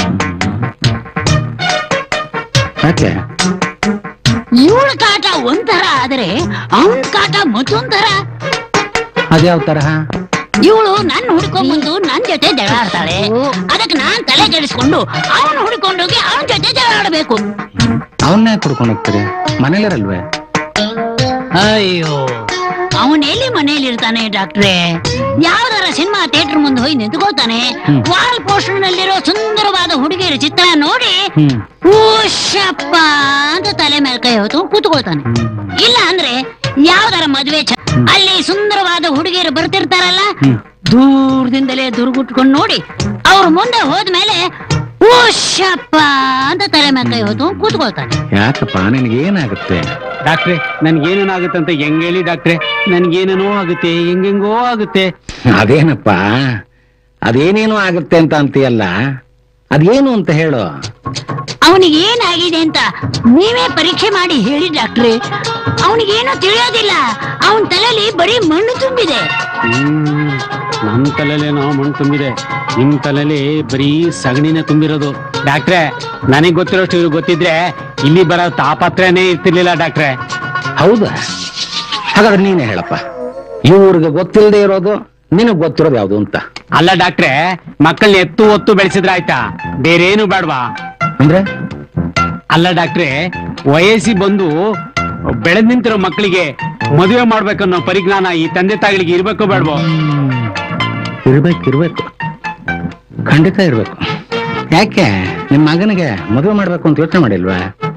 ಯಾಕೆ ಇವಳ ಕಾಟ ಒಂಥರ ಆದ್ರೆ ಅವನ ಕಾಟ ಮತ್ತೊಂಥರ ಅದ್ಯಾವ ತರಹ ಇವಳು ನನ್ನ ಹುಡ್ಕೊಂಡ್ಬಂದು ನನ್ ಜೊತೆ ಜಗಳ ಆಡ್ತಾಳೆ ಅದಕ್ಕೆ ನಾನ್ ತಲೆ ಕೆಡಿಸ್ಕೊಂಡು ಅವನು ಹುಡ್ಕೊಂಡೋಗಿ ಅವನ ಜೊತೆ ಜಗಳ ಆಡ್ಬೇಕು ಅವನ್ನೇ ಕುಡ್ಕೊಂಡು ಹೋಗ್ತೀರಿ ಮನೇಲಿರಲ್ವೇ ಅಯ್ಯೋ ಅವನ್ ಎಲ್ಲಿ ಮನೇಲಿ ಇರ್ತಾನೆ ಡಾಕ್ಟ್ರೆ ಯಾವ್ದಾರ ಸಿನಿಮಾ ಥಿಯೇಟರ್ ಮುಂದೆ ಹೋಗಿ ನಿಂತ್ಕೋತಾನೆ ಹ್ಮ್. ವಾಲ್ ಪೋಸ್ಟರ್ ನಲ್ಲಿರೋ ಸುಂದರವಾದ ಹುಡುಗಿಯರ ಚಿತ್ರ ನೋಡಿ ಹ್ಮ್ ಊಶಪ್ಪ ಅಂತ ತಲೆ ಮೇಲೆ ಕೈ ಹೊತ್ತು ಕೂತ್ಕೊಳ್ತಾನೆ ಇಲ್ಲ ಅಂದ್ರೆ ಯಾವ್ದಾರ ಮದ್ವೆ ಚ- ಅಲ್ಲಿ ಸುಂದರವಾದ ಹುಡುಗಿಯರು ಬರ್ತಿರ್ತಾರಲ್ಲ ಹ್ಮ್. ದೂರದಿಂದಲೇ ದುರ್ಗುಟ್ಕೊಂಡು ನೋಡಿ ಅವ್ರ ಮುಂದೆ ಹೋದ್ಮೇಲೆ ಊಶಪ್ಪ ಅಂತ ತಲೆ ಮೇಲೆ ಕೈ ಹೊತ್ತು ಕೂತ್ಕೊಳ್ತಾನೆ ಯಾಕಪ್ಪ ನಿನಗೇನಾಗುತ್ತೆ ಡಾಕ್ಟ್ರೆ ನನ್ಗೇನೇನಾಗುತ್ತೆ ಅಂತ ಹೆಂಗ್ ಹೇಳಿ ಡಾಕ್ಟ್ರೆ ನನ್ಗೇನೇನೋ ಆಗುತ್ತೆ ಹೆಂಗೆಂಗೋ ಆಗುತ್ತೆ ಅದೇನಪ್ಪ ಅದೇನೇನು ಆಗುತ್ತೆ ಅಂತ ಅಂತೀಯಲ್ಲ ಅದೇನು ಅಂತ ಹೇಳು ಅವನಿಗೆ ಏನಾಗಿದೆ ಅಂತ ನೀವೇ ಪರೀಕ್ಷೆ ಮಾಡಿ ಹೇಳಿ ಡಾಕ್ಟ್ರೆ ಅವನಿಗೇನೋ ತಿಳಿಯೋದಿಲ್ಲ ಅವನ ತಲೆಯಲ್ಲಿ ಬರೀ ಮಣ್ಣು ತುಂಬಿದೆ ಹ್ಮ್ ನಮ್ ತಲೆಲೇನೋ ಮಣ್ಣು ತುಂಬಿದೆ ನಿಮ್ ತಲೆಲಿ ಬರೀ ಸಗಣಿನೇ ತುಂಬಿರೋದು ಡಾಕ್ಟ್ರೆ ನನಗ್ ಗೊತ್ತಿರೋಷ್ಟು ಇವ್ರಿಗೆ ಗೊತ್ತಿದ್ರೆ ಇಲ್ಲಿ ಬರೋ ತಾಪತ್ರೆನೇ ಇರ್ತಿರ್ಲಿಲ್ಲ ಡಾಕ್ಟ್ರೆ ಹೌದಾ ಹಾಗಾದ್ರೆ ನೀನೇ ಹೇಳಪ್ಪ ಇವ್ರಿಗೆ ಗೊತ್ತಿಲ್ಲದೆ ಇರೋದು ನಿನಗ್ ಗೊತ್ತಿರೋದು ಯಾವುದು ಅಂತ ಅಲ್ಲ ಡಾಕ್ಟ್ರೆ ಮಕ್ಕಳನ್ನ ಎತ್ತು ಒತ್ತು ಬೆಳೆಸಿದ್ರೆ ಆಯ್ತಾ ಬೇರೇನು ಬೇಡವಾ ಅಂದ್ರೆ ಅಲ್ಲ ಡಾಕ್ಟ್ರೆ ವಯಸ್ಸಿ ಬಂದು ಬೆಳೆದ್ ನಿಂತಿರೋ ಮಕ್ಕಳಿಗೆ ಮದುವೆ ಮಾಡ್ಬೇಕನ್ನೋ ಪರಿಜ್ಞಾನ ಈ ತಂದೆ ತಾಯಿಗಳಿಗೆ ಇರ್ಬೇಕು ಬೇಡವೋ ಇರ್ಬೇಕು ಇರ್ಬೇಕು ಖಂಡಿತ ಇರ್ಬೇಕು ಯಾಕೆ ನಿಮ್ ಮಗನಿಗೆ ಮದುವೆ ಮಾಡ್ಬೇಕು ಅಂತ ಯೋಚನೆ ಮಾಡಿಲ್ವಾ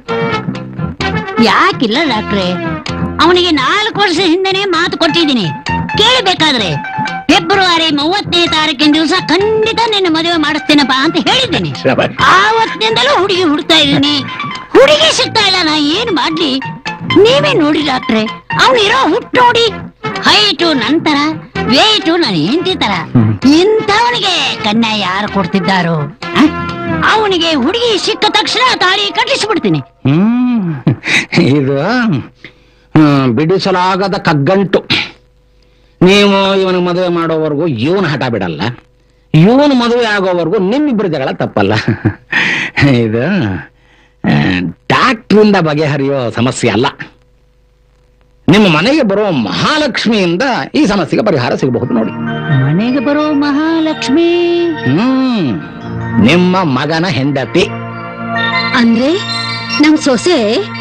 ಯಾಕಿಲ್ಲ ಡಾಕ್ಟ್ರೆ ಅವನಿಗೆ ನಾಲ್ಕು ವರ್ಷ ಹಿಂದೆನೆ ಮಾತು ಕೊಟ್ಟಿದ್ದೀನಿ ಕೇಳಬೇಕಾದ್ರೆ ಫೆಬ್ರವರಿ ಮೂವತ್ತನೇ ತಾರೀಕಿನ ದಿವಸ ಖಂಡಿತ ನಿನ್ನ ಮದುವೆ ಮಾಡಿಸ್ತೇನಪ್ಪ ಅಂತ ಹೇಳಿದ್ದೀನಿ ಶಬಾಷ್. ಆವತ್ತಿನಿಂದಲೂ ಹುಡುಗಿ ಹುಡುಕ್ತಾ ಇದ್ದೀನಿ ಹುಡುಗಿ ಸಿಗ್ತಾ ಇಲ್ಲ ನಾ ಏನ್ ಮಾಡ್ಲಿ ನೀವೇ ನೋಡಿ ಡಾಕ್ಟ್ರೆ ಅವನಿರೋ ಹುಟ್ಟು ನೋಡಿ ಹೈಟು ನಂತರ ವೇಟು ನಾನು ಹೆಂಡತಿ ತರ ಇಂಥವನಿಗೆ ಕನ್ಯಾ ಯಾರು ಕೊಡ್ತಿದ್ದಾರೋ ಅವನಿಗೆ ಹುಡುಗಿ ಸಿಕ್ಕ ತಕ್ಷಣ ತಾಳಿ ಕಟ್ಟಿಸ್ಬಿಡ್ತೀನಿ ಹ್ಮ್ ಇದು ಹ್ಮ್, ಬಿಡಿಸಲಾಗದ ಕಗ್ಗಂಟು ನೀವು ಇವನ ಮದುವೆ ಮಾಡೋವರೆಗೂ ಇವನು ಹಠ ಬಿಡಲ್ಲ ಇವನು ಮದುವೆ ಆಗೋವರೆಗೂ ನಿಮ್ಮಿಬ್ಬರ ಜಗಳ ತಪ್ಪಲ್ಲ ಇದು ಆ, ಡಾಕ್ಟ್ರಿಂದ ಬಗೆಹರಿಯೋ ಸಮಸ್ಯೆ ಅಲ್ಲ ನಿಮ್ಮ ಮನೆಗೆ ಬರೋ ಮಹಾಲಕ್ಷ್ಮಿಯಿಂದ ಈ ಸಮಸ್ಯೆಗೆ ಪರಿಹಾರ ಸಿಗಬಹುದು ನೋಡಿ ಮನೆಗೆ ಬರೋ ಮಹಾಲಕ್ಷ್ಮಿ ಹ್ಮ್ ನಿಮ್ಮ ಮಗನ ಹೆಂಡತಿ ಅಂದ್ರೆ ನಮ್ ಸೊಸೆ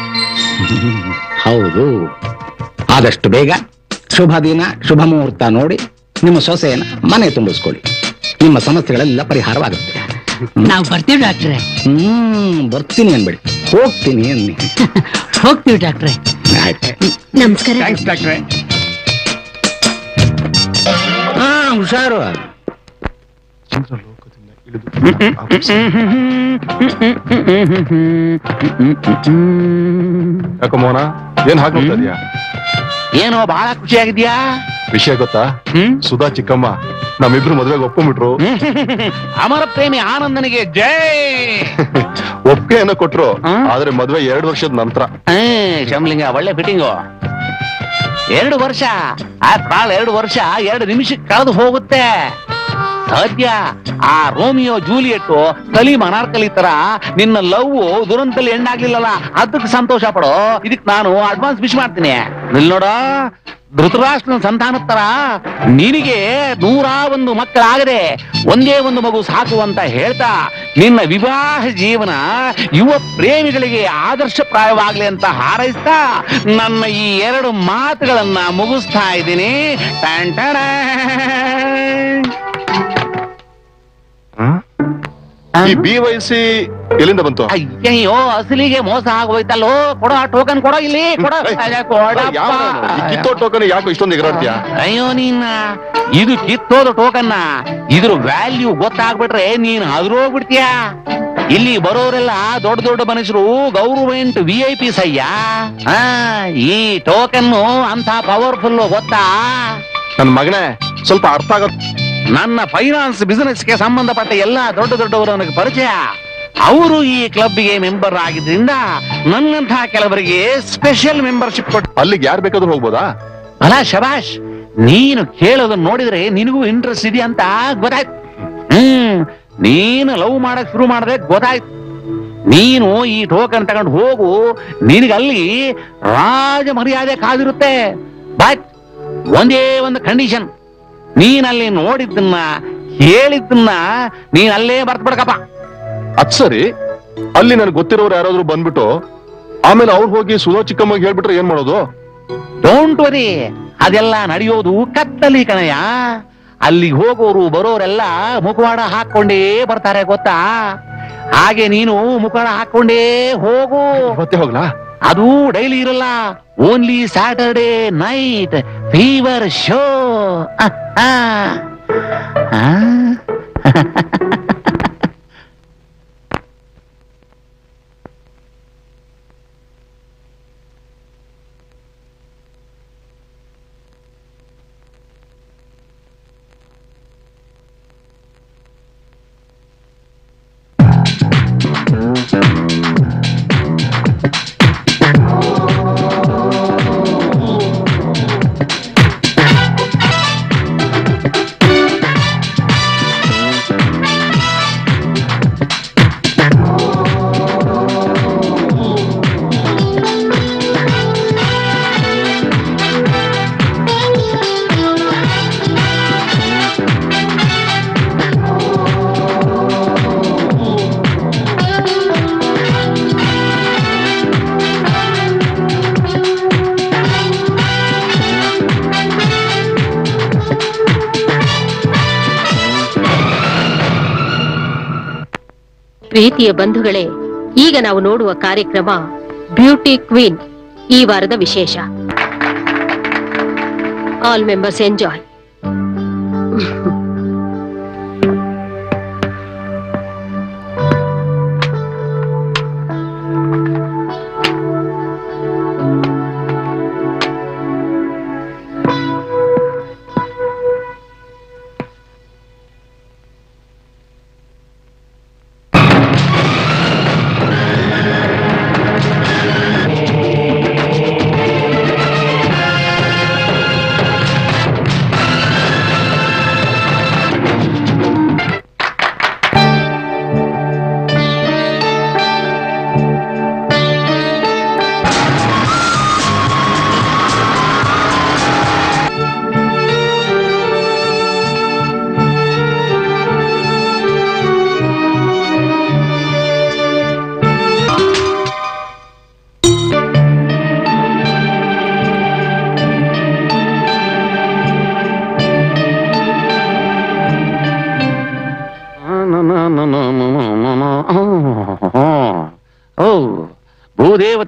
ಹೌದು ಆದಷ್ಟು ಬೇಗ ಶುಭ ದಿನ ಶುಭ ಮುಹೂರ್ತ ನೋಡಿ ನಿಮ್ಮ ಸೊಸೆಯನ್ನ ಮನೆ ತುಂಬಿಸ್ಕೊಳ್ಳಿ ನಿಮ್ಮ ಸಮಸ್ಯೆಗಳೆಲ್ಲ ಪರಿಹಾರವಾಗುತ್ತೆ ನಾವು ಬರ್ತೀವಿ ಡಾಕ್ಟ್ರೆ ಹ್ಮ್ ಬರ್ತೀನಿ ಅನ್ಬೇಡಿ ಹೋಗ್ತೀನಿ ಅನ್ನಿ ಹೋಗ್ತೀವಿ ಡಾಕ್ಟ್ರೆ ಆಯ್ತು ನಮಸ್ಕಾರ ಥ್ಯಾಂಕ್ಸ್ ಡಾಕ್ಟ್ರೆ ಹಾ ಹುಷಾರು ಚಂದ್ರಲೋಕದಿಂದ ಇಳಿದು ವಾಪಸ್. ಯಾಕೋ ಮೋನ ಏನ್ ಹಾಗೆ ನೋಡ್ತಾ ಇದೀಯಾ ಏನೋ ಬಹಳ ಖುಷಿಯಾಗಿದ್ಯಾ ವಿಷಯ ಗೊತ್ತಾ ಸುಧಾ ಚಿಕ್ಕಮ್ಮ ನಮ್ಮಿಬ್ರು ಮದ್ವೆಗೆ ಒಪ್ಕೊಂಡ್ಬಿಟ್ರು ಅಮರ ಪ್ರೇಮಿ ಆನಂದನಿಗೆ ಜೈ ಒಪ್ಪಿಗೆಯನ್ನ ಕೊಟ್ರು ಆದ್ರೆ ಮದ್ವೆ ಎರಡು ವರ್ಷದ ನಂತರ ಶಂಬ್ಲಿಂಗ ಒಳ್ಳೆ ಫಿಟ್ಟಿಂಗು ಎರಡು ವರ್ಷ ಆ ಕಾಲ್ ಎರಡು ವರ್ಷ ಎರಡು ನಿಮಿಷಕ್ಕೆ ಕಳೆದು ಹೋಗುತ್ತೆ ಸದ್ಯ ಆ ರೋಮಿಯೋ ಜೂಲಿಯಟ್ ಕಲೀಮ್ ಅನಾರ್ಕಲಿ ತರ ನಿನ್ನ ಲವ್ ದುರಂತಲ್ಲಿ ಹೆಣ್ಣಾಗ್ಲಿಲ್ಲಲ್ಲ ಅದಕ್ಕೆ ಸಂತೋಷ ಪಡೋ ಇದಕ್ ನಾನು ಅಡ್ವಾನ್ಸ್ ವಿಶ್ ಮಾಡ್ತೀನಿ ಇಲ್ಲಿ ನೋಡ ಧೃತರಾಷ್ಟ್ರನ ಸಂತಾನದ ತರ ನಿನಗೆ ನೂರ ಒಂದು ಮಕ್ಕಳಾಗದೆ ಒಂದೇ ಒಂದು ಮಗು ಸಾಕು ಅಂತ ಹೇಳ್ತಾ ನಿನ್ನ ವಿವಾಹ ಜೀವನ ಯುವ ಪ್ರೇಮಿಗಳಿಗೆ ಆದರ್ಶಪ್ರಾಯವಾಗ್ಲಿ ಅಂತ ಹಾರೈಸ್ತಾ ನನ್ನ ಈ ಎರಡು ಮಾತುಗಳನ್ನ ಮುಗಿಸ್ತಾ ಇದ್ದೀನಿ ಟ್ಯಾನ್ ಟ್ಯಾಡಾನ್. ಈ ಬಿ ವಯಸ್ಸಿ ಎಲ್ಲಿಂದ ಬಂತು ಅಯ್ಯಯ್ಯೋ ಅಸಲಿಗೆ ಮೋಸ ಆಗೋಯ್ತಲ್ಲೋ ಕೊಡೋ ಆ ಟೋಕನ್ ಕೊಡೋ ಇಲ್ಲಿ ಕೊಡೋ ಅಯ್ಯ, ಕೊಡಪ್ಪ. ಯಾವನು? ಈ ಕಿತ್ತೋ ಟೋಕನ್ ಯಾಕೋ ಇಷ್ಟೊಂದು ಎಗರಾಡ್ತೀಯಾ ಅಯ್ಯೋ ನೀನ್ನ ಇದು ಕಿತ್ತೋದ ಟೋಕನ್ನ ಇದ್ರ ವ್ಯಾಲ್ಯೂ ಗೊತ್ತಾಗ್ಬಿಟ್ರೆ ನೀನ್ ಹೋಗ್ಬಿಡ್ತೀಯ ಇಲ್ಲಿ ಬರೋರೆಲ್ಲ ದೊಡ್ಡ ದೊಡ್ಡ ಮನುಷ್ಯರು ಗೌರ್ಮೆಂಟ್ ವಿ ಐ ಪಿ ಸಯ್ಯ ಆ, ಈ ಟೋಕನ್ ಅಂತ ಪವರ್ಫುಲ್ ಗೊತ್ತಾ ನನ್ ಮಗನೇ ಸ್ವಲ್ಪ ಅರ್ಥ ಆಗೋ ನನ್ನ ಫೈನಾನ್ಸ್ ಬಿಸಿನೆಸ್ಗೆ ಸಂಬಂಧಪಟ್ಟ ಎಲ್ಲ ದೊಡ್ಡ ದೊಡ್ಡವರು ನನಗೆ ಪರಿಚಯ ಅವರು ಈ ಕ್ಲಬ್ಗೆ ಮೆಂಬರ್ ಆಗಿದ್ರಿಂದ ನನ್ನಂತಹ ಕೆಲವರಿಗೆ ಸ್ಪೆಷಲ್ ಮೆಂಬರ್ಶಿಪ್ ಕೊಟ್ಟು ಅಲ್ಲಿಗೆ ಯಾರು ಬೇಕಾದ್ರೂ ಹೋಗ್ಬೋದಾ ಅಲ್ಲ ಶಬಾಷ್ ನೀನು ಕೇಳೋದನ್ನ ನೋಡಿದ್ರೆ ನಿನಗೂ ಇಂಟ್ರೆಸ್ಟ್ ಇದೆಯಾ ಅಂತ ಗೊತ್ತಾಯ್ತು ಹ್ಮ್ ನೀನು ಲವ್ ಮಾಡಕ್ ಶುರು ಮಾಡಿದ್ರೆ ಗೊತ್ತಾಯ್ತು ನೀನು ಈ ಟೋಕನ್ ತಗೊಂಡು ಹೋಗು ನಿನಗಲ್ಲಿ ರಾಜ ಮರ್ಯಾದೆ ಕಾದಿರುತ್ತೆ ಬಟ್ ಒಂದೇ ಒಂದು ಕಂಡೀಷನ್ ನೀನಲ್ಲಿ ನೋಡಿದ್ದನ್ನ ಹೇಳಿದ್ದನ್ನ ನೀನ್ ಅಲ್ಲೇ ಬರ್ತ್ ಬಿಡ್ಕಪ್ಪ ಅದ್ ಸರಿ ಅಲ್ಲಿ ನನ್ಗೆ ಗೊತ್ತಿರೋರು ಯಾರಾದ್ರೂ ಬಂದ್ಬಿಟ್ಟು ಆಮೇಲೆ ಅವ್ರು ಹೋಗಿ ಸುಧಾ ಚಿಕ್ಕಮ್ಮಗೆ ಹೇಳ್ಬಿಟ್ರೆ ಏನ್ ಮಾಡೋದು ಡೋಂಟ್ ವರಿ ಅದೆಲ್ಲ ನಡೆಯೋದು ಕತ್ತಲಿ ಕಣಯ್ಯ ಅಲ್ಲಿಗೆ ಹೋಗೋರು ಬರೋರೆಲ್ಲ ಮುಖವಾಡ ಹಾಕೊಂಡೇ ಬರ್ತಾರೆ ಗೊತ್ತಾ ಹಾಗೆ ನೀನು ಮುಖವಾಡ ಹಾಕೊಂಡೇ ಹೋಗು ಮತ್ತೆ ಹೋಗ್ಲಾ ಅದು ಡೈಲಿ ಇರಲ್ಲ only Saturday night fever show ಪ್ರೀತಿಯ ಬಂಧುಗಳೇ ಈಗ ನಾವು ನೋಡುವ ಕಾರ್ಯಕ್ರಮ ಬ್ಯೂಟಿ ಕ್ವೀನ್ ಈ ವಾರದ ವಿಶೇಷ ಆಲ್ ಮೆಂಬರ್ಸ್ ಎಂಜಾಯ್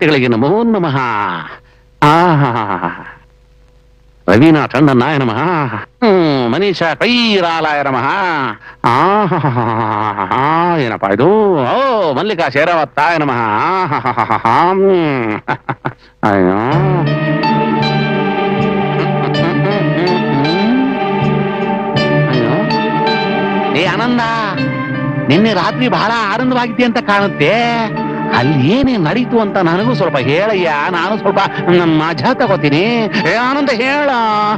ಮೂರ್ತಿಗಳಿಗೆ ನಮೋ ನಮಃ ಆಹಾ ರವೀನಾಥ ಅಣ್ಣನಾಯ ನಮಃ ಹ್ಮ್ ಮನೀಷ ಕೈರಾಲಾಯ ನಮಃ ಆಹಾ ಏನಪ್ಪ ಇದು ಓ ಮಲ್ಲಿಕಾ ಶೇರವತ್ತಾಯ ನಮಃ ಆಹಾಹಾಹಾ. ಹ್ಮ್. ಅಯ್ಯೋ ಅಯ್ಯೋ ಏ ಆನಂದ ನಿನ್ನೆ ರಾತ್ರಿ ಬಹಳ ಆನಂದವಾಗಿದ್ದೆ ಅಂತ ಕಾಣುತ್ತೆ ಅಲ್ಲಿ ಏನೇ ನಡೀತು ಅಂತ ನನಗೂ ಸ್ವಲ್ಪ ಹೇಳಯ್ಯ ನಾನು ಸ್ವಲ್ಪ ಮ್, ಮಜಾ ತಗೋತೀನಿ ಏ ಆನಂದ ಹೇಳ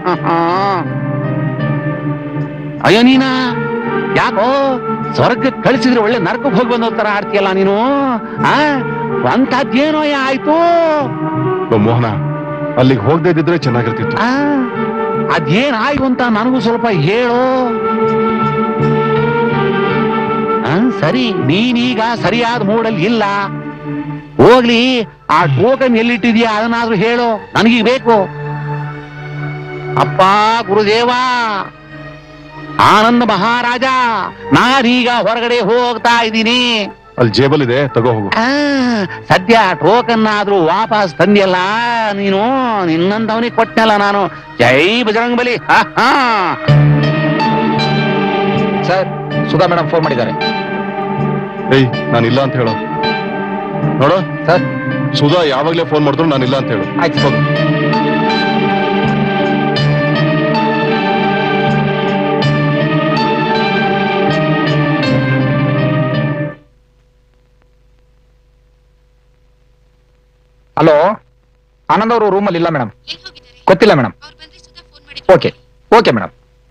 ಅಯ್ಯೋ ನೀನ ಯಾಕೋ ಸ್ವರ್ಗ ಕಳಿಸಿದ್ರೆ ಒಳ್ಳೆ ನರಕಕ್ಕೆ ಹೋಗಿ ಬಂದ ತರ ಆಡ್ತೀಯಲ್ಲ ನೀನು ಆ ಅಂತದ್ದೇನೋ ಆಯ್ತು ಲೋ ಮೋಹನ ಅಲ್ಲಿಗೆ ಹೋಗದೆ ಇದ್ದಿದ್ರೆ ಚೆನ್ನಾಗಿರ್ತಿತ್ತು ಆ ಅದೇನಾಯ್ತು ಅಂತ ನನಗೂ ಸ್ವಲ್ಪ ಹೇಳು ಆ, ಸರಿ ನೀನೀಗ ಸರಿಯಾದ ಮೂಡಲ್ಲಿ ಇಲ್ಲ ಹೋಗ್ಲಿ ಆ ಟೋಕನ್ ಎಲ್ಲಿಟ್ಟಿದ್ಯಾ ಅದನ್ನಾದ್ರೂ ಹೇಳು ನನಗೀಗ ಬೇಕು ಅಪ್ಪ ಗುರುದೇವ ಆನಂದ ಮಹಾರಾಜ ನಾನೀಗ ಹೊರಗಡೆ ಹೋಗ್ತಾ ಇದ್ದೀನಿ ಅಲ್ಲಿ ಜೇಬಲ್ ಇದೆ ತಗೋ ಹೋಗು ಆ, ಸದ್ಯ ಟೋಕನ್ ಆದ್ರೂ ವಾಪಸ್ ತಂದಿಯಲ್ಲ ನೀನು ನಿನ್ನಂತವನಿಗೆ ಕೊಟ್ಟನಲ್ಲ ನಾನು ಜೈ ಬಜರಂಗ್ ಬಲಿ ಹಾ ಹಾ ಸರ್ ಸುಧಾ ಮೇಡಮ್ ಫೋನ್ ಮಾಡಿದ್ದಾರೆ ಏಯ್ ನಾನು ಇಲ್ಲ ಅಂತ ಹೇಳು ನೋಡು ಸರ್ ಸುಧಾ ಯಾವಾಗ್ಲೇ ಫೋನ್ ಮಾಡಿದ್ರು ನಾನು ಇಲ್ಲ ಅಂತ ಹೇಳು ಆಯ್ತು ಹೋಗು ಹಲೋ ಆನಂದ್ ಅವರು ರೂಮಲ್ಲಿ ಇಲ್ಲ ಮೇಡಮ್ ಗೊತ್ತಿಲ್ಲ madam okay okay madam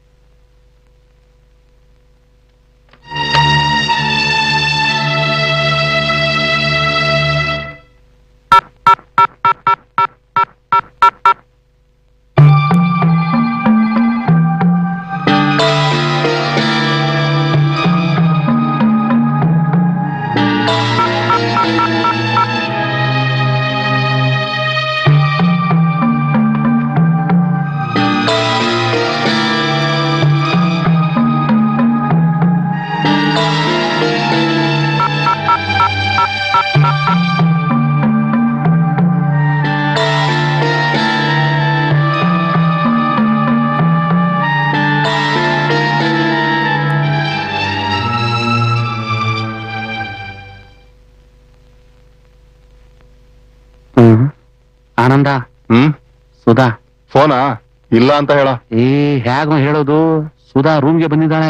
hmm Ananda hmm Sudha ಫೋನಾ ಇಲ್ಲ ಅಂತ ಹೇಳ ಏ ಹೇಗ ಹೇಳೋದು ಸುಧಾ ರೂಮ್ಗೆ ಬಂದಿದ್ದಾಳೆ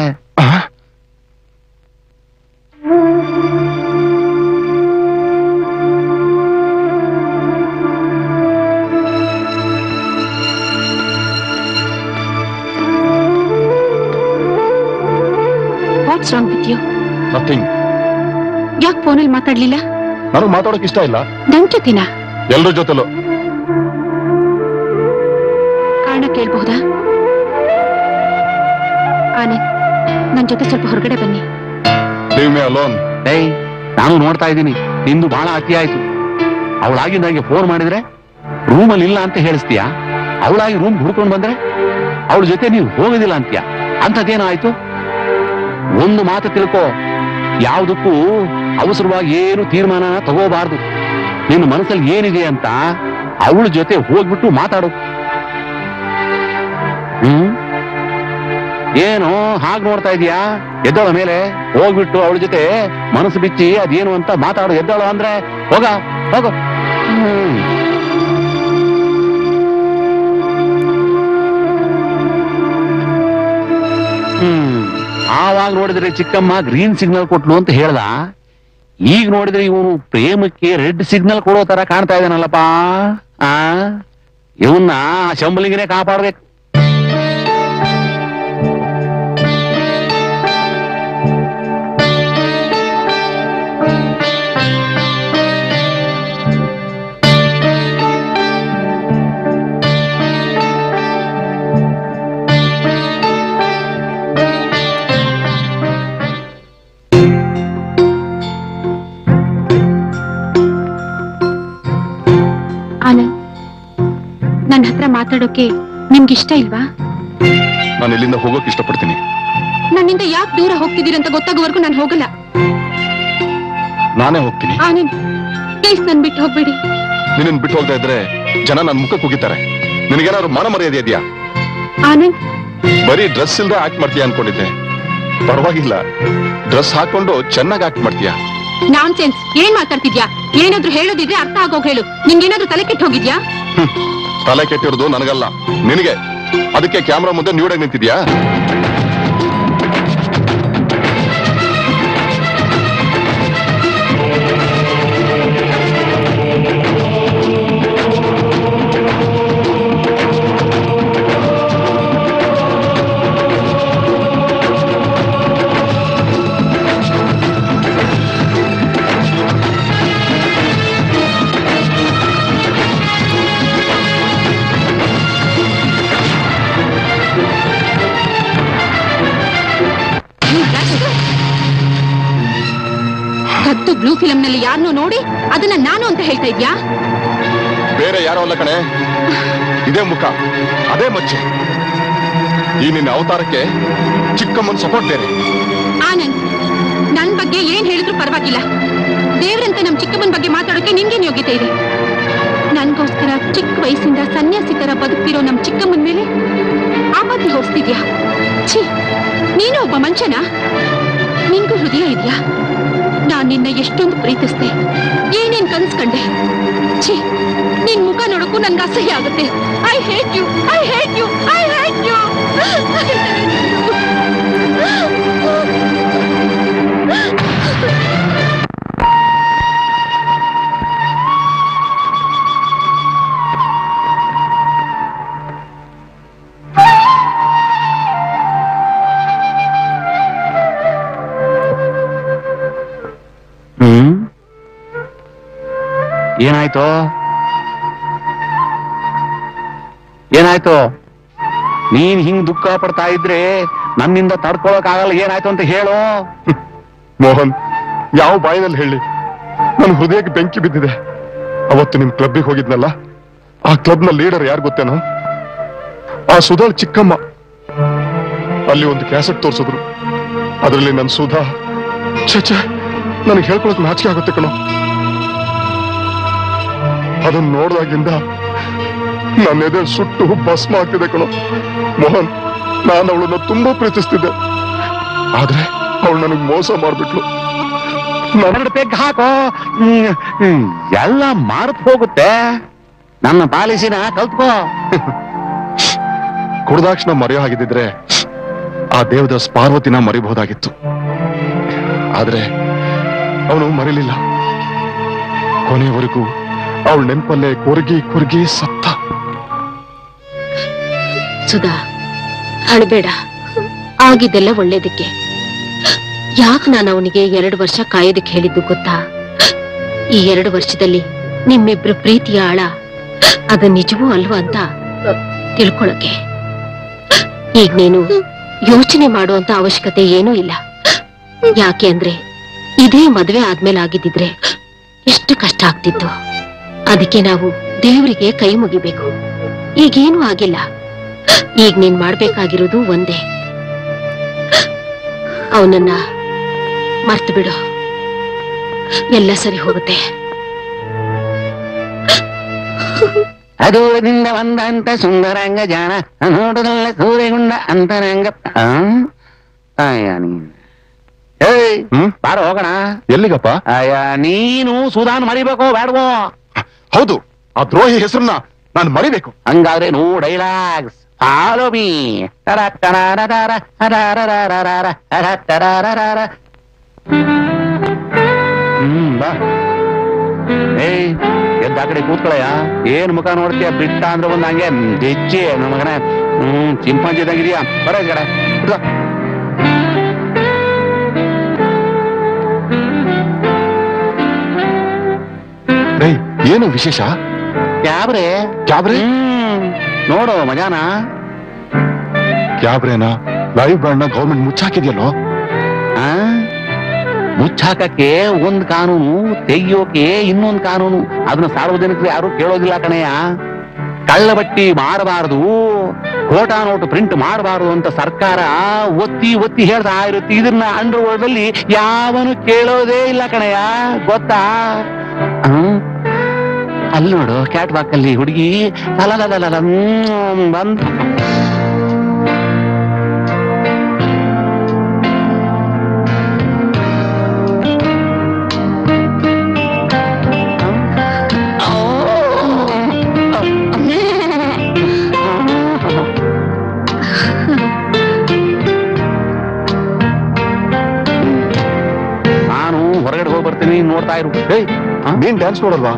what's wrong with you nothing ಯಾಕೆ ಫೋನಲ್ಲಿ ಮಾತಾಡ್ಲಿಲ್ಲ ನನಗೆ ಮಾತಾಡೋಕ್ ಇಷ್ಟ ಇಲ್ಲ ನನ್ ಜೊತೆನಾ ಎಲ್ರ ಜೊತೆಲು ಕಾರಣ ಕೇಳಬಹುದಾ ಆನಂದ್ ನನ್ ಜೊತೆ ಸ್ವಲ್ಪ ಹೊರಗಡೆ ಬನ್ನಿ ಲೀವ್ ಮೇ ಅಲೋನ್ ಏಯ್ ನಾನು ನೋಡ್ತಾ ಇದ್ದೀನಿ ನಿಂದು ಬಹಳ ಅತಿ ಆಯ್ತು ಅವಳಾಗಿ ನನಗೆ ಫೋನ್ ಮಾಡಿದ್ರೆ ರೂಮಲ್ಲಿ ಇಲ್ಲ ಅಂತ ಹೇಳಿಸ್ತೀಯಾ ಅವಳಾಗಿ ರೂಮ್ ಹುಡ್ಕೊಂಡು ಬಂದ್ರೆ ಅವಳ ಜೊತೆ ನೀವು ಹೋಗೋದಿಲ್ಲ ಅಂತೀಯ ಅಂಥದ್ದೇನೋ ಆಯ್ತು ಒಂದು ಮಾತು ತಿಳ್ಕೋ ಯಾವುದಕ್ಕೂ ಅವಸರವಾಗಿ ಏನು ತೀರ್ಮಾನ ತಗೋಬಾರ್ದು ನಿನ್ನ ಮನಸ್ಸಲ್ಲಿ ಏನಿದೆ ಅಂತ ಅವಳ ಜೊತೆ ಹೋಗ್ಬಿಟ್ಟು ಮಾತಾಡು ಹ್ಮ್ ಏನು ಹಾಗೆ ನೋಡ್ತಾ ಇದೀಯಾ ಎದ್ದೋಳ ಮೇಲೆ ಹೋಗ್ಬಿಟ್ಟು ಅವಳ ಜೊತೆ ಮನಸ್ಸು ಬಿಚ್ಚಿ ಅದೇನು ಅಂತ ಮಾತಾಡು ಎದ್ದೋಳ ಅಂದ್ರೆ ಹೋಗ ಹೋಗು ಹ್ಮ್ ಹ್ಮ್ ಆವಾಗ ನೋಡಿದ್ರೆ ಚಿಕ್ಕಮ್ಮ ಗ್ರೀನ್ ಸಿಗ್ನಲ್ ಕೊಟ್ಲು ಅಂತ ಹೇಳ್ದ ಈಗ ನೋಡಿದ್ರೆ ಇವನು ಪ್ರೇಮಕ್ಕೆ ರೆಡ್ ಸಿಗ್ನಲ್ ಕೊಡೋ ತರ ಕಾಣ್ತಾ ಇದ್ದಾನಲ್ಲಪ್ಪ ಆ ಇವನ್ನ ಶಂಬಲಿಂಗನೇ ಕಾಪಾಡ್ಬೇಕು ಆನಂದ್ ನನ್ನ ಹತ್ರ ಮಾತಾಡೋಕೆ ನಿಮ್ಗಿಷ್ಟ ಇಲ್ವಾ ನಾನು ಇಲ್ಲಿಂದ ಹೋಗೋಕ್ ಇಷ್ಟಪಡ್ತೀನಿ ನನ್ನಿಂದ ಯಾಕೆ ದೂರ ಹೋಗ್ತಿದ್ದೀರಂತ ಗೊತ್ತಾಗೋವರೆಗೂ ನಾನು ಹೋಗಲ್ಲ ನಾನೇ ಹೋಗ್ತೀನಿ ಆನಂದ್ ಪ್ಲೀಸ್ ನನ್ ಬಿಟ್ಟು ಹೋಗ್ಬೇಡಿ ನಿನ್ನ ಬಿಟ್ಟು ಹೋಗ್ತಾ ಇದ್ರೆ ಜನ ನನ್ ಮುಖಕ್ಕೆ ಕುಗಿತಾರೆ ನಿನಗೇನಾದ್ರು ಮಾನ ಮರ್ಯಾದೆ ಇದೆಯಾ ಆನಂದ್ ಬರೀ ಡ್ರೆಸ್ ಇಲ್ದೆ ಆಕ್ಟ್ ಮಾಡ್ತೀಯ ಅನ್ಕೊಂಡಿದ್ದೆ ಪರವಾಗಿಲ್ಲ ಡ್ರೆಸ್ ಹಾಕೊಂಡು ಚೆನ್ನಾಗಿ ಆಕ್ಟ್ ಮಾಡ್ತೀಯ ನಾನ್ ಸೆನ್ಸ್ ಏನ್ ಮಾತಾಡ್ತಿದ್ಯಾ ಏನಾದ್ರೂ ಹೇಳೋದಿದ್ರೆ ಅರ್ಥ ಆಗೋಗ್ ಹೇಳು ನಿಂಗೇನಾದ್ರೂ ತಲೆ ಕೆಟ್ಟು ಹೋಗಿದ್ಯಾ ತಲೆ ಕೆಟ್ಟಿರೋದು ನನಗಲ್ಲ ನಿನಗೆ ಅದಕ್ಕೆ ಕ್ಯಾಮ್ರಾ ಮುಂದೆ ನ್ಯೂಡಾಗಿ ನಿಂತಿದ್ಯಾ ಹತ್ತು ಬ್ಲೂ ಫಿಲಂ ನಲ್ಲಿ ಯಾರನ್ನೋ ನೋಡಿ ಅದನ್ನ ನಾನು ಅಂತ ಹೇಳ್ತಾ ಇದ್ಯಾ ಬೇರೆ ಯಾರೋ ಅಲ್ಲ ಕಣೆ ಇದೇ ಮುಖ ಅದೇ ಮಚ್ಚೆ ಈ ನಿನ್ನ ಅವತಾರಕ್ಕೆ ಚಿಕ್ಕಮ್ಮನ್ ಸಪೋರ್ಟ್ ಬೇರೆ ಆನಂದ್ ನನ್ ಬಗ್ಗೆ ಏನ್ ಹೇಳಿದ್ರು ಪರವಾಗಿಲ್ಲ ದೇವ್ರಂತ ನಮ್ ಚಿಕ್ಕಮ್ಮನ್ ಬಗ್ಗೆ ಮಾತಾಡೋಕೆ ನಿನ್ಗೇನ್ ಯೋಗ್ಯತೆ ಇದೆ ನನ್ಗೋಸ್ಕರ ಚಿಕ್ಕ ವಯಸ್ಸಿಂದ ಸನ್ಯಾಸಿ ತರ ಬದುಕ್ತಿರೋ ನಮ್ ಚಿಕ್ಕಮ್ಮನ್ ಮೇಲೆ ಆಪತ್ತಿ ಹೊರಿಸ್ತಿದ್ಯಾ ಛೀ ನೀನು ಒಬ್ಬ ಮನುಷ್ಯನಾ ನಿನ್ಗೂ ಹೃದಯ ಇದ್ಯಾ ನಾನ್ ನಿನ್ನ ಎಷ್ಟೊಂದು ಪ್ರೀತಿಸ್ದೆ ಏನೇನ್ ಕನ್ಸ್ಕಂಡೆ ಛೀ ನಿನ್ ಮುಖ ನೋಡಕ್ಕೂ ನನ್ಗೆ ಅಸಹ್ಯ ಆಗುತ್ತೆ I hate you I hate you I hate you hmm ಏನಾಯ್ತು ಏನಾಯ್ತು ನೀನ್ ಹಿಂಗ್ ದುಃಖ ಪಡ್ತಾ ಇದ್ರೆ ನನ್ನಿಂದ ತಡ್ಕೊಳಕ್ ಆಗಲ್ಲ ಏನಾಯ್ತು ಅಂತ ಹೇಳು ಮೋಹನ್ ಯಾವ ಬಾಯಿನಲ್ಲಿ ಹೇಳಿ ನನ್ನ ಹೃದಯಕ್ಕೆ ಬೆಂಕಿ ಬಿದ್ದಿದೆ ಅವತ್ತು ನಿಮ್ ಕ್ಲಬ್ಬಿಗೆ ಹೋಗಿದ್ನಲ್ಲ ಆ ಕ್ಲಬ್ನ ಲೀಡರ್ ಯಾರು ಗೊತ್ತೇನೋ ಆ ಸುಧಾಳ್ ಚಿಕ್ಕಮ್ಮ ಅಲ್ಲಿ ಒಂದು ಕ್ಯಾಸೆಟ್ ತೋರಿಸಿದ್ರು ಅದರಲ್ಲಿ ನನ್ನ ಸುಧಾ ಛೆ ನನಗೆ ಹೇಳ್ಕೊಳಕ್ ನಾಚಿಕೆ ಆಗುತ್ತೆ ಕಣೋ ಅದನ್ನ ನೋಡ್ದಾಗಿಂದ ನನ್ನ ಎದೆ ಸುಟ್ಟು ಭಸ್ಮ ಆಗ್ತಿದೆ ಕಣೋ ಮೋಹನ್ ನಾನು ಅವಳನ್ನ ತುಂಬಾ ಪ್ರೀತಿಸ್ತಿದ್ದೆ ಆದ್ರೆ ಅವಳು ನನಗೆ ಮೋಸ ಮಾಡ್ಬಿಟ್ಲು ಎರಡು ಪೆಗ್ ಹಾಕೋ ಹ್ಮ್, ಹ್ಮ್, ಎಲ್ಲ ಮಾರ್ತ್ ಹೋಗುತ್ತೆ ನನ್ನ ಪಾಲಿಸಿನ ಕಲ್ತ್ಕೋ ಕುಡ್ದಾಕ್ಷಣ ಮರೆಯೋ ಹಾಗಿದ್ದಿದ್ರೆ ಆ ದೇವದಾಸ್ ಪಾರ್ವತಿನ ಮರಿಬಹುದಾಗಿತ್ತು ಆದ್ರೆ ಅವನು ಮರಿಲಿಲ್ಲ ಕೊನೆಯವರೆಗೂ ಅವಳ ನೆನಪಲ್ಲೇ ಕೊರಗಿ ಕೊರಗಿ ಸತ್ತ ಸುಧಾ ಅಳಬೇಡ ಆಗಿದ್ದೆಲ್ಲ ಒಳ್ಳೇದಕ್ಕೆ ಯಾಕೆ ನಾನು ಅವನಿಗೆ ಎರಡು ವರ್ಷ ಕಾಯೋದಕ್ಕೆ ಹೇಳಿದ್ದು ಗೊತ್ತಾ ಈ ಎರಡು ವರ್ಷದಲ್ಲಿ ನಿಮ್ಮಿಬ್ರು ಪ್ರೀತಿಯ ಆಳ ಅದು ನಿಜವೂ ಅಲ್ವಾ ಅಂತ ತಿಳ್ಕೊಳಕ್ಕೆ ಈಗ ನೀನು ಯೋಚನೆ ಮಾಡುವಂತ ಅವಶ್ಯಕತೆ ಏನೂ ಇಲ್ಲ ಯಾಕೆ ಅಂದ್ರೆ ಇದೇ ಮದ್ವೆ ಆದ್ಮೇಲೆ ಆಗಿದ್ದಿದ್ರೆ ಎಷ್ಟು ಕಷ್ಟ ಆಗ್ತಿತ್ತು ಅದಕ್ಕೆ ನಾವು ದೇವರಿಗೆ ಕೈ ಮುಗಿಬೇಕು ಈಗೇನೂ ಆಗಿಲ್ಲ ಈಗ ನೀನ್ ಮಾಡ್ಬೇಕಾಗಿರೋದು ಒಂದೇ ಅವನನ್ನ ಮರ್ತು ಬಿಡು ಎಲ್ಲ ಸರಿ ಹೋಗುತ್ತೆ ಅದೂರದಿಂದ ಬಂದಂತ ಸುಂದರಂಗ ಜಾಣ ನೋಡದಲ್ಲ ಸೂರ್ಯಗುಂಡ ಅಂತರಂಗ ಆ? ಅಯ್ಯ ನೀನ್ ಏಯ್ ಬಾರ ಹೋಗೋಣ ಎಲ್ಲಿಗಪ್ಪ ಅಯ್ಯ ನೀನು ಸುಧಾನ್ ಮರಿಬೇಕೋ ಬೇಡವೋ ಹೌದು ಆ ದ್ರೋಹಿ ಹೆಸರನ್ನ ನಾನು ಮರಿಬೇಕು ಹಂಗಾದ್ರೆ ನೋ ಡೈಲಾಗ್ಸ್ ಫಾಲೋ ಮೀ ತರ ತರಾರ ತರ ಹರಾರ ರಾರ ಹರ ತರಾರ ಹ್ಮ್ ಬಾ ಏಯ್ ಎದ್ದ ಆ ಕಡೆ ಕೂತ್ಕೊಳಯ್ಯ ಏನ್ ಮುಖ ನೋಡ್ತೀಯ ಬಿಟ್ಟ ಅಂದ್ರೆ ಒಂದ್ ಹಂಗೆ ಜೆಜ್ಜಿ ನನ್ನ ಮಗನ ಹ್ಮ್ ಚಿಂಪಾಂಜಿ ಇದ್ದಂಗಿದ್ಯಾ ಬರ ಈ ಕಡೆ ಕೂತ್ಕೋ. ಏಯ್ ಏನು ವಿಶೇಷ ಕ್ಯಾಬ್ರೆ ಕ್ಯಾಬ್ರೆ ಹ್ಮ್ ನೋಡು ಮಜಾನ ಕ್ಯಾಬ್ರೇನಾ ಲೈವ್ ಬ್ರ್ಯಾಂಡ್ ನ ಗೌರ್ಮೆಂಟ್ ಮುಚ್ಚಾಕಿದ್ಯಲ್ಲೋ ಆ? ಮುಚ್ಚಾಕಕ್ಕೆ ಒಂದ್ ಕಾನೂನು ತೆಗಿಯೋಕೆ ಇನ್ನೊಂದ್ ಕಾನೂನು ಅದನ್ನ ಸಾರ್ವಜನಿಕರು ಯಾರು ಕೇಳೋದಿಲ್ಲ ಕಣಯ್ಯ ಕಳ್ಳ ಬಟ್ಟಿ ಮಾಡಬಾರದು ಕೋಟಾ ನೋಟು ಪ್ರಿಂಟ್ ಮಾಡಬಾರದು ಅಂತ ಸರ್ಕಾರ ಒತ್ತಿ ಒತ್ತಿ ಹೇಳ್ತಾ ಇರುತ್ತೆ ಇದನ್ನ ಅಂಡರ್ ವರ್ಲ್ಡ್ ಅಲ್ಲಿ ಯಾವನು ಕೇಳೋದೇ ಇಲ್ಲ ಕಣಯ್ಯ ಗೊತ್ತಾ ಆ? ಅಲ್ಲಿ ನೋಡು ಕ್ಯಾಟ್ ವಾಕ್ ಅಲ್ಲಿ ಹುಡುಗಿ ಅಲಲಲಲ ಬಂದ್ ನಾನು ಹೊರಗಡೆ ಹೋಗಿ ಬರ್ತೀನಿ ನೋಡ್ತಾ ಇರು ಏಯ್ ನೀನ್ ಡ್ಯಾನ್ಸ್ ನೋಡಲ್ವಾ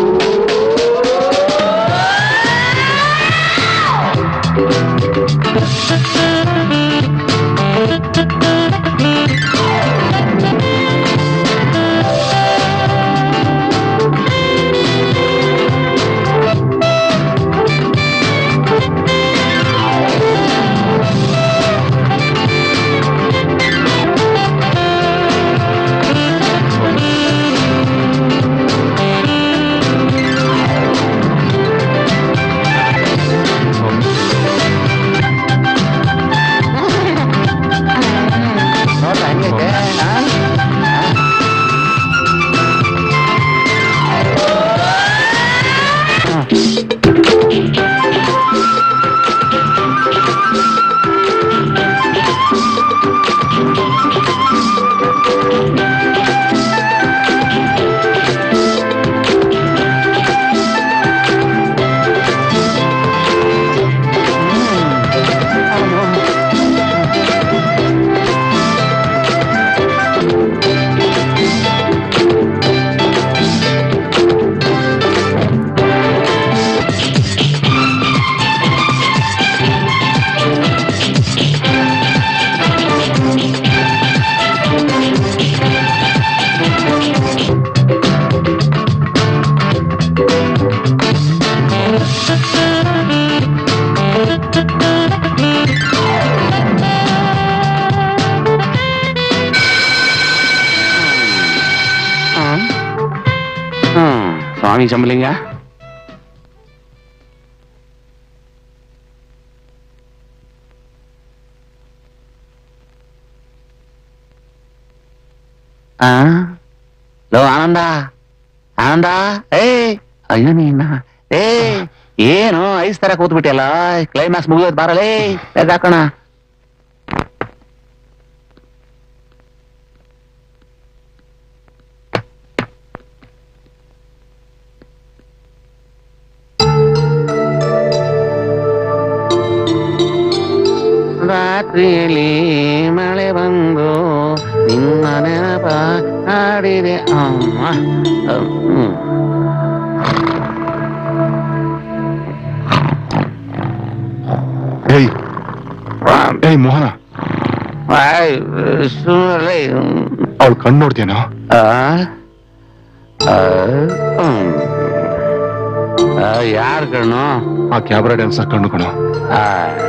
ಹ್ಮ್ ಸ್ವಾಮಿ ಚಂಬಲಿಂಗ ಆ ಲೋ ಆನಂದ ಆನಂದ ಏ ಅಯ್ಯೋ ನೀನ ಏ ಏನು ಐಸ್ ತರ ಕೂತ್ಬಿಟ್ಟಿಯಲ್ಲ ಕ್ಲೈಮ್ಯಾಕ್ಸ್ ಮುಗಿಯೋದ್ ಬಾರಲೇ ಹಾಕೋಣ ರಾತ್ರಿಯಲ್ಲಿ ಮಳೆ ಬಂದು ನಿನ್ನ ನೆನಪ ಹಾಡಿದೆ ಅಮ್ಮ ಹ್ಮ್. ಏಯ್ ಏಯ್ ಮೋಹನ ಆಯ್, ಸುಮ್ನಿರ್ಲಿ. ಅವಳು ಕಣ್ಣು ನೋಡ್ತೇನೋ ಆ? ಆ, ಹ್ಮ್. ಆ, ಯಾರ್ ಕಣ್ಣು ಆ ಕ್ಯಾಬ್ರಾ ಡ್ಯಾನ್ಸ್ ಕಣ್ಣು ಕಣೋ ಆ.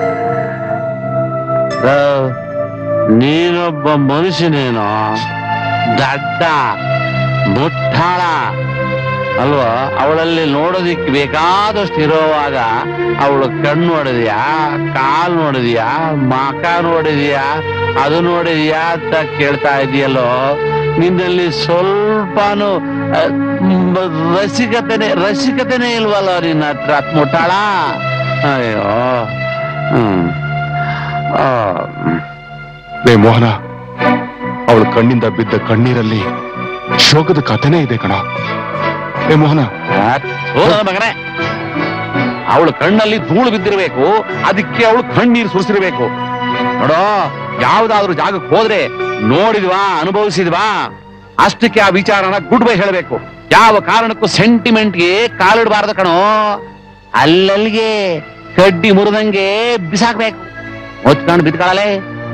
ಆ, ನೀನೊಬ್ಬ ಮನುಷ್ಯನೇನೋ ದಡ್ಡ ಮುಟ್ಟಾಳ ಅಲ್ವಾ ಅವಳಲ್ಲಿ ನೋಡೋದಿಕ್ಕೆ ಬೇಕಾದಷ್ಟು ಇರೋವಾಗ ಅವಳು ಕಣ್ಣು ನೋಡಿದ್ಯಾ ಕಾಲ್ ನೋಡಿದ್ಯಾ ಮಕ ನೋಡಿದ್ಯಾ ಅದು ನೋಡಿದ್ಯಾ ಅಂತ ಕೇಳ್ತಾ ಇದೆಯಲ್ಲೋ ನಿನ್ನಲ್ಲಿ ಸ್ವಲ್ಪನೂ ಆ, ಮ್, ರಸಿಕತೆನೆ ರಸಿಕತೆನೆ ಇಲ್ವಲ್ಲ ನಿನ್ನ ಹತ್ರ ಮುಟ್ಟಾಳ ಅಯ್ಯೋ ಹ್ಮ್ ಆ, ಲೇ ಮೋಹನ ಅವಳ ಕಣ್ಣಿಂದ ಬಿದ್ದ ಕಣ್ಣೀರಲ್ಲಿ ಶೋಕದ ಕಥೆನೇ ಇದೆ ಕಣ ಏ ಮೋಹನ ಓ ನನ್ನ ಮಗನೇ ಅವಳು ಕಣ್ಣಲ್ಲಿ ಧೂಳು ಬಿದ್ದಿರಬೇಕು ಅದಕ್ಕೆ ಅವಳು ಕಣ್ಣೀರು ಸುರಿಸಿರ್ಬೇಕು ನೋಡೋ ಯಾವ್ದಾದ್ರು ಜಾಗಕ್ಕೆ ಹೋದ್ರೆ ನೋಡಿದ್ವಾ ಅನುಭವಿಸಿದ್ವಾ ಅಷ್ಟಕ್ಕೆ ಆ ವಿಚಾರನ ಗುಡ್ ಬೈ ಹೇಳಬೇಕು ಯಾವ ಕಾರಣಕ್ಕೂ ಸೆಂಟಿಮೆಂಟ್ಗೆ ಕಾಲಿಡಬಾರ್ದು ಕಣೋ ಅಲ್ಲಲ್ಲಿಗೆ ಕಡ್ಡಿ ಮುರಿದಂಗೆ ಬಿಸಾಕ್ಬೇಕು ಹೊತ್ಕೊಂಡು ಬಿದ್ಕೊಳ್ಳಲೆ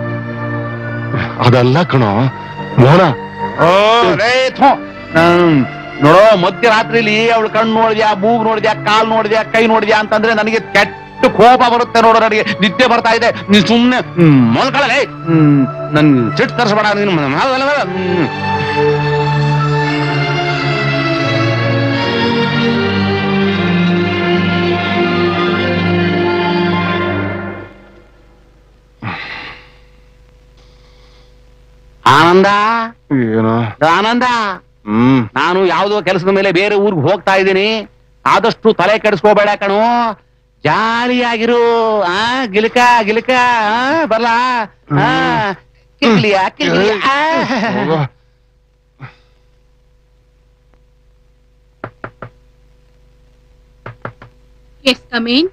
ಅದಲ್ಲ ಕಣೋ ಮೋಹನ ಓ, ರೇ, ಥು. ನಾನ್- ನೋಡೋ ಮಧ್ಯರಾತ್ರಿಲಿ ಅವಳು ಕಣ್ಣು ನೋಡಿದ್ಯಾ ಮೂಗ್ ನೋಡಿದ್ಯಾ ಕಾಲ್ ನೋಡಿದ್ಯಾ ಕೈ ನೋಡಿದ್ಯಾ ಅಂತಂದ್ರೆ ನನಗೆ ಕೆಟ್ಟ ಕೋಪ ಬರುತ್ತೆ ನೋಡೋ ನನಗೆ ನಿದ್ದೆ ಬರ್ತಾ ಇದೆ ನೀನ್ ಸುಮ್ನೆ ಹ್ಮ್, ಮಲ್ಕೊಳ್ಳಲೆ ಹ್ಮ್, ನನ್ ಸಿಟ್ಟು ತರಿಸ್ಬೇಡ ನೀನು ಹ್ಮ್. ಆನಂದ ಏನೋ ಆನಂದ ಹ್ಮ್ ನಾನು ಯಾವುದೋ ಕೆಲಸದ ಮೇಲೆ ಬೇರೆ ಊರಿಗೆ ಹೋಗ್ತಾ ಇದ್ದೀನಿ ಆದಷ್ಟು ತಲೆ ಕೆಡಿಸ್ಕೋಬೇಡ ಕಣೋ ಜಾಲಿಯಾಗಿರು ಆ ಗಿಲ್ಕ ಗಿಲ್ಕ ಆ, ಬರ್ಲಾ ಆ, ಕಿರ್ಲಿಯ ಕಿರ್ಲಿಯ ಆ. ಹೋಗೋ. Yes come in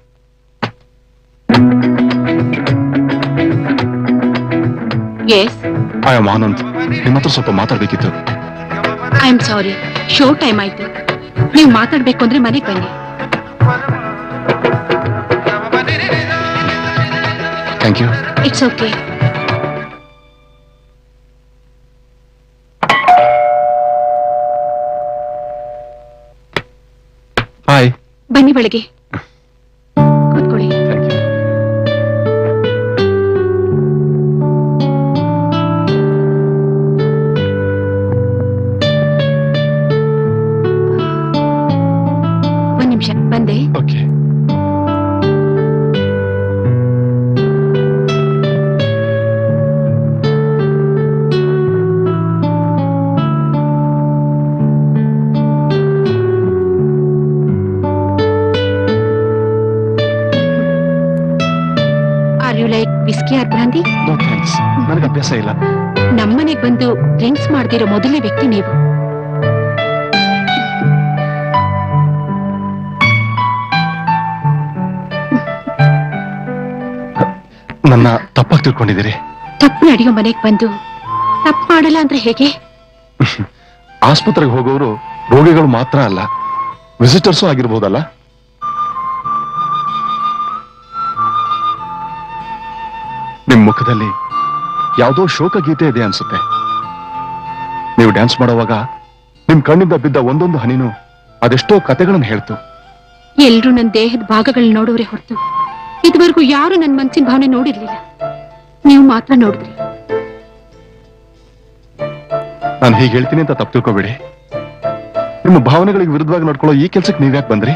yes I am Anand ನಿಮ್ಮ ಹತ್ರ ಸ್ವಲ್ಪ ಮಾತಾಡ್ಬೇಕಿತ್ತು I am sorry show time ಆಯ್ತು ನೀವು ಮಾತಾಡ್ಬೇಕು ಅಂದ್ರೆ ಮನೆಗೆ ಬನ್ನಿ thank you it's okay hi ಬನ್ನಿ ಬೆಳಗ್ಗೆ ಕೂತ್ಕೊಳ್ಳಿ ಥ್ಯಾಂಕ್ ಯು ಒಂದ್ ನಿಮಿಷ ಬಂದೆ okay are you like whisky or brandy no thanks ನನಗೆ ಅಭ್ಯಾಸ ಇಲ್ಲ ನಮ್ಮನೆಗ್ ಬಂದು ಡ್ರಿಂಕ್ಸ್ ಮಾಡ್ದಿರೋ ಮೊದಲನೇ ವ್ಯಕ್ತಿ ನೀವು ನನ್ನ ತಪ್ಪಾಗಿ ತಿಳ್ಕೊಂಡಿದ್ದೀರಿ ತಪ್ಪು ನಡೆಯೋ ಮನೆಗ್ ಬಂದು ತಪ್ಪು ಮಾಡಲ್ಲ ಅಂದ್ರೆ ಹೇಗೆ ಆಸ್ಪತ್ರೆಗೆ ಹೋಗೋರು ರೋಗಿಗಳು ಮಾತ್ರ ಅಲ್ಲ ವಿಸಿಟರ್ಸು ಆಗಿರ್ಬೋದಲ್ಲ ನಿಮ್ ಮುಖದಲ್ಲಿ ಯಾವುದೋ ಶೋಕ ಗೀತೆ ಇದೆ ಅನ್ಸುತ್ತೆ ನೀವು ಡ್ಯಾನ್ಸ್ ಮಾಡೋವಾಗ ನಿಮ್ ಕಣ್ಣಿಂದ ಬಿದ್ದ ಒಂದೊಂದು ಹನಿನೂ ಅದೆಷ್ಟೋ ಕತೆಗಳನ್ನು ಹೇಳ್ತು ಎಲ್ರೂ ನನ್ನ ದೇಹದ ಭಾಗಗಳನ್ನ ನೋಡೋರೆ ಹೊರತು ಇದುವರೆಗೂ ಯಾರು ನನ್ನ ಮನ್ಸಿನ ಭಾವನೆ ನೋಡಿರ್ಲಿಲ್ಲ ನೀವು ಮಾತ್ರ ನೋಡಿದ್ರಿ ನಾನು ಹೀಗೆ ಹೇಳ್ತೀನಿ ಅಂತ ತಪ್ಪು ತಿಳ್ಕೊಬೇಡಿ ನಿಮ್ಮ ಭಾವನೆಗಳಿಗೆ ವಿರುದ್ಧವಾಗಿ ನಡ್ಕೊಳ್ಳೋ ಈ ಕೆಲ್ಸಕ್ಕೆ ನೀವ್ಯಾಕೆ ಬಂದ್ರಿ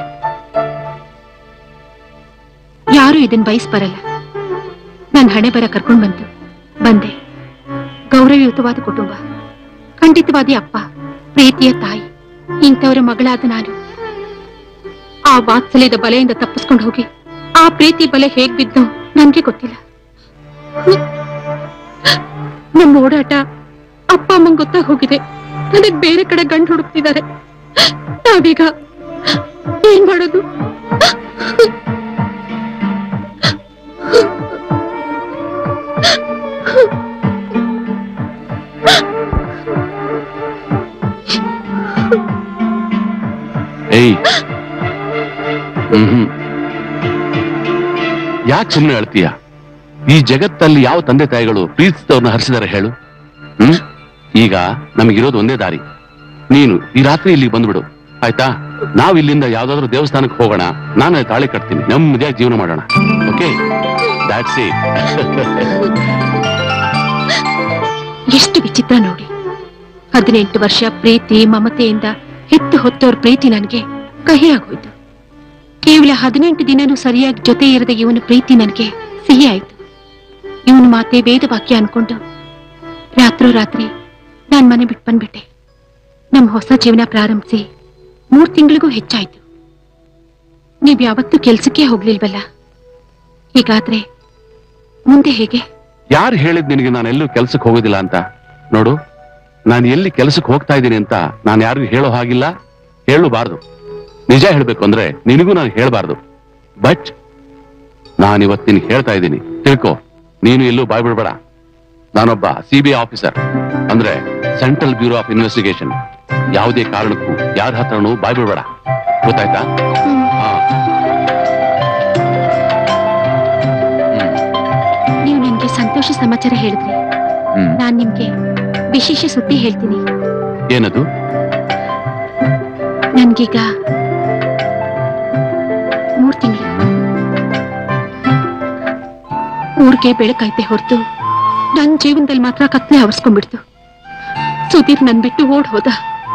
ಯಾರು ಇದನ್ ಬಯಸ್ ಬರಲ್ಲ ನನ್ ಹಣೆ ಬರ ಕರ್ಕೊಂಡ್ ಬಂತು ಬಂದೆ ಗೌರವಯುತವಾದ ಕುಟುಂಬ ಖಂಡಿತವಾದಿ ಅಪ್ಪ ಪ್ರೀತಿಯ ತಾಯಿ ಇಂಥವರ ಮಗಳಾದ ನಾನು ಆ ವಾತ್ಸಲ್ಯದ ಬಲೆಯಿಂದ ತಪ್ಪಿಸ್ಕೊಂಡು ಹೋಗಿ ಆ ಪ್ರೀತಿ ಬಲೆ ಹೇಗ್ ಬಿದ್ದು ನನ್ಗೆ ಗೊತ್ತಿಲ್ಲ ನಮ್ಮ ಓಡಾಟ ಅಪ್ಪ ಅಮ್ಮಂಗ್ ಗೊತ್ತಾಗ್ ಹೋಗಿದೆ ನನಗ್ ಬೇರೆ ಕಡೆ ಗಂಡು ಹುಡುಕ್ತಿದ್ದಾರೆ ನಾವೀಗ ಏನ್ ಮಾಡೋದು ಏಯ್ ಹ್ಮ್ ಯಾಕೆ ಸುಮ್ಮನೆ ಅಳ್ತೀಯ ಈ ಜಗತ್ತಲ್ಲಿ ಯಾವ ತಂದೆ ತಾಯಿಗಳು ಪ್ರೀತಿಸಿದವ್ರನ್ನ ಹರಿಸಿದಾರೆ ಹೇಳು ಹ್ಮ್ ಈಗ ನಮಗಿರೋದು ಒಂದೇ ದಾರಿ ನೀನು ಈ ರಾತ್ರಿ ಇಲ್ಲಿ ಬಂದ್ಬಿಡು ಆಯ್ತಾ ನಾವ್ ಇಲ್ಲಿಂದ ಯಾವ್ದಾದ್ರು ದೇವಸ್ಥಾನಕ್ಕೆ ಹೋಗೋಣ ನಾನು ತಾಳಿ ಕಟ್ತೀನಿ ನೆಮ್ಮದಿಯಾಗಿ ಜೀವನ ಮಾಡೋಣ ಓಕೆ ದಾಟ್ಸ್ ಎಷ್ಟು ವಿಚಿತ್ರ ನೋಡಿ ಹದಿನೆಂಟು ವರ್ಷ ಪ್ರೀತಿ ಮಮತೆಯಿಂದ ಹೆತ್ತು ಹೊತ್ತವ್ರ ಪ್ರೀತಿ ನನಗೆ ಕಹಿ ಆಗೋಯ್ತು ಕೇವಲ ಹದಿನೆಂಟು ದಿನನೂ ಸರಿಯಾಗಿ ಜೊತೆ ಇರದ ಇವನ ಪ್ರೀತಿ ನನಗೆ ಸಿಹಿ ಆಯ್ತು ಇವನ ಮಾತೆ ವೇದ ವಾಕ್ಯ ಅನ್ಕೊಂಡು ರಾತ್ರೋ ರಾತ್ರಿ ನಾನ್ ಮನೆ ಬಿಟ್ಟು ಬಂದ್ಬಿಟ್ಟೆ ನಮ್ ಹೊಸ ಜೀವನ ಪ್ರಾರಂಭಿಸಿ ಮೂರ್ ತಿಂಗಳಿಗೂ ಹೆಚ್ಚಾಯ್ತು ನೀವ್ ಯಾವತ್ತೂ ಕೆಲ್ಸಕ್ಕೆ ಹೋಗ್ಲಿಲ್ವಲ್ಲ ಹೀಗಾದ್ರೆ ಮುಂದೆ ಹೇಗೆ ಯಾರು ಹೇಳಿದ್ ನಿನಗೆ ನಾನು ಎಲ್ಲೂ ಕೆಲ್ಸಕ್ಕೆ ಹೋಗೋದಿಲ್ಲ ಅಂತ ನೋಡು ನಾನು ಎಲ್ಲಿ ಕೆಲ್ಸಕ್ಕೆ ಹೋಗ್ತಾ ಇದ್ದೀನಿ ಅಂತ ನಾನು ಯಾರಿಗೂ ಹೇಳೋ ಹಾಗಿಲ್ಲ ಹೇಳಬಾರ್ದು ನಿಜ ಹೇಳ್ಬೇಕು ಅಂದ್ರೆ ನಿನಗೂ ನಾನು ಹೇಳ್ಬಾರ್ದು ಬಟ್ ನಾನು ಇವತ್ತು ನಿನಗೆ ಹೇಳ್ತಾ ಇದ್ದೀನಿ ತಿಳ್ಕೊ ನೀನು ಎಲ್ಲೂ ಬಾಯ್ ಬಿಡ್ಬೇಡ ನಾನೊಬ್ಬ ಸಿ ಬಿ ಐ ಆಫೀಸರ್ ಅಂದ್ರೆ ಸೆಂಟ್ರಲ್ ಬ್ಯೂರೋ ಆಫ್ ಇನ್ವೆಸ್ಟಿಗೇಷನ್ ಯಾವುದೇ ಕಾರಣಕ್ಕೂ ಯಾರ ಹತ್ರನೂ ಬಾಯ್ ಬಿಡ್ಬೇಡ ಗೊತ್ತಾಯ್ತಾ ಹಾ ನೀವು ನನ್ಗೆ ಸಂತೋಷ ಸಮಾಚಾರ ಹೇಳಿದ್ರಿ ಹ್ಮ್ ನಾನ್ ನಿಮ್ಗೆ ವಿಶೇಷ ಸುದ್ದಿ ಹೇಳ್ತೀನಿ ಏನದು ನನ್ಗೀಗ ಮೂರ್ ತಿಂಗಳು ಊರ್ಗೆ ಬೆಳಕೈತೆ ಹೊರತು ನನ್ ಜೀವನದಲ್ಲಿ ಮಾತ್ರ ಕತ್ಲೆ ಆವರ್ಸ್ಕೊಂಡ್ಬಿಡ್ತು ಸುದೀಪ್ ನನ್ ಬಿಟ್ಟು ಓಡ್ ಹೋದ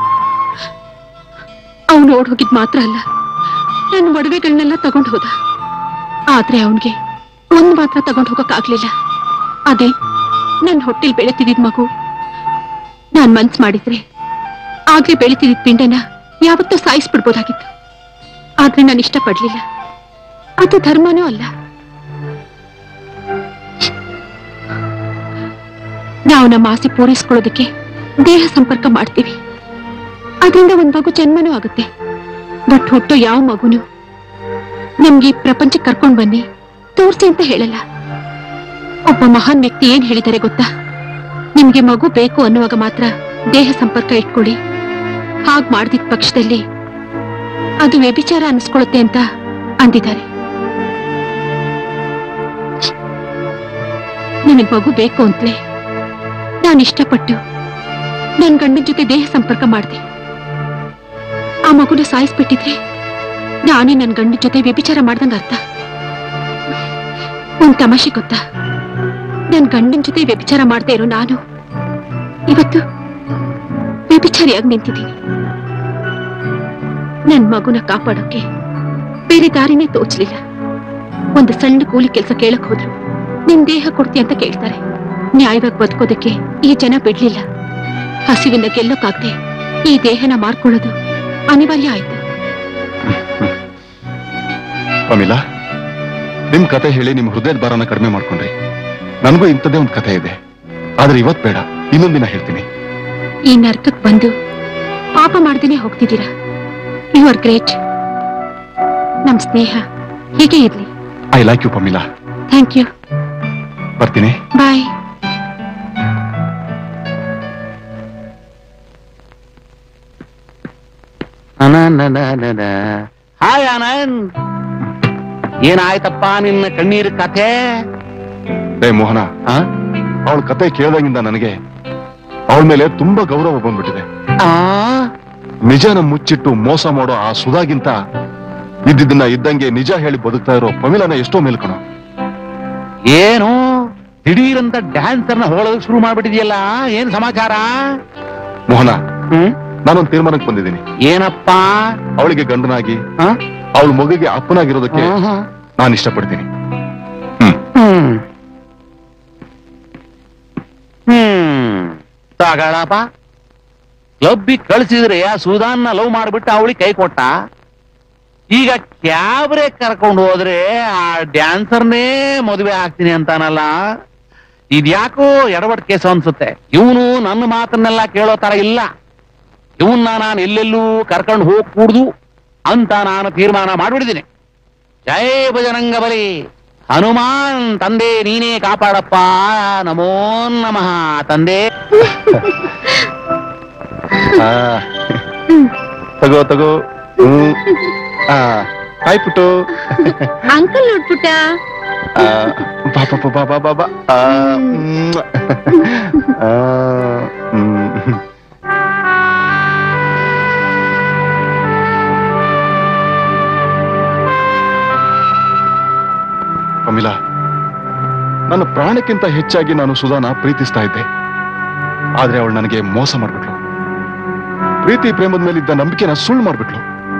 ಅವನು ಓಡ್ ಹೋಗಿದ್ ಮಾತ್ರ ಅಲ್ಲ ನನ್ನ ಒಡವೆಗಳನ್ನೆಲ್ಲ ತಗೊಂಡ್ ಹೋದ ಆದ್ರೆ ಅವನ್ಗೆ ಒಂದ್ ಮಾತ್ರ ತಗೊಂಡ್ ಹೋಗಕ್ ಆಗ್ಲಿಲ್ಲ ಅದೇ ನನ್ ಹೊಟ್ಟೆಲ್ ಬೆಳೆತಿದ್ದ ಮಗು ನಾನ್ ಮನ್ಸ್ ಮಾಡಿದ್ರೆ ಆಗ್ಲೇ ಬೆಳಿತಿದ್ದ ಪಿಂಡನ ಯಾವತ್ತೂ ಸಾಯಿಸ್ಬಿಡ್ಬೋದಾಗಿತ್ತು ಆದ್ರೆ ನಾನು ಇಷ್ಟಪಡ್ಲಿಲ್ಲ ಅದು ಧರ್ಮನೂ ಅಲ್ಲ ನಾವು ನಮ್ಮ ಆಸೆ ಪೂರೈಸ್ಕೊಳ್ಳೋದಕ್ಕೆ ದೇಹ ಸಂಪರ್ಕ ಮಾಡ್ತೀವಿ ಅದರಿಂದ ಒಂದ್ ಮಗು ಜನ್ಮನೂ ಆಗುತ್ತೆ ಬಟ್ ಹುಟ್ಟೋ ಯಾವ ಮಗುನು ನಮ್ಗೆ ಈ ಪ್ರಪಂಚಕ್ಕೆ ಕರ್ಕೊಂಡ್ ಬನ್ನಿ ತೋರ್ಸಿ ಅಂತ ಹೇಳಲ್ಲ ಒಬ್ಬ ಮಹಾನ್ ವ್ಯಕ್ತಿ ಏನ್ ಹೇಳಿದ್ದಾರೆ ಗೊತ್ತಾ ನಿಮ್ಗೆ ಮಗು ಬೇಕು ಅನ್ನುವಾಗ ಮಾತ್ರ ದೇಹ ಸಂಪರ್ಕ ಇಟ್ಕೊಳ್ಳಿ ಹಾಗ್ ಮಾಡ್ದಿದ್ ಪಕ್ಷದಲ್ಲಿ ಅದು ವ್ಯಭಿಚಾರ ಅನಿಸ್ಕೊಳ್ಳುತ್ತೆ ಅಂತ ಅಂದಿದ್ದಾರೆ ನನಗ್ ಮಗು ಬೇಕು ಅಂತಲೇ ನಾನು ಇಷ್ಟಪಟ್ಟು ನನ್ ಗಂಡನ ಜೊತೆ ದೇಹ ಸಂಪರ್ಕ ಮಾಡಿದೆ ಆ ಮಗುನ ಸಾಯಿಸ್ಬಿಟ್ಟಿದ್ರೆ ನಾನೇ ನನ್ ಗಂಡನ ಜೊತೆ ವ್ಯಭಿಚಾರ ಮಾಡ್ದಂಗ ಅರ್ಥ ಒಂದ್ ತಮಾಷೆ ಗೊತ್ತಾ ನನ್ ಗಂಡನ ಜೊತೆ ವ್ಯಭಿಚಾರ ಮಾಡ್ತಾ ಇರೋ ನಾನು ಇವತ್ತು ವ್ಯಭಿಚಾರಿಯಾಗಿ ನಿಂತಿದ್ದೀನಿ ನನ್ ಮಗುನ ಕಾಪಾಡೋಕೆ ಬೇರೆ ದಾರಿನೇ ತೋಚ್ಲಿಲ್ಲ ಒಂದು ಸಣ್ಣ ಕೂಲಿ ಕೆಲಸ ಕೇಳಕ್ ಹೋದ್ರು ನಿನ್ ದೇಹ ಕೊಡ್ತಿ ಅಂತ ಕೇಳ್ತಾರೆ ನ್ಯಾಯವಾಗಿ ಬದುಕೋದಕ್ಕೆ ಈ ಜನ ಬಿಡ್ಲಿಲ್ಲ ಹಸಿವಿಂದ ಗೆಲ್ಲೋಕಾಗ್ದೆ ಈ ದೇಹನ ಮಾರ್ಕೊಳ್ಳೋದು ಅನಿವಾರ್ಯ ಆಯ್ತು ಪ್ರಮಿಲಾ ನಿಮ್ ಕತೆ ಹೇಳಿ ನಿಮ್ ಹೃದಯದ ಭಾರನ ಕಡಿಮೆ ಮಾಡ್ಕೊಂಡ್ರಿ ನನಗೂ ಇಂಥದ್ದೇ ಒಂದು ಕತೆ ಇದೆ ಆದ್ರೆ ಇವತ್ ಬೇಡ ಇನ್ನೊಂದ್ ದಿನ ಹೇಳ್ತೀನಿ ಈ ನರ್ಕಕ್ ಬಂದು ಪಾಪ ಮಾಡ್ದೇನೆ ಹೋಗ್ತಿದ್ದೀರಾ ಯು ಆರ್ ಗ್ರೇಟ್ ನಮ್ ಸ್ನೇಹ ಹೀಗೆ ಇರ್ಲಿ I like you Pamela thank you ಬರ್ತೀನಿ ಬಾಯ್ ಹಾಯ್ ಆನಂದ್ ಏನಾಯ್ತಪ್ಪ ನಿನ್ನ ಕಣ್ಣೀರ್ ಕಥೆ ಏ ಮೋಹನ ಅವಳ ಕತೆ ಕೇಳ್ದಾಗಿಂದ ನನಗೆ ಅವಳ ಮೇಲೆ ತುಂಬಾ ಗೌರವ ಬಂದ್ಬಿಟ್ಟಿದೆ ನಿಜನ ಮುಚ್ಚಿಟ್ಟು ಮೋಸ ಮಾಡೋ ಆ ಸುಧಾಗಿಂತ ಇದ್ದಿದ್ದನ್ನ ಇದ್ದಂಗೆ ನಿಜ ಹೇಳಿ ಬದುಕ್ತಾ ಇರೋ ಪಮಿಲನ ಎಷ್ಟೋ ಮೇಲ್ಕಣ ಏನು ದಿಢೀರಂತ ಡ್ಯಾನ್ಸರ್ನ ಹೋಳೋದಕ್ಕೆ ಶುರು ಮಾಡ್ಬಿಟ್ಟಿದ್ಯಲ್ಲ ಏನ್ ಸಮಾಚಾರ ಮೋಹನ ನಾನೊಂದು ತೀರ್ಮಾನಕ್ಕೆ ಬಂದಿದ್ದೀನಿ ಏನಪ್ಪ ಅವಳಿಗೆ ಗಂಡನಾಗಿ ಅವಳ ಮಗುಗೆ ಅಪ್ಪನಾಗಿರೋದಕ್ಕೆ ನಾನು ಇಷ್ಟಪಡ್ತೀನಿ ಹ್ಮ್ ಹ್ಮ್ ತಗಳಪ್ಪ ಕ್ಲಬ್ಬಿಗೆ ಕಳ್ಸಿದ್ರೆ ಆ ಸುಧಾನ್ನ ಲವ್ ಮಾಡ್ಬಿಟ್ಟು ಅವಳಿಗೆ ಕೈ ಕೊಟ್ಟ ಈಗ ಕ್ಯಾಬ್ರೆ ಕರ್ಕೊಂಡು ಹೋದ್ರೆ ಆ ಡ್ಯಾನ್ಸರ್ನೇ ಮದುವೆ ಆಗ್ತೀನಿ ಅಂತಾನಲ್ಲ ಇದ್ಯಾಕೋ ಎಡವಟ್ ಕೇಸು ಅನ್ಸುತ್ತೆ ಇವನು ನನ್ನ ಮಾತನ್ನೆಲ್ಲ ಕೇಳೋ ತರ ಇಲ್ಲ ಇವನ್ನ ನಾನು ಎಲ್ಲೆಲ್ಲೂ ಕರ್ಕೊಂಡು ಹೋಗ್ ಕೂಡ್ದು ಅಂತ ನಾನು ತೀರ್ಮಾನ ಮಾಡ್ಬಿಡಿದ್ದೀನಿ ಜಯ ಭಜರಂಗ ಬಲಿ ಹನುಮಾನ್ ತಂದೆ ನೀನೇ ಕಾಪಾಡಪ್ಪ ನಮೋ ನಮಃ ತಂದೆ ಆ, ತಗೋ ತಗೋ ಹ್ಮ್ ಆ, ಹಾಯ್ ಪುಟ್ಟು ಅಂಕಲ್ ನೋಡ್ಪುಟ್ಟ ಆ, ಬಾ ಬಾ ಬಾ ಬಾ ಬಾ ಬಾ ಆ, ಮ್ಮ್. ಆ, ಮ್. ಕಮಿಲಾ ನನ್ನ ಪ್ರಾಣಕ್ಕಿಂತ ಹೆಚ್ಚಾಗಿ ನಾನು ಸುಧಾನ ಪ್ರೀತಿಸ್ತಾ ಇದ್ದೆ ಆದ್ರೆ ಅವಳು ನನಗೆ ಮೋಸ ಮಾಡ್ಬಿಟ್ಲು ಪ್ರೀತಿ ಪ್ರೇಮದ ಮೇಲಿದ್ದ ನಂಬಿಕೆನ ಸುಳ್ಳು ಮಾಡ್ಬಿಟ್ಲು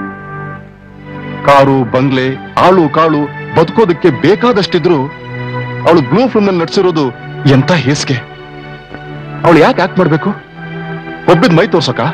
ಕಾರು ಬಂಗ್ಲೆ ಆಳು ಕಾಳು ಬದುಕೋದಕ್ಕೆ ಬೇಕಾದಷ್ಟಿದ್ರು ಅವಳು ಬ್ಲೂ ಫಿಲ್ಮ್ ನಲ್ಲಿ ನಡ್ಸಿರೋದು ಎಂತ ಹೇಸಿಗೆ ಅವಳು ಯಾಕೆ ಆಕ್ಟ್ ಮಾಡ್ಬೇಕು ಒಬ್ಬಿದ್ ಮೈ ತೋರ್ಸಕ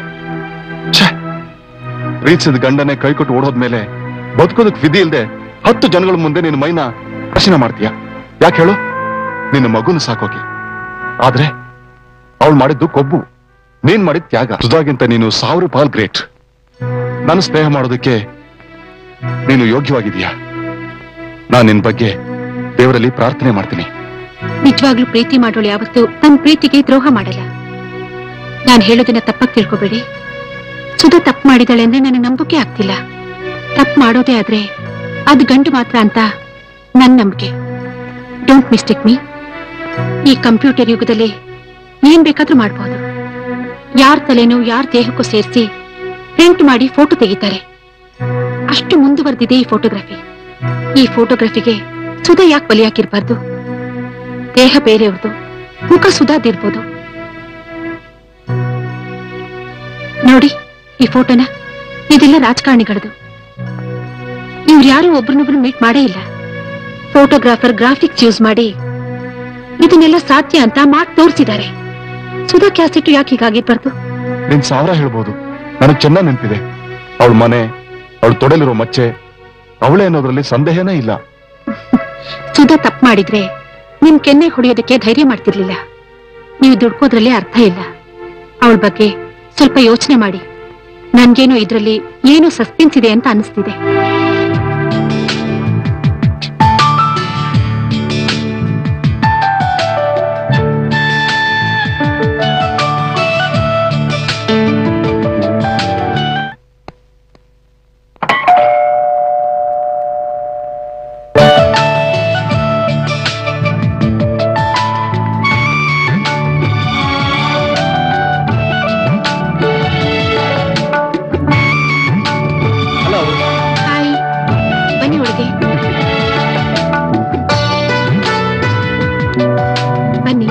ಪ್ರೀತಿಸಿದ ಗಂಡನೇ ಕೈ ಕೊಟ್ಟು ಓಡೋದ್ಮೇಲೆ ಬದುಕೋದಕ್ ವಿಧಿ ಇಲ್ದೆ ಹತ್ತು ಜನಗಳ ಮುಂದೆ ನಿನ್ನ ಮೈನ ಪ್ರಶ್ನೆ ಮಾಡ್ತೀಯ ಯಾಕೆ ಹೇಳು ನಿನ್ನ ಮಗುನ ಸಾಕೋಕೆ ಆದ್ರೆ ಅವಳು ಮಾಡಿದ್ದು ಕೊಬ್ಬು ನೀನ್ ಮಾಡಿದ ತ್ಯಾಗ ಸುಧಾಗಿಂತ ನೀನು ಸಾವಿರ ಪಾಲ್ ಗ್ರೇಟ್ ನಾನು ಸ್ನೇಹ ಮಾಡೋದಕ್ಕೆ ನೀನು ಯೋಗ್ಯವಾಗಿದೀಯಾ ನಾನು ನಿನ್ ಬಗ್ಗೆ ದೇವರಲ್ಲಿ ಪ್ರಾರ್ಥನೆ ಮಾಡ್ತೀನಿ ನಿಜವಾಗ್ಲೂ ಪ್ರೀತಿ ಮಾಡೋಳು ಯಾವತ್ತೂ ತನ್ನ ಪ್ರೀತಿಗೆ ದ್ರೋಹ ಮಾಡಲ್ಲ ನಾನು ಹೇಳೋದನ್ನ ತಪ್ಪಾಗಿ ತಿಳ್ಕೊಬೇಡಿ ಸುಧಾ ತಪ್ಪು ಮಾಡಿದಾಳೆ ಅಂದ್ರೆ ನನಗೆ ನಂಬಿಕೆ ಆಗ್ತಿಲ್ಲ ತಪ್ಪು ಮಾಡೋದೇ ಆದ್ರೆ ಅದು ಗಂಡು ಮಾತ್ರ ಅಂತ ನನ್ನ ನಂಬಿಕೆ ಡೋಂಟ್ ಮಿಸ್ಟೇಕ್ ಮೀ ಈ ಕಂಪ್ಯೂಟರ್ ಯುಗದಲ್ಲಿ ಏನ್ ಬೇಕಾದ್ರೂ ಮಾಡ್ಬೋದು ಯಾರ ತಲೆನೋ ಯಾರ ದೇಹಕ್ಕೂ ಸೇರಿಸಿ ಪ್ರಿಂಟ್ ಮಾಡಿ ಫೋಟೋ ತೆಗಿತಾರೆ ಅಷ್ಟು ಮುಂದುವರೆದಿದೆ ಈ ಫೋಟೋಗ್ರಫಿ ಈ ಫೋಟೋಗ್ರಫಿಗೆ ಸುಧಾ ಯಾಕೆ ಬಲಿಯಾಕಿರ್ಬಾರ್ದು ದೇಹ ಬೇರೆಯವ್ರದು ಮುಖ ಸುಧಾದಿರ್ಬೋದು ನೋಡಿ ಈ ಫೋಟೋನ ಇದೆಲ್ಲ ರಾಜಕಾರಣಿಗಳದು ಇವ್ರು ಯಾರು ಒಬ್ರನ್ನೊಬ್ರು ಮೀಟ್ ಮಾಡೇ ಇಲ್ಲ ಫೋಟೋಗ್ರಾಫರ್ ಗ್ರಾಫಿಕ್ಸ್ ಯೂಸ್ ಮಾಡಿ ಇದನ್ನೆಲ್ಲ ಸಾಧ್ಯ ಅಂತ ಮಾಡ್ ತೋರಿಸಿದ್ದಾರೆ ಸುಧಾ ಕ್ಯಾಸೆಟ್ ಯಾಕೆ ಹೀಗಾಗಿರ್ಬಾರ್ದು ನಿನ್ ಸಾವಿರ ಹೇಳ್ಬೋದು ನನಗ್ ಚೆನ್ನಾಗ್ ನೆನಪಿದೆ ಅವಳ ಮನೆ ಅವಳು ತೊಡೆಲಿರೋ ಮಚ್ಚೆ ಅವಳೇ ಅನ್ನೋದ್ರಲ್ಲಿ ಸಂದೇಹನೇ ಇಲ್ಲ ಸುಧಾ ತಪ್ಪು ಮಾಡಿದ್ರೆ ನಿಮ್ ಕೆನ್ನೆ ಹೊಡೆಯೋದಕ್ಕೆ ಧೈರ್ಯ ಮಾಡ್ತಿರ್ಲಿಲ್ಲ ನೀವು ದುಡ್ಕೋದ್ರಲ್ಲಿ ಅರ್ಥ ಇಲ್ಲ ಅವಳ ಬಗ್ಗೆ ಸ್ವಲ್ಪ ಯೋಚನೆ ಮಾಡಿ ನನ್ಗೇನೋ ಇದ್ರಲ್ಲಿ ಏನೋ ಸಸ್ಪೆನ್ಸ್ ಇದೆ ಅಂತ ಅನಿಸ್ತಿದೆ ಹಾಯ್ ಬನ್ನಿ ಒಳಗೆ ಬನ್ನಿ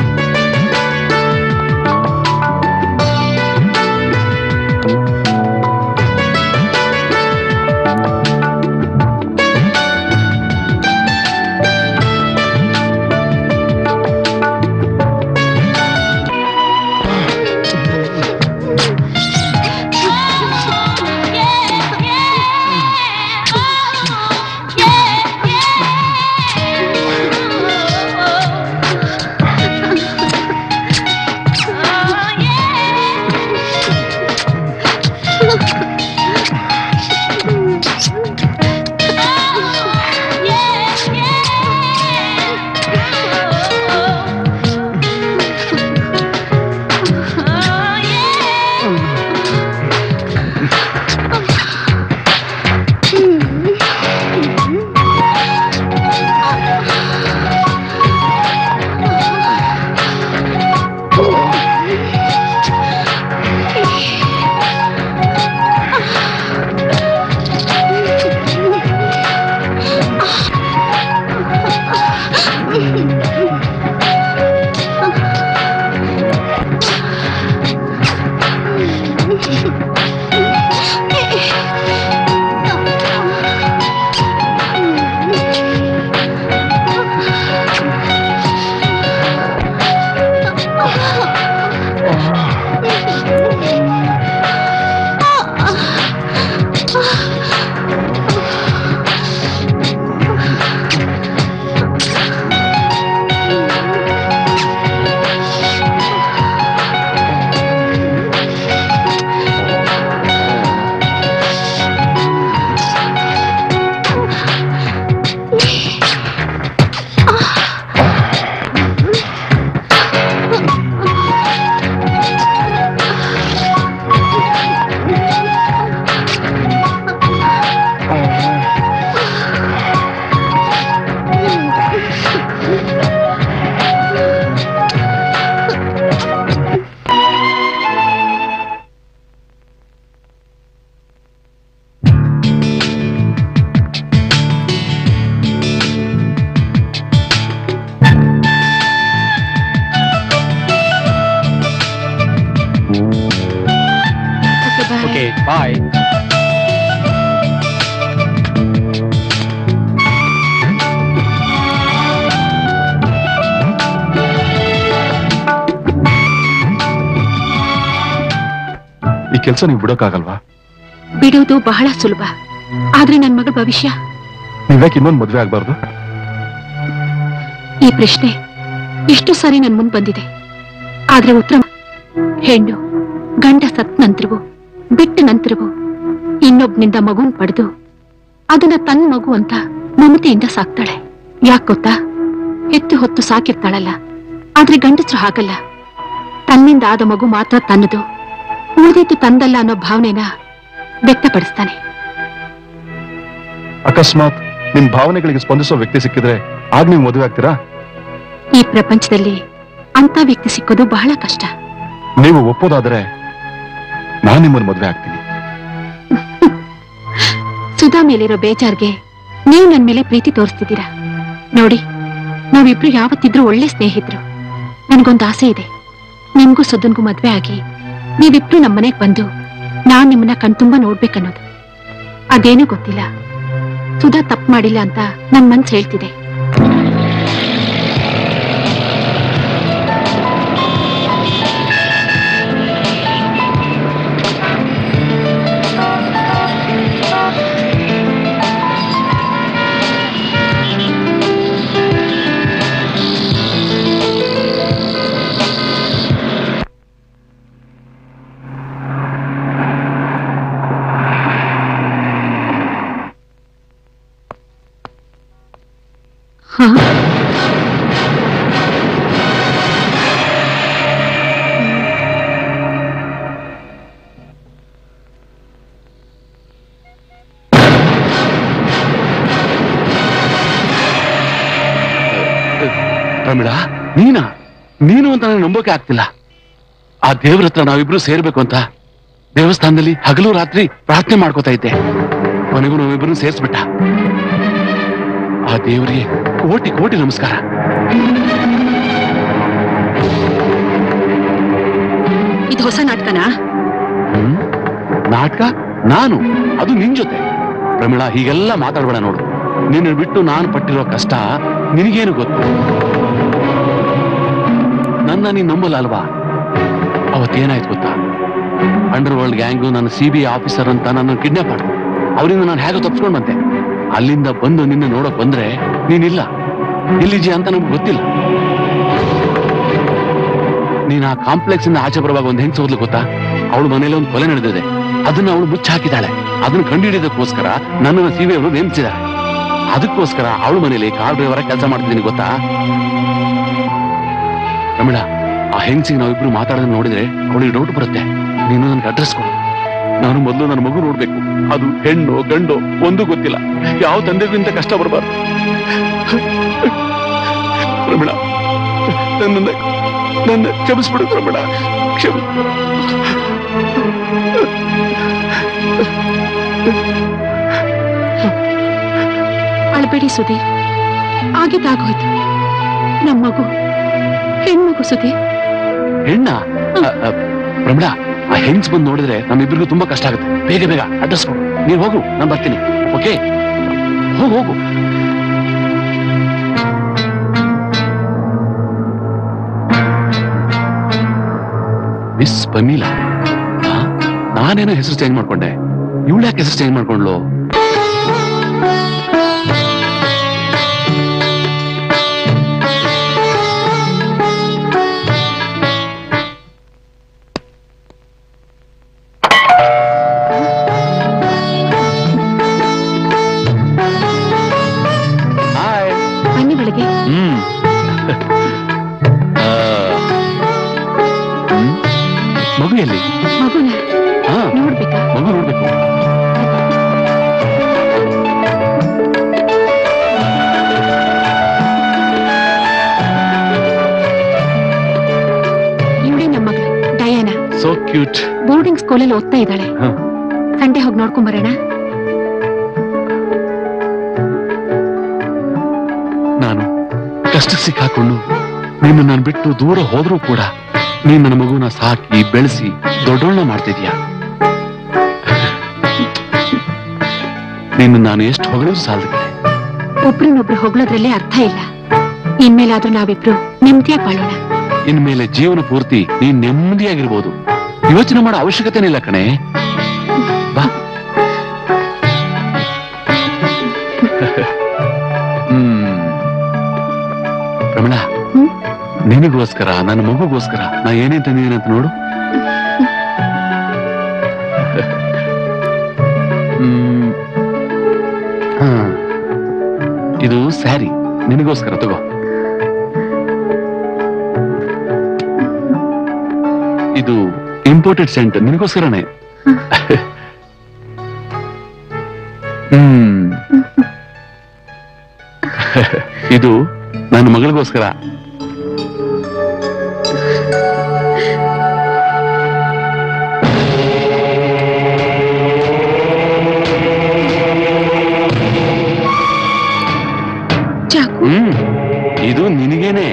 ಓಕೆ ಬಾಯ್ ಈ ಕೆಲಸ ನೀವು ಬಿಡೋಕ್ಕಾಗಲ್ವಾ ಬಿಡೋದು ಬಹಳ ಸುಲಭ ಆದ್ರೆ ನನ್ ಮಗಳ ಭವಿಷ್ಯ ನೀವ್ಯಾಕೆ ಇನ್ನೊಂದು ಮದ್ವೆ ಆಗ್ಬಾರ್ದು ಈ ಪ್ರಶ್ನೆ ಎಷ್ಟು ಸಾರಿ ನನ್ ಮುಂದ್ ಬಂದಿದೆ ಆದ್ರೆ ಉತ್ತರ ಹೆಣ್ಣು ಗಂಡ ಸತ್ ನಂತರವೂ ಬಿಟ್ಟ ನಂತರವೂ ಇನ್ನೊಬ್ನಿಂದ ಮಗುನ್ ಪಡೆದು ಅದನ್ನ ತನ್ನ ಮಗು ಅಂತ ಮಮತೆಯಿಂದ ಸಾಕ್ತಾಳೆ ಯಾಕ್ ಗೊತ್ತಾ ಎತ್ತು ಹೊತ್ತು ಸಾಕಿರ್ತಾಳಲ್ಲ ಆದ್ರೆ ಗಂಡಸರು ಹಾಗಲ್ಲ ತನ್ನಿಂದ ಆದ ಮಗು ಮಾತ್ರ ತನ್ನದು ಉಳಿದಿದ್ದು ತಂದಲ್ಲ ಅನ್ನೋ ಭಾವನೆನ ವ್ಯಕ್ತಪಡಿಸ್ತಾನೆ ಅಕಸ್ಮಾತ್ ನಿಮ್ ಭಾವನೆಗಳಿಗೆ ಸ್ಪಂದಿಸೋ ವ್ಯಕ್ತಿ ಸಿಕ್ಕಿದ್ರೆ ಆಗ ನೀವು ಮದುವೆ ಆಗ್ತೀರಾ ಈ ಪ್ರಪಂಚದಲ್ಲಿ ಅಂತ ವ್ಯಕ್ತಿ ಸಿಕ್ಕೋದು ಬಹಳ ಕಷ್ಟ ನೀವು ಒಪ್ಪೋದಾದ್ರೆ ನಾನು ನಿಮ್ಮನ್ನು ಮದುವೆ ಆಗ್ತೀನಿ ಸುಧಾ ಮೇಲಿರೋ ಬೇಜಾರ್ಗೆ ನೀವು ನನ್ ಮೇಲೆ ಪ್ರೀತಿ ತೋರಿಸ್ತಿದ್ದೀರಾ ನೋಡಿ ನಾವಿಬ್ರು ಯಾವತ್ತಿದ್ರೂ ಒಳ್ಳೆ ಸ್ನೇಹಿತರು ನನ್ಗೊಂದು ಆಸೆ ಇದೆ ನಿಮ್ಗೂ ಸುಧನ್ಗೂ ಮದ್ವೆ ಆಗಿ ನೀವಿಬ್ರು ನಮ್ಮನೆಗ್ ಬಂದು ನಾನ್ ನಿಮ್ಮನ್ನ ಕಣ್ತುಂಬ ನೋಡ್ಬೇಕನ್ನೋದು ಅದೇನೂ ಗೊತ್ತಿಲ್ಲ ಸುಧಾ ತಪ್ಪು ಮಾಡಿಲ್ಲ ಅಂತ ನನ್ ಮನ್ಸ್ ಹೇಳ್ತಿದೆ ಪ್ರಮಿಳಾ ನೀನಾ ನೀನು ಅಂತ ನನಗೆ ನಂಬೋಕೆ ಆಗ್ತಿಲ್ಲ ಆ ದೇವ್ರ ಹತ್ರ ನಾವಿಬ್ರು ಸೇರ್ಬೇಕು ಅಂತ ದೇವಸ್ಥಾನದಲ್ಲಿ ಹಗಲು ರಾತ್ರಿ ಪ್ರಾರ್ಥನೆ ಮಾಡ್ಕೋತಾ ಇದ್ದೆ ಕೊನೆಗೂ ನಾವಿಬ್ರು ಸೇರ್ಸ್ಬಿಟ್ಟ ಆ ದೇವರಿಗೆ ಕೋಟಿ ಕೋಟಿ ನಮಸ್ಕಾರ ಇದು ಹೊಸ ನಾಟಕನಾ ಹ್ಮ್? ನಾಟಕ ನಾನು ಅದು ನಿನ್ ಜೊತೆ ಪ್ರಮಿಳಾ ಹೀಗೆಲ್ಲ ಮಾತಾಡ್ಬೇಡ ನೋಡು ನಿನ್ನ ಬಿಟ್ಟು ನಾನು ಪಟ್ಟಿರೋ ಕಷ್ಟ ನಿನಗೇನು ಗೊತ್ತು ನನ್ನ ನೀನ್ ನಂಬಲ್ಲ ಅಲ್ವಾ ಅವತ್ತೇನಾಯ್ತು ಗೊತ್ತಾ ಅಂಡರ್ ವರ್ಲ್ಡ್ ಗ್ಯಾಂಗು ನನ್ನ ಸಿ ಬಿ ಐ ಆಫೀಸರ್ ಅಂತ ನನ್ನ ಕಿಡ್ನಾಪ್ ಮಾಡಿದ್ರು ಅವರಿಂದ ನಾನು ಹೇಗೋ ತಪ್ಪಿಸ್ಕೊಂಡು ಬಂದೆ ಅಲ್ಲಿಂದ ಬಂದು ನಿನ್ನ ನೋಡಕ್ ಬಂದ್ರೆ ನೀನಿಲ್ಲ ಎಲ್ಲಿದ್ಯಾ ಅಂತ ನಮ್ಗೆ ಗೊತ್ತಿಲ್ಲ ನೀನ್ ಆ ಕಾಂಪ್ಲೆಕ್ಸ್ ಇಂದ ಆಚೆ ಬರುವಾಗ ಒಂದು ಹೆಂಗ್ ಹೋದ್ಲು ಗೊತ್ತಾ ಅವಳು ಮನೇಲಿ ಒಂದು ಕೊಲೆ ನಡೆದಿದೆ ಅದನ್ನ ಅವಳು ಮುಚ್ಚಿ ಹಾಕಿದ್ದಾಳೆ ಅದನ್ನ ಕಂಡುಹಿಡಿಯೋದಕ್ಕೋಸ್ಕರ ನನ್ನನ್ನು ಸಿ ಅವರು ನೇಮಿಸಿದ್ದಾರೆ ಅದಕ್ಕೋಸ್ಕರ ಅವಳ ಮನೇಲಿ ಕಾರ್ ಡ್ರೈವರ ಕೆಲಸ ಮಾಡ್ತಿದ್ದೀನಿ ಗೊತ್ತಾ ರಮಿಳಾ ಆ ಹೆಂಗ್ಸಿಗೆ ನಾವಿಬ್ರು ಮಾತಾಡೋದನ್ನ ನೋಡಿದ್ರೆ ಅವಳಿಗೆ ಡೌಟ್ ಬರುತ್ತೆ ನೀನು ನನ್ಗೆ ಅಡ್ರೆಸ್ ಕೊಡು ನಾನು ಮೊದಲು ನನ್ನ ಮಗು ನೋಡ್ಬೇಕು ಅದು ಹೆಣ್ಣು ಗಂಡು ಒಂದು ಗೊತ್ತಿಲ್ಲ ಯಾವ ತಂದೆಗೂ ಇಂಥ ಕಷ್ಟ ಬರಬಾರ್ದು ರಮಿಳಾ ನನ್ನ ನನ್ನ ಕ್ಷಮಿಸ್ಬಿಡು ರಮಣ ಕ್ಷಮಿ ಅಳ್ಬೇಡಿ ಸುಧೀರ್ ಆಗಿದ್ದಾಗೋಯ್ತು ನಮ್ಮ ಮಗು ಹೆಣ್ಮಗು ಸುಧೀರ್ ಹೆಣ್ಣ ರಮಣ ಆ ಹೆಂಗ್ಸ್ ಬಂದು ನೋಡಿದ್ರೆ ನಮ್ಮಿಬ್ರಿಗೂ ತುಂಬಾ ಕಷ್ಟ ಆಗುತ್ತೆ ಬೇಗ ಬೇಗ ಅಡ್ರೆಸ್ ಕೊಡು ನೀನ್ ಹೋಗು ನಾನು ಬರ್ತೀನಿ ಓಕೆ ಹೋಗು ಹೋಗು ಮಿಸ್ ಪಮೀಲಾ ಆ? ನಾನೇನೋ ಹೆಸರು ಚೇಂಜ್ ಮಾಡ್ಕೊಂಡೆ ಇವಳು ಯಾಕೆ ಹೆಸರು ಚೇಂಜ್ ಮಾಡ್ಕೊಂಡ್ಲು ಹಾಯ್ ಬನ್ನಿ ಬೆಳಗ್ಗೆ ಹ್ಮ್ ಆ, ಹ್ಮ್? ಮಗು ಎಲ್ಲಿ ಮಗುನ ಹಾ ನೋಡ್ಬೇಕಾ ಮಗು ನೋಡ್ಬೇಕು ಇವಳೇ ನಮ್ಮ ಮಗಳು ಡಯಾನ ಸೋ ಕ್ಯೂಟ್ ಬೋರ್ಡಿಂಗ್ ಸ್ಕೂಲಲ್ಲಿ ಓದ್ತಾ ಇದ್ದಾಳೆ ಹ. ಸಂಡೆ ಹೋಗಿ ನೋಡ್ಕೊಂಡ್ ಬರೋಣ ನಾನು ಕಷ್ಟಕ್ಕೆ ಸಿಕ್ಕಾಕೊಂಡು ನೀನು ನಾನು ಬಿಟ್ಟು ದೂರ ಹೋದ್ರೂ ಕೂಡ ನೀನ್ ನನ್ನ ಮಗುನ ಸಾಕಿ ಬೆಳೆಸಿ ದೊಡ್ಡೋಳ್ನ ಮಾಡ್ತಿದ್ಯಾ ನೀನು ನಾನು ಎಷ್ಟು ಹೊಗಳಿದ್ರು ಸಾಲದ ಕಡೆ ಒಬ್ರನ್ನೊಬ್ರು ಹೊಗಳೋದ್ರಲ್ಲೇ ಅರ್ಥ ಇಲ್ಲ ಇನ್ಮೇಲಾದ್ರೂ ನಾವಿಬ್ರು ನೆಮ್ಮದಿಯಾಗಿ ಬಾಳೋಣ ಇನ್ಮೇಲೆ ಜೀವನ ಪೂರ್ತಿ ನೀನ್ ನೆಮ್ಮದಿಯಾಗಿರ್ಬೋದು ಯೋಚನೆ ಮಾಡೋ ಅವಶ್ಯಕತೆನೇ ಇಲ್ಲ ಕಣೆ ಬಾ ಹ್ಮ್ ರಮಣ ಹ್ಮ್? ನಿನಗೋಸ್ಕರ ನನ್ನ ಮಗುಗೋಸ್ಕರ ನಾ ಏನೇನ್ ತಂದಿದ್ದೀನಿ ಅಂತ ನೋಡು ಹ್ಮ್. ಹಾ. ಇದು ಸ್ಯಾರಿ ನಿನಗೋಸ್ಕರ ತಗೋ ಇದು ಇಂಪೋರ್ಟೆಡ್ ಸೆಂಟ್ ನಿನಗೋಸ್ಕರನೇ ಹ್ಮ್ ಇದು ನನ್ನ ಮಗಳಿಗೋಸ್ಕರ ಚಾಕು ಹ್ಮ್ ಇದು ನಿನಗೇನೆ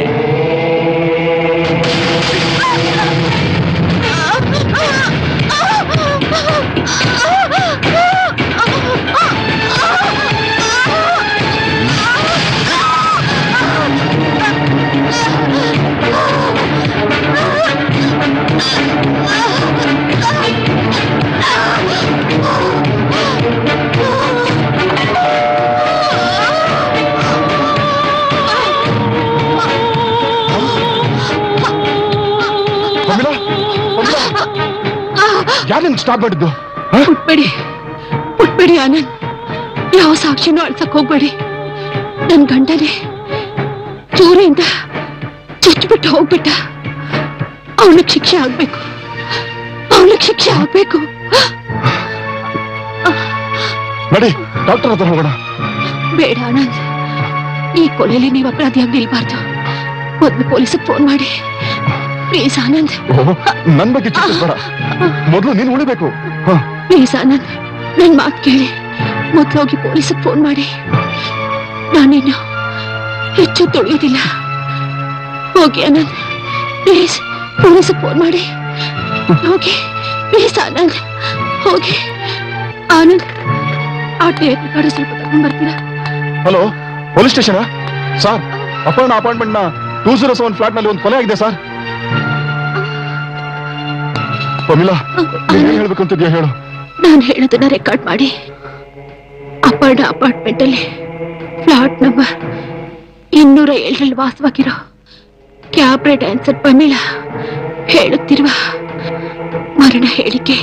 ಪ್ರಮಿಳಾ ಯಾರು ನಿನ್ ಸ್ಟಾಪ್ ಮಾಡಿದ್ದು ಬಿಟ್ಬೇಡಿ ಬಿಟ್ಬೇಡಿ ಆನಂದ್ ಯಾವ ಸಾಕ್ಷಿನೂ ಅಳ್ಸಕ್ ಹೋಗ್ಬೇಡಿ ನನ್ ಗಂಡನೇ ಸೂರ್ಯಯಿಂದ ಚುಚ್ಚಿಬಿಟ್ಟು ಹೋಗ್ಬಿಟ್ಟ ಅವನಿಗೆ ಶಿಕ್ಷೆ ಆಗ್ಬೇಕು ಅವನಿಗೆ ಶಿಕ್ಷೆ ಆಗ್ಬೇಕು ನಡಿ ಡಾಕ್ಟರ್ ಹತ್ರ ಹೋಗೋಣ ಬೇಡ ಆನಂದ್ ಈ ಕೊಲೆಯಲ್ಲಿ ನೀವು ಅಪರಾಧಿಯಾಗಿ ನಿಲ್ಬಾರ್ದು ಮೊದಲು ಪೊಲೀಸಿಗೆ ಫೋನ್ ಮಾಡಿ ಪ್ಲೀಸ್ ಆನಂದ್ ಓ, ನನ್ ಬಗ್ಗೆ ಚಿಂತಿಸ್ಬೇಡ ಮೊದಲು ನೀನ್ ಉಳಿಬೇಕು ಹ, ಪ್ಲೀಸ್ ಆನಂದ್ ನನ್ ಮಾತು ಕೇಳಿ ಮೊದ್ಲು ಹೋಗಿ ಪೊಲೀಸಿಗೆ ಫೋನ್ ಮಾಡಿ ನಾನಿನ್ನು ಹೆಚ್ಚು ತೊಳೆಯೋದಿಲ್ಲ ಹೋಗಿ ಆನಂದ್ ಪ್ಲೀಸ್ ಪೊಲೀಸಿಗೆ ಫೋನ್ ಮಾಡಿ ಹೋಗಿ ಪ್ಲೀಸ್ ಆನಂದ್ ಹೋಗಿ ಆನಂದ್ ಆ ಟೇಪ್ ರೆಕಾರ್ಡ್ ಸ್ವಲ್ಪ ತಗೊಂಡ್ ಬರ್ತೀರಾ hello police station sir Aparna apartment ನ ಟೂ ಜೀರೋ ಸೆವೆನ್ ಫ್ಲಾಟ್ ನಲ್ಲಿ ಒಂದು ಕೊಲೆ ಆಗಿದೆ ಸರ್ ಪ್ರಮಿಳಾ ನೀನ್ ಏನ್ ಹೇಳ್ಬೇಕು ಅಂತಿದ್ಯಾ ಹೇಳು ನಾನು ಹೇಳೋದನ್ನ ರೆಕಾರ್ಡ್ ಮಾಡಿ ಅಪರ್ಣ ಅಪಾರ್ಟ್ಮೆಂಟ್ ಅಲ್ಲಿ ಫ್ಲಾಟ್ ನಂಬರ್ ಇನ್ನೂರ ಏಳರಲ್ಲಿ ವಾಸವಾಗಿರೋ ಕ್ಯಾಬ್ರೆ ಡ್ಯಾನ್ಸರ್ ಪ್ರಮೀಳಾ ಹೇಳುತ್ತಿರುವ ಮರಣ ಹೇಳಿಕೆ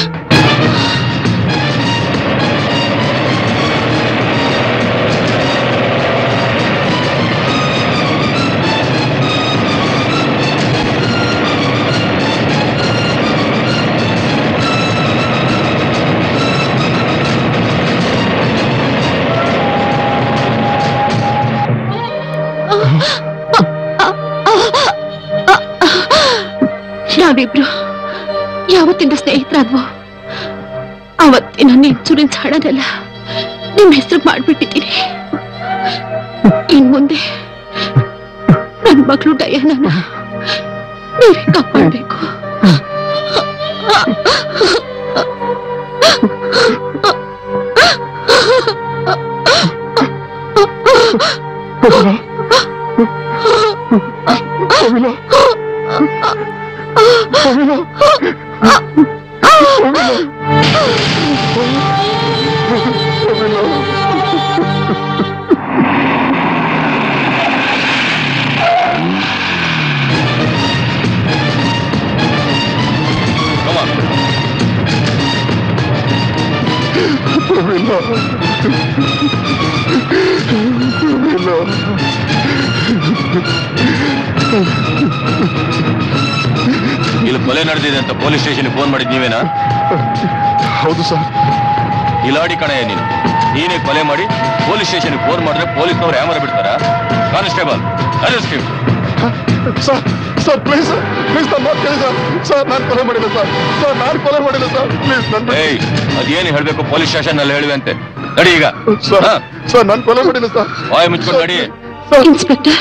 ನಾವಿಬ್ರು ಯಾವತ್ತಿಂದ ಸ್ನೇಹಿತರಾದ್ವೋ ಅವತ್ತಿನ ಇನ್ಶೂರೆನ್ಸ್ ಹಣನೆಲ್ಲ ನಿಮ್ ಹೆಸರು ಮಾಡ್ಬಿಟ್ಟಿದ್ದೀನಿ ಇನ್ ಮುಂದೆ ನನ್ ಮಗಳು ಡಯಾನ ನೀವೇ ಕಾಪಾಡ್ಬೇಕು ಪ್ರಮಿಳಾ ಪ್ರಮಿಳಾ ಪ್ರಮಿಳಾ ಪ್ರಮಿಳಾ ಇಲ್ಲಿ ಕೊಲೆ ನಡೆದಿದೆ ಅಂತ ಪೊಲೀಸ್ ಸ್ಟೇಷನ್ ಫೋನ್ ಮಾಡಿದ್ ನೀವೇನಾ ಹೌದು ಸರ್ ಇಲಾಡಿ ಕಣಯ್ಯ ನೀನು ನೀನೇ ಕೊಲೆ ಮಾಡಿ ಪೊಲೀಸ್ ಸ್ಟೇಷನ್ ಫೋನ್ ಮಾಡಿದ್ರೆ ಪೊಲೀಸ್ನವ್ರು ಹ್ಯಾಮರ ಬಿಡ್ತಾರ constable arrest him sir sir please please ನನ್ನ ಮಾತು ಕೇಳಿ ಸರ್ ಸರ್ ನಾನು ಕೊಲೆ ಮಾಡಿಲ್ಲ ಸರ್ ಸರ್ ನಾನು ಕೊಲೆ ಮಾಡಿಲ್ಲ ಸರ್ ಪ್ಲೀಸ್ ನನ್ನ ಏಯ್ ಅದೇನು ಹೇಳ್ಬೇಕು ಪೊಲೀಸ್ ಸ್ಟೇಷನ್ ನಲ್ಲಿ ಹೇಳುವೆ ಅಂತೆ ನಡಿ ಈಗ ಸರ್ ಸರ್ ನಾನು ಕೊಲೆ ಮಾಡಿಲ್ಲ ಸರ್ ಬಾಯ್ ಮುಚ್ಕೊಂಡು ನಡಿ ಇನ್ಸ್ಪೆಕ್ಟರ್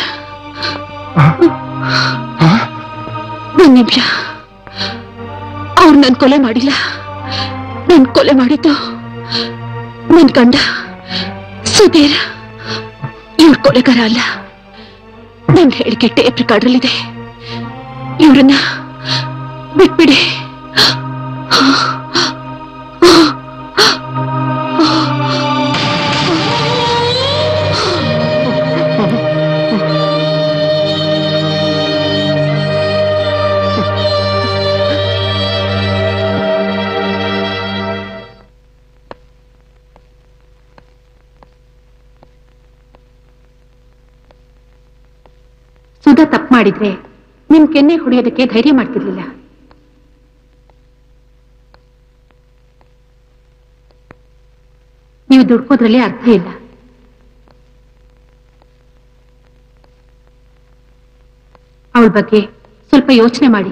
ಒಂದ್ ನಿಮಿಷ ಅವ್ರು ನನ್ ಕೊಲೆ ಮಾಡಿಲ್ಲ ನನ್ ಕೊಲೆ ಮಾಡಿದ್ದು ನನ್ ಗಂಡ ಸುಧೀರ್ ಇವ್ರ ಕೊಲೆಗಾರ ಅಲ್ಲ ನನ್ ಹೇಳಿಕೆ ಟೇಪ್ ರೆಕಾರ್ಡ್ರಲ್ಲಿದೆ ಇವ್ರನ್ನ ಬಿಟ್ಬಿಡಿ ಸುಧಾ ತಪ್ಪು ಮಾಡಿದ್ರೆ ನಿಮ್ ಕೆನ್ನೆ ಹೊಡೆಯೋದಕ್ಕೆ ಧೈರ್ಯ ಮಾಡ್ತಿರ್ಲಿಲ್ಲ ನೀವು ದುಡ್ಕೋದ್ರಲ್ಲಿ ಅರ್ಥ ಇಲ್ಲ ಅವಳ ಬಗ್ಗೆ ಸ್ವಲ್ಪ ಯೋಚನೆ ಮಾಡಿ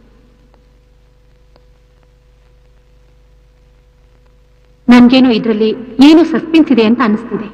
ನನ್ಗೇನೋ ಇದ್ರಲ್ಲಿ ಏನೋ ಸಸ್ಪೆನ್ಸ್ ಇದೆ ಅಂತ ಅನಿಸ್ತಿದೆ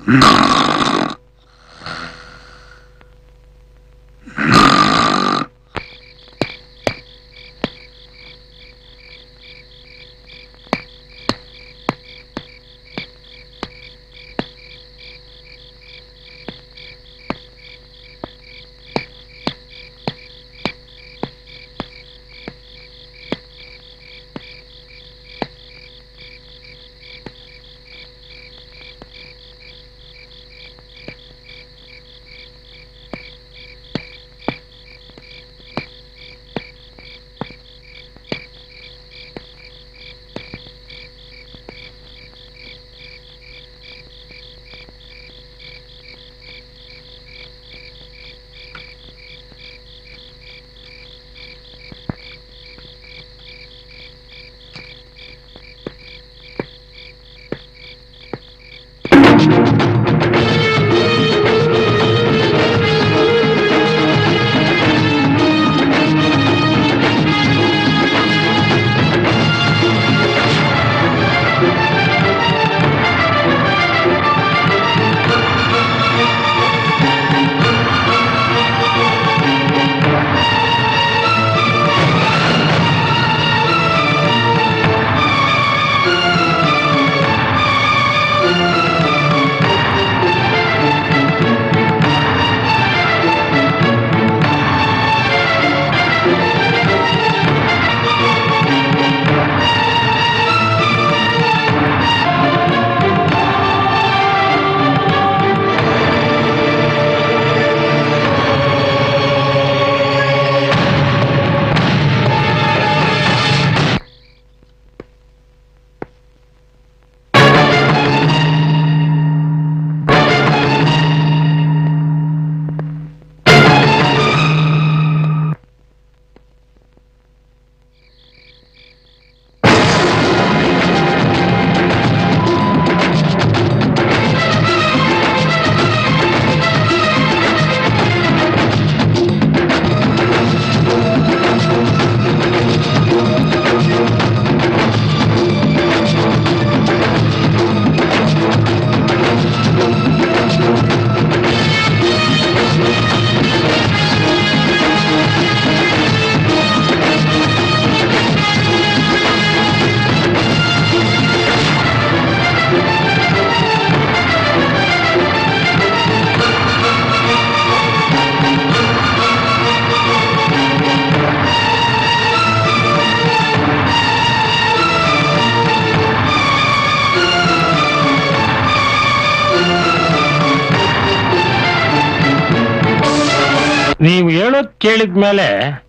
ನೀವು ಹೇಳೋದ್ ಕೇಳಿದ್ಮೇಲೆ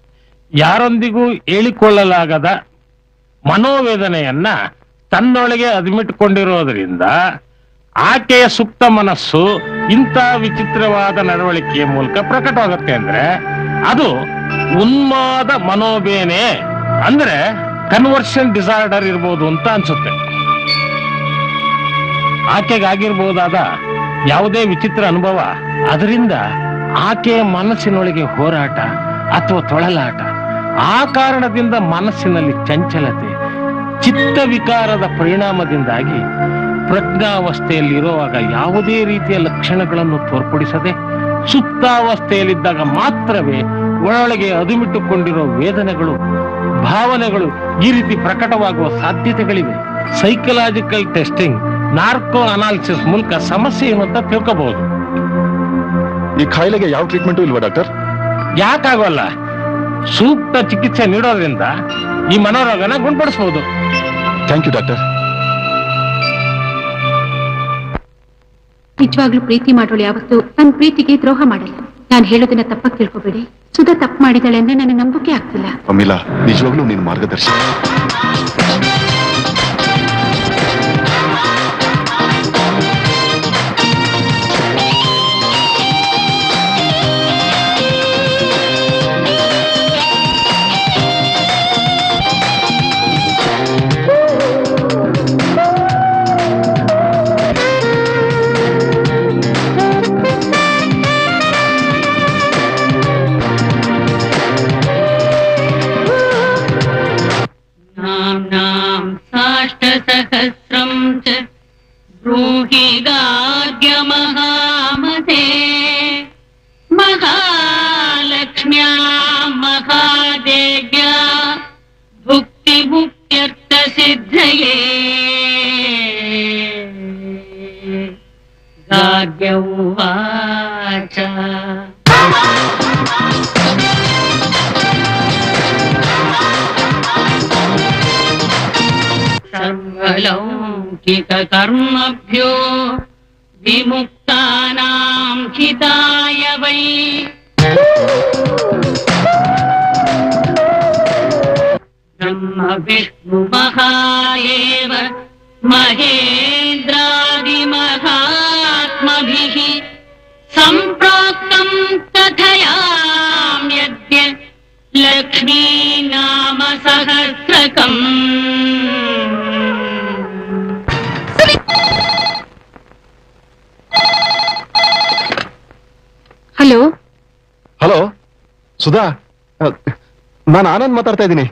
ಯಾರೊಂದಿಗೂ ಹೇಳಿಕೊಳ್ಳಲಾಗದ ಮನೋವೇದನೆಯನ್ನ ತನ್ನೊಳಗೆ ಅದ್ಮಿಟ್ಕೊಂಡಿರೋದ್ರಿಂದ ಆಕೆಯ ಸುಪ್ತ ಮನಸ್ಸು ಇಂಥ ವಿಚಿತ್ರವಾದ ನಡವಳಿಕೆಯ ಮೂಲಕ ಪ್ರಕಟವಾಗುತ್ತೆ ಅಂದ್ರೆ ಅದು ಉನ್ಮಾದ ಮನೋಬೇನೆ ಅಂದ್ರೆ ಕನ್ವರ್ಷನ್ ಡಿಸಾರ್ಡರ್ ಇರ್ಬೋದು ಅಂತ ಅನ್ಸುತ್ತೆ ಆಕೆಗಾಗಿರ್ಬಹುದಾದ ಯಾವುದೇ ವಿಚಿತ್ರ ಅನುಭವ ಅದರಿಂದ ಆಕೆಯ ಮನಸ್ಸಿನೊಳಗೆ ಹೋರಾಟ ಅಥವಾ ತೊಳಲಾಟ ಆ ಕಾರಣದಿಂದ ಮನಸ್ಸಿನಲ್ಲಿ ಚಂಚಲತೆ ಚಿತ್ತ ವಿಕಾರದ ಪರಿಣಾಮದಿಂದಾಗಿ ಪ್ರಜ್ಞಾವಸ್ಥೆಯಲ್ಲಿರುವಾಗ ಯಾವುದೇ ರೀತಿಯ ಲಕ್ಷಣಗಳನ್ನು ತೋರ್ಪಡಿಸದೆ ಸುಪ್ತಾವಸ್ಥೆಯಲ್ಲಿದ್ದಾಗ ಮಾತ್ರವೇ ಒಳೊಳಗೆ ಅದುಮಿಟ್ಟುಕೊಂಡಿರೋ ವೇದನೆಗಳು ಭಾವನೆಗಳು ಈ ರೀತಿ ಪ್ರಕಟವಾಗುವ ಸಾಧ್ಯತೆಗಳಿವೆ ಸೈಕಲಾಜಿಕಲ್ ಟೆಸ್ಟಿಂಗ್ ನಾರ್ಕೋ ಅನಾಲಿಸಿಸ್ ಮೂಲಕ ಸಮಸ್ಯೆ ಏನು ಅಂತ ತಿಳ್ಕೋಬಹುದು ಈ ಕಾಯಿಲೆಗೆ ಯಾವ ಟ್ರೀಟ್ಮೆಂಟು ಇಲ್ವಾ ಡಾಕ್ಟರ್ ಯಾಕಾಗೋಲ್ಲ ಸೂಕ್ತ ಚಿಕಿತ್ಸೆ ನೀಡೋದ್ರಿಂದ ಈ ಮನೋರೋಗನ ಗುಣಪಡಿಸಬಹುದು ಥ್ಯಾಂಕ್ ಯು ಡಾಕ್ಟರ್ ನಿಜವಾಗ್ಲೂ ಪ್ರೀತಿ ಮಾಡೋಳು ಯಾವತ್ತು ನನ್ನ ಪ್ರೀತಿಗೆ ದ್ರೋಹ ಮಾಡಲ್ಲ ನಾನು ಹೇಳೋದನ್ನ ತಪ್ಪಾಗಿ ತಿಳ್ಕೊಬೇಡಿ ಸುಧಾ ತಪ್ಪು ಮಾಡಿದಾಳೆ ಅಂದ್ರೆ ನನಗೆ ನಂಬಿಕೆ ಆಗ್ತಿಲ್ಲ ಅಮಿಲಾ ನಿಜವಾಗ್ಲೂ ನಿನ್ ಮಾರ್ಗದರ್ಶಿ नाम्नां साष्टसहस्रं च ब्रूहि गार्ग्यम सिद्धये गार्ग्य उवाच सर्वलौकिककर्मभ्यो विमुक्तानां हिताय वै ब्रह्म विष्णुमहादेव महेन्द्रादिमहात्मभिः सम्प्रोक्तम् कथयाम्यद्य लक्ष्मी नाम सहस्रकम् ಹಲೋ ಹಲೋ ಸುಧಾ ನಾನು ಆನಂದ್ ಮಾತಾಡ್ತಾ ಇದ್ದೀನಿ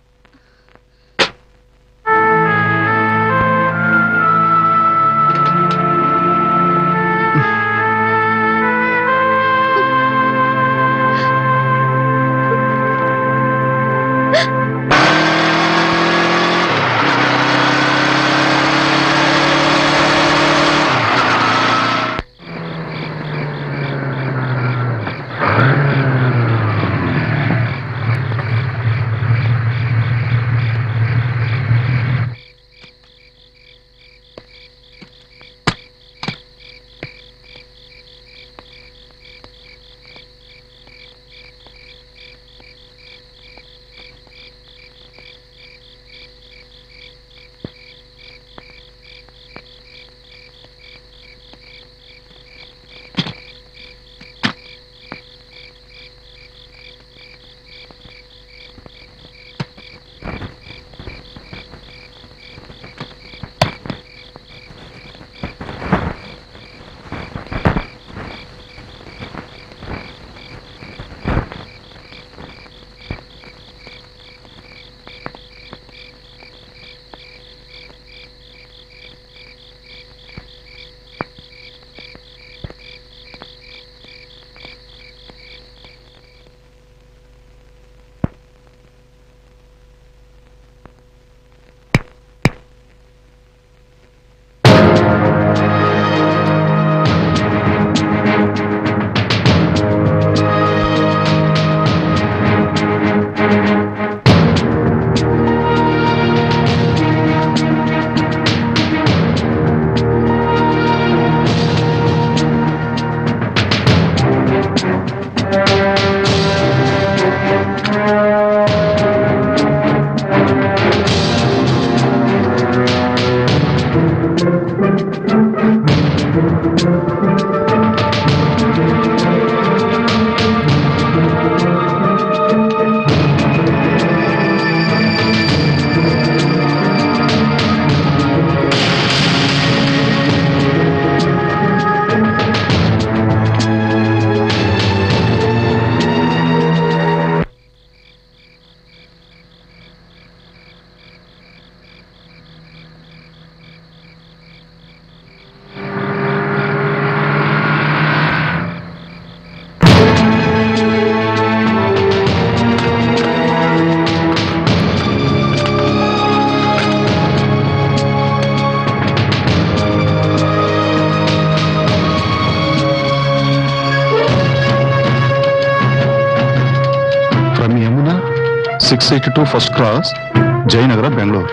from Yamuna six eighty two first cross Jayanagar Bengaluru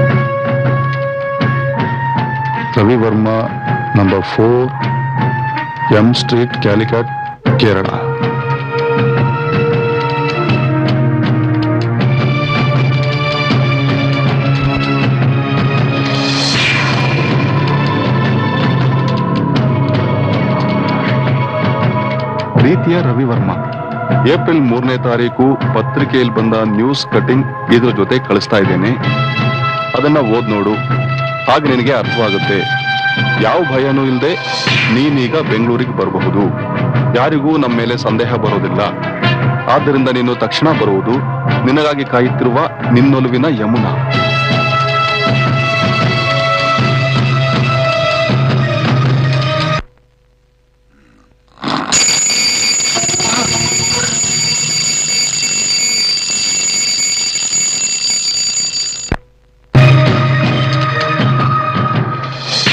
Ravi Varma number four M street Calicut Kerala ಪ್ರೀತಿಯ ರವಿವರ್ಮ ಏಪ್ರಿಲ್ ಮೂರನೇ ತಾರೀಕು ಪತ್ರಿಕೆಯಲ್ಲಿ ಬಂದ ನ್ಯೂಸ್ ಕಟಿಂಗ್ ಇದ್ರ ಜೊತೆ ಕಳಿಸ್ತಾ ಇದ್ದೇನೆ ಅದನ್ನ ಓದ್ ನೋಡು ಆಗ ನಿನಗೆ ಅರ್ಥವಾಗುತ್ತೆ ಯಾವ ಭಯನೂ ಇಲ್ಲದೆ ನೀನೀಗ ಬೆಂಗಳೂರಿಗೆ ಬರಬಹುದು ಯಾರಿಗೂ ನಮ್ಮ ಮೇಲೆ ಸಂದೇಹ ಬರೋದಿಲ್ಲ ಆದ್ದರಿಂದ ನೀನು ತಕ್ಷಣ ಬರುವುದು ನಿನಗಾಗಿ ಕಾಯುತ್ತಿರುವ ನಿನ್ನೊಲುವಿನ ಯಮುನಾ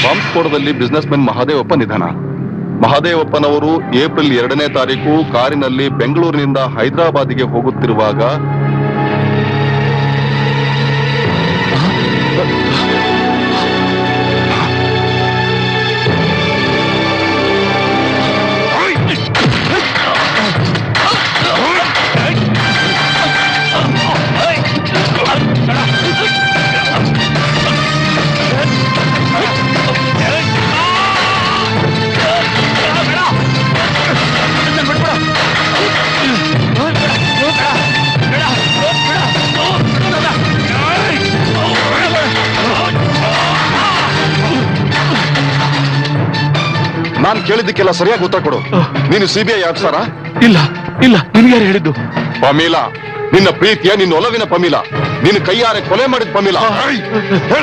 ಬಾಂಬ್ ಸ್ಫೋಟದಲ್ಲಿ ಬಿಸ್ನೆಸ್ ಮೆನ್ ಮಹಾದೇವಪ್ಪ ನಿಧನ ಮಹಾದೇವಪ್ಪನವರು ಏಪ್ರಿಲ್ ಎರಡನೇ ತಾರೀಕು ಕಾರಿನಲ್ಲಿ ಬೆಂಗಳೂರಿನಿಂದ ಹೈದರಾಬಾದಿಗೆ ಹೋಗುತ್ತಿರುವಾಗ ನಾನ್ ಕೇಳಿದ್ದಕ್ಕೆಲ್ಲ ಸರಿಯಾಗಿ ಉತ್ತರ ಕೊಡು ನೀನು ಸಿಬಿಐ ಆಫೀಸರ ಇಲ್ಲ ಇಲ್ಲ ನಿನ್ಗೆ ಯಾರು ಹೇಳಿದ್ದು ಪಮೀಲ ನಿನ್ನ ಪ್ರೀತಿಯ ನಿನ್ನ ಒಲವಿನ ಪಮೀಲ ನಿನ್ನ ಕೈಯಾರೆ ಕೊಲೆ ಮಾಡಿದ ಪಮೀಲ ಹೇಳ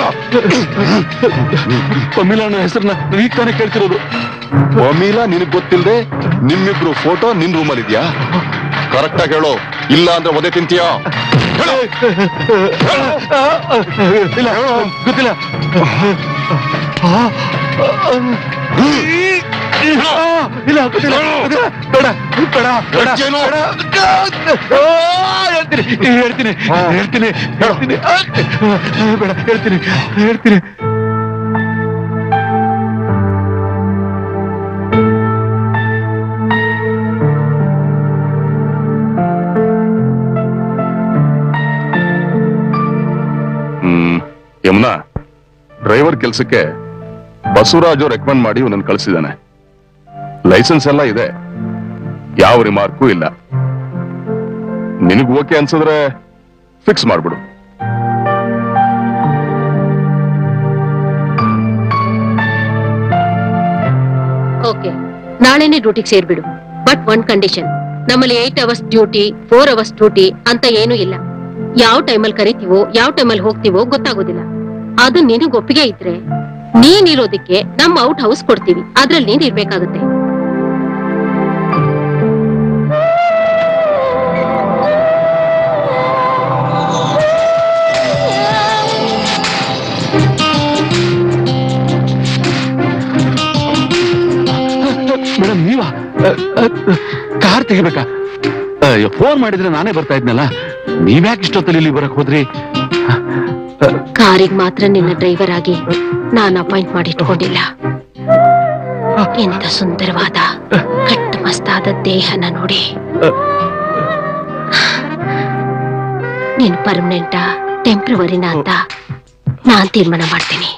ಪಮಿಲನ ಹೆಸರನ್ನ ಈಗ ತಾನೇ ಕೇಳ್ತಿರೋದು ಪಮೀಲ ನಿನಗ್ ಗೊತ್ತಿಲ್ದೆ ನಿಮ್ಮಿಬ್ರು ಫೋಟೋ ನಿನ್ ರೂಮಲ್ಲಿ ಇದೆಯಾ ಕರೆಕ್ಟ್ ಆಗಿ ಹೇಳು ಇಲ್ಲ ಅಂದ್ರೆ ಒದೆ ತಿಂತೀಯಾ ಹೇಳು. ಇಲ್ಲ ಗೊತ್ತಿಲ್ಲ ಇಲ್ಲ ಗೊತ್ತಿಲ್ಲ ಗೊತ್ತಿಲ್ಲ. ಬೇಡ ಬೇಡ ಬೇಡ ಹೆಚ್ಚೇನು? ಬೇಡ. ಆ, ಹೇಳ್ತೀನಿ ಹೇಳ್ತೀನಿ ಹೇಳ್ತೀನಿ ಹೇಳ್ತೀನಿ ಆ, ಬೇಡ ಹೇಳ್ತೀನಿ ಹೇಳ್ತೀನಿ ಹ್ಮ್ ಯಮುನಾ ಡ್ರೈವರ್ ಕೆಲ್ಸಕ್ಕೆ ಬಸವರಾಜು ರೆಕಮೆಂಡ್ ಮಾಡಿ ಇವನನ್ನು ಕಳಿಸಿದ್ದಾನೆ ಲೈಸೆನ್ಸ್ ಎಲ್ಲ ಇದೆ ಯಾವ ರಿಮಾರ್ಕು ಇಲ್ಲ ನಿನಗ್ ಓಕೆ ಅನ್ಸಿದ್ರೆ ಫಿಕ್ಸ್ ಮಾಡ್ಬಿಡು ಓಕೆ ನಾಳೆನೆ ಡ್ಯೂಟಿಗೆ ಸೇರ್ಬಿಡು ಬಟ್ ಒನ್ ಕಂಡೀಷನ್ ನಮ್ಮಲ್ಲಿ eight hours duty four hours duty ಅಂತ ಏನೂ ಇಲ್ಲ ಯಾವ ಟೈಮಲ್ಲಿ ಕರಿತೀವೋ ಯಾವ ಟೈಮಲ್ಲಿ ಹೋಗ್ತೀವೋ ಗೊತ್ತಾಗೋದಿಲ್ಲ ಅದು ನಿನಗ್ ಒಪ್ಪಿಗೆ ಇದ್ರೆ ನೀನ್ ಇರೋದಕ್ಕೆ ನಮ್ಮ ಔಟ್ ಹೌಸ್ ಕೊಡ್ತೀವಿ ಅದ್ರಲ್ಲಿ ನೀನ್ ಇರ್ಬೇಕಾಗುತ್ತೆ ಮೇಡಮ್ ನೀವಾ ಕಾರ್ ತೆಗಿಬೇಕಾ ಫೋನ್ ಮಾಡಿದ್ರೆ ನಾನೇ ಬರ್ತಾ ಇದ್ನಲ್ಲ ನೀವ್ಯಾಕೆ ಇಷ್ಟೊತ್ತಲ್ಲಿ ಇಲ್ಲಿ ಬರಕ್ ಹೋದ್ರಿ ಕಾರಿಗೆ ಮಾತ್ರ ನಿನ್ನ ಡ್ರೈವರ್ ಆಗಿ ನಾನು ಅಪಾಯಿಂಟ್ ಮಾಡಿ ಇಟ್ಕೊಂಡಿಲ್ಲ ಎಂತ ಸುಂದರವಾದ ಕಟ್ಟ ಮಸ್ತಾದ ದೇಹನ ನೋಡಿ ನೀನು ಪರ್ಮನೆಂಟಾ ಟೆಂಪ್ರವರಿನ ಅಂತ ನಾನ್ ತೀರ್ಮಾನ ಮಾಡ್ತೀನಿ